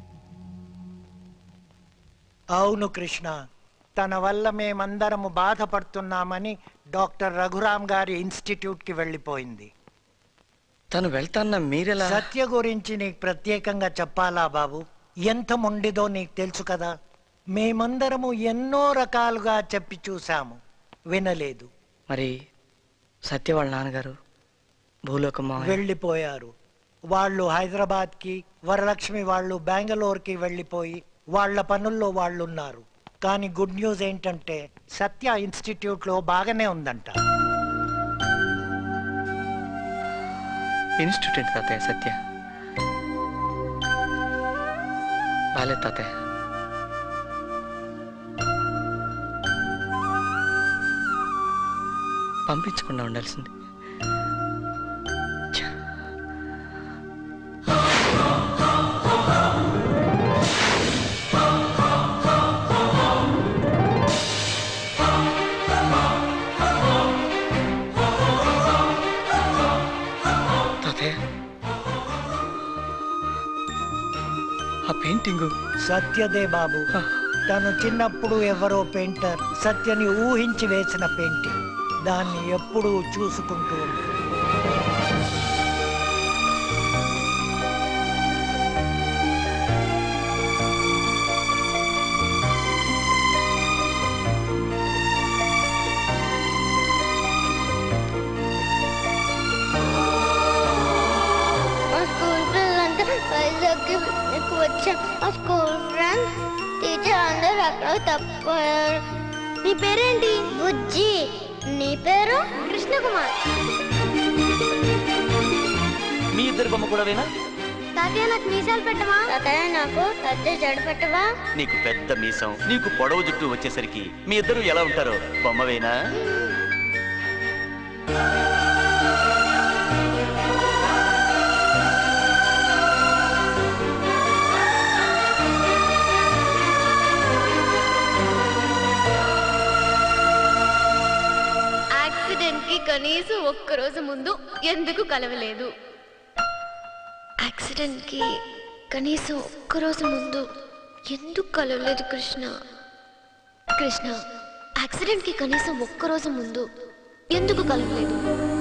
అవును కృష్ణ తన వల్ల మేమందరము బాధపడుతున్నామని డాక్టర్ రఘురామ్ గారి ఇన్స్టిట్యూట్కి వెళ్ళిపోయింది తను వెళ్తాన్న మీరెలా సత్య గురించి నీకు ప్రత్యేకంగా చెప్పాలా బాబు ఎంత మొండిదో నీకు తెలుసు కదా మేమందరము ఎన్నో రకాలుగా చెప్పి చూసాము వినలేదు మరి సత్య వాళ్ళ నాన్నగారు భూలోకం మావయ్య వెళ్ళిపోయారు వాళ్ళు హైదరాబాద్కి వరలక్ష్మి వాళ్ళు బెంగళూరుకి వెళ్ళిపోయి వాళ్ళ పనుల్లో వాళ్ళు ఉన్నారు కానీ గుడ్ న్యూస్ ఏంటంటే సత్య ఇన్స్టిట్యూట్లో బాగానే ఉందంట ఇన్స్టిట్యూట్ తాతయ్య సత్య బాలేదు తాతయ్య పంపించకుండా ఉండాల్సింది తాతయ్య ఆ పెయింటింగు సత్యదే బాబు తను చిన్నప్పుడు ఎవరో పెయింటర్ సత్యని ఊహించి వేసిన పెయింటింగ్ దాన్ని ఎప్పుడూ చూసుకుంటూ ఉంది. మా స్కూల్ పిల్లలంతా వైజాగ్కి పిక్నిక్ వచ్చాం మా స్కూల్ ఫ్రెండ్స్ టీచర్ అందరూ అక్కడ తప్పిపోయారు నీ పేరేంటి బుజ్జి నీ పేరు కృష్ణకుమార్ మీ ఇద్దరు బొమ్మ కూడా వేనా తాతయ్య నాకు మీసాలు పెట్టవా తాతయ్య నాకు పెద్ద జడ పెట్టవా నీకు పెద్ద మీసం నీకు పొడవు జుట్టు వచ్చేసరికి మీ ఇద్దరు ఎలా ఉంటారో బొమ్మ వేనా యాక్సిడెంట్ కి కనీసం ఒక్కరోజు ముందు ఎందుకు కలవలేదు యాక్సిడెంట్ కి కనీసం ఒక్కరోజు ముందు ఎందుకు కలవలేదు కృష్ణ కృష్ణ యాక్సిడెంట్ కి కనీసం ఒక్కరోజు ముందు ఎందుకు కలవలేదు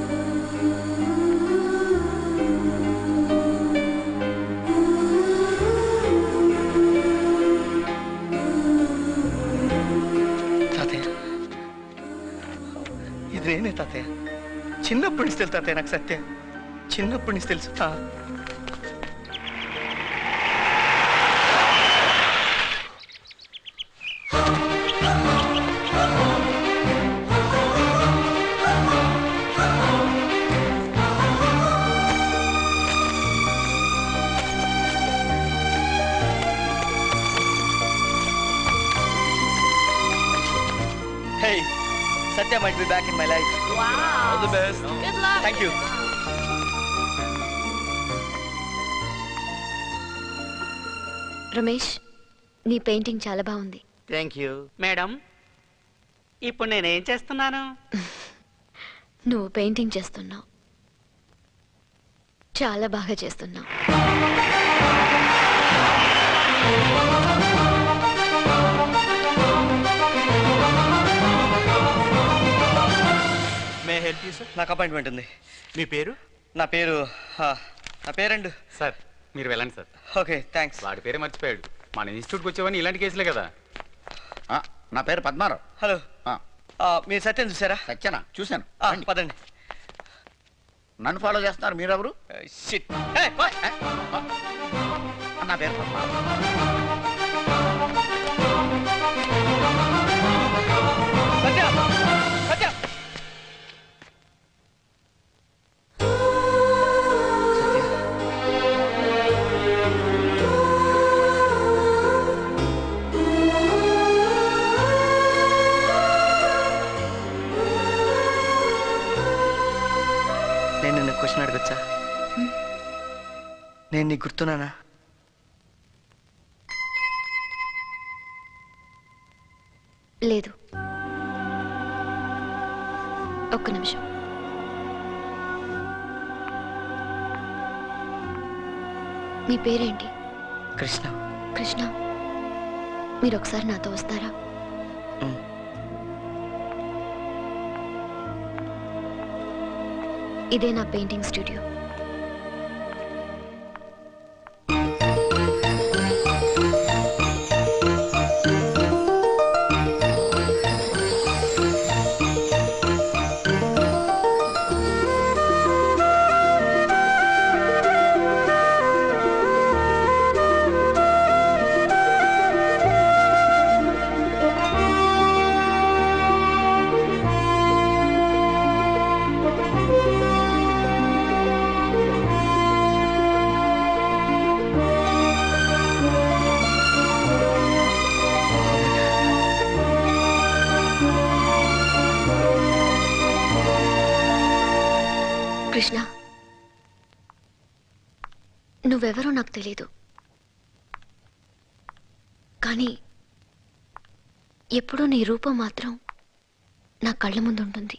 తాతయ్య ఇదేనే తాతయ్య చిన్నప్పటి నుంచి తెలుసు తాతయ్య నాకు సత్య చిన్నప్పటి నుంచి తెలుసు ఆ. Hey, Satya might be back in my life. Wow. All the best. Good luck. Thank you. Ramesh నీ పెయింటింగ్ చాలా బాగుంది థ్యాంక్ యూ మేడం ఇప్పుడు నేనేం చేస్తున్నాను నువ్వు పెయింటింగ్ చేస్తున్నావు చాలా బాగా చేస్తున్నావు మే హెల్ప్ యూ సార్ నాకు అపాయింట్మెంట్ ఉంది మీ పేరు నా పేరు ఆ, నా పేరండు సార్ మీరు వెళ్ళండి సార్ ఓకే థ్యాంక్స్ వాడి పేరే మర్చిపోయాడు మన ఇన్స్టిట్యూట్కి వచ్చేవన్నీ ఇలాంటి కేసులే కదా నా పేరు పద్మారావు హలో మీరు సత్యం చూసారా సత్యనా చూశాను ఆ, పదండి నన్ను ఫాలో చేస్తున్నారు మీరెవరు షిట్ నా పేరు పద్మారావు సత్య సత్య నేను నిన్న క్వశ్చన్ అడగచ్చా నేను నీకు గుర్తున్నానా లేదు ఒక్క నిమిషం మీ పేరేంటి కృష్ణ కృష్ణ మీరు ఒకసారి నాతో వస్తారా ఇదే నా పెయింటింగ్ స్టూడియో కృష్ణ నువ్వెవరో నాకు తెలీదు కానీ ఎప్పుడూ నీ రూపం మాత్రం నా కళ్ళ ముందు ఉంటుంది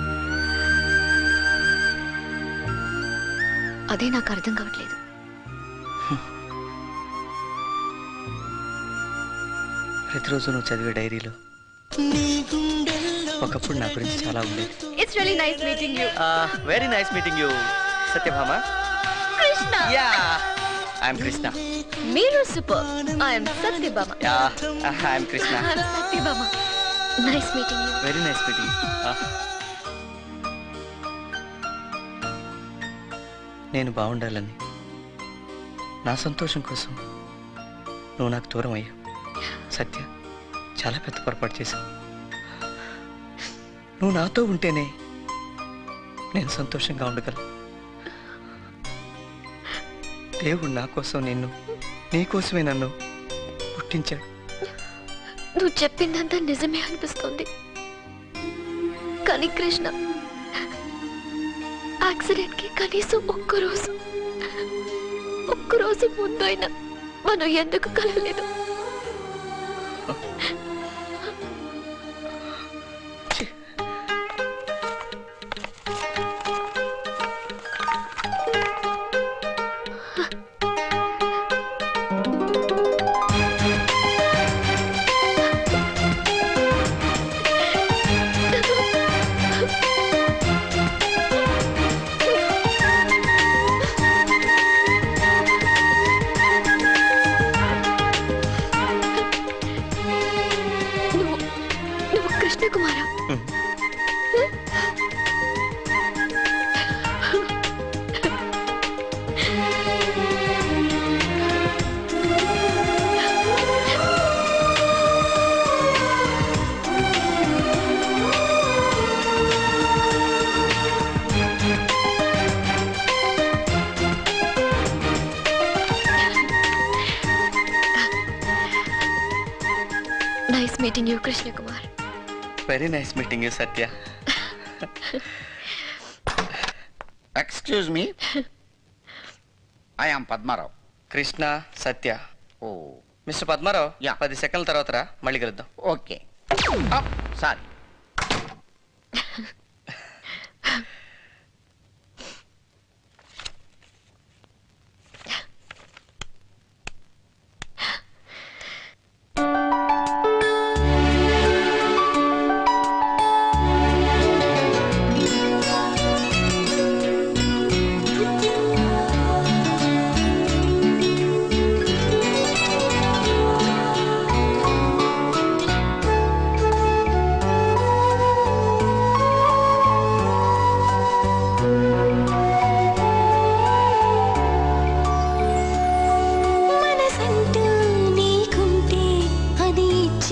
అదే నాకు అర్థం కావట్లేదు ప్రతిరోజు నువ్వు చదివే డైరీలో ఒకప్పుడు నా గురించి చాలా ఉండేది it's really nice meeting you very nice meeting you Satyabhama Krishna yeah I'm Krishna మీరు super I'm Satyabhama yeah I'm Krishna I'm Satyabhama nice meeting you very nice meeting నేను బాగుండాలని నా సంతోషం కోసం నువ్వు నాకు దూరం అయ్యావు సత్య చాలా పెద్ద పొరపాటు చేశావు నువ్వు నాతో ఉంటేనే నేను సంతోషంగా ఉండగలను దేవుడు నా కోసం నిన్ను నీ కోసమే నన్ను పుట్టించాడు నువ్వు చెప్పిందంతా నిజమే అనిపిస్తుంది కానీ కృష్ణ యాక్సిడెంట్ కి కనీసం ఒక్కరోజు ఒక్కరోజు ముందైనా మనం ఎందుకు కలవలేదు నువ్వు నువ్వు కృష్ణ కుమారా nice meeting you Krishna Kumar very nice meeting you Satya excuse me I am Padmarao Krishna Satya oh mister Padmarao పది సెకండ్ల తర్వాత రా మళ్ళీ కలుద్దాం ఓకే సారీ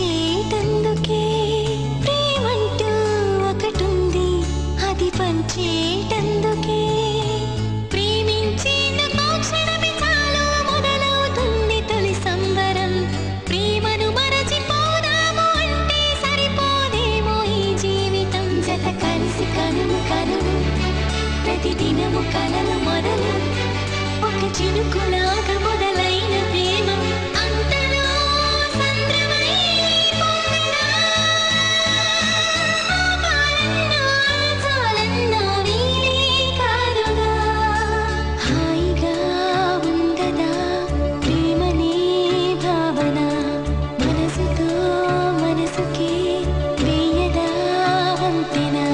పంచేటందుకే ప్రేమంటూ ఒకటుంది అది పంచేటందుకే ప్రేమించేందుకు క్షణమే చాలు మొదలవుతుంది తొలి సంబరం ప్రేమను మరచిపోదాము అంటే సరిపోదేమో ఈ జీవితం జత కలిసి కనులు కనులు ప్రతిదినము కలలు మొదలు ఒక చినుకులాగా మొదలైన ప్రేమ అంతలో సంద్రమై పొంగనా. ఆపాలన్నా, చాలన్నా వీలే కాదుగా. హాయిగా ఉండదా ప్రేమనే భావన మనసుతో మనసుకే వేయదా వంతెనా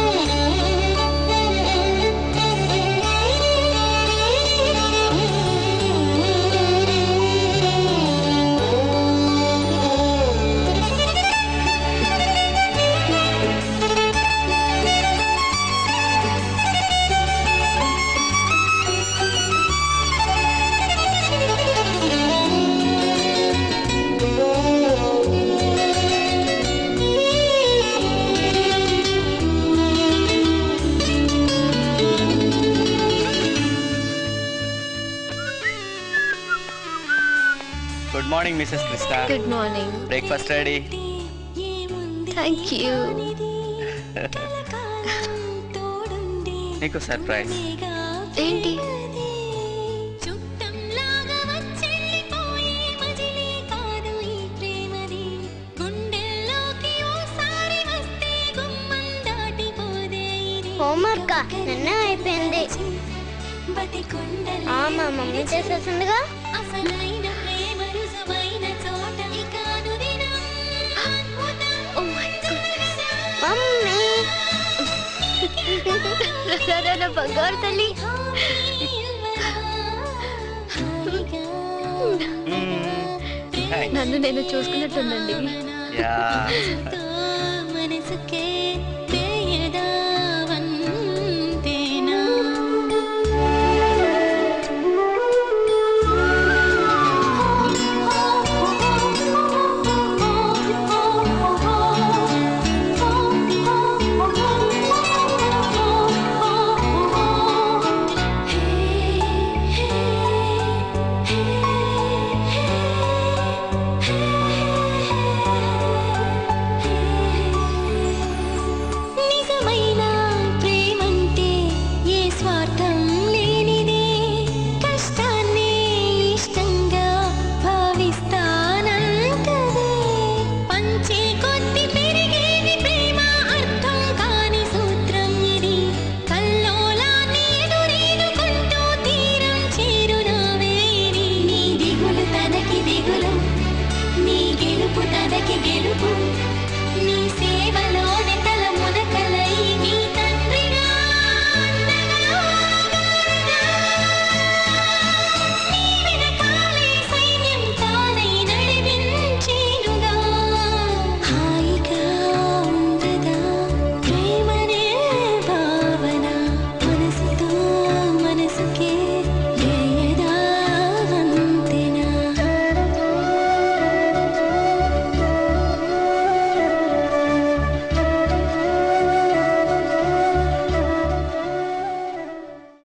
good morning missus Christa good morning breakfast ready thank you నీకు సర్ప్రైజ్ ఏంటి చుట్టంలాగా వచ్చెళ్ళిపోయే మజిలీ కాదు ఈ ప్రేమది గుండెల్లోకి ఓసారి వస్తే గుమ్మం దాటిపోదే ఇది హోంవర్క్ నిన్న అయిపోయింది బతికుండలే ఆ, మా మమ్మీ చేసేసిందిగా అసలైన ప్రేమ రుజువైన చోట ఇక అనుదినం ఓ మై గుడ్నెస్ మమ్మీ నా బంగారు తల్లి నన్ను నేను చూసుకున్నట్టుందండి యా మనసుకే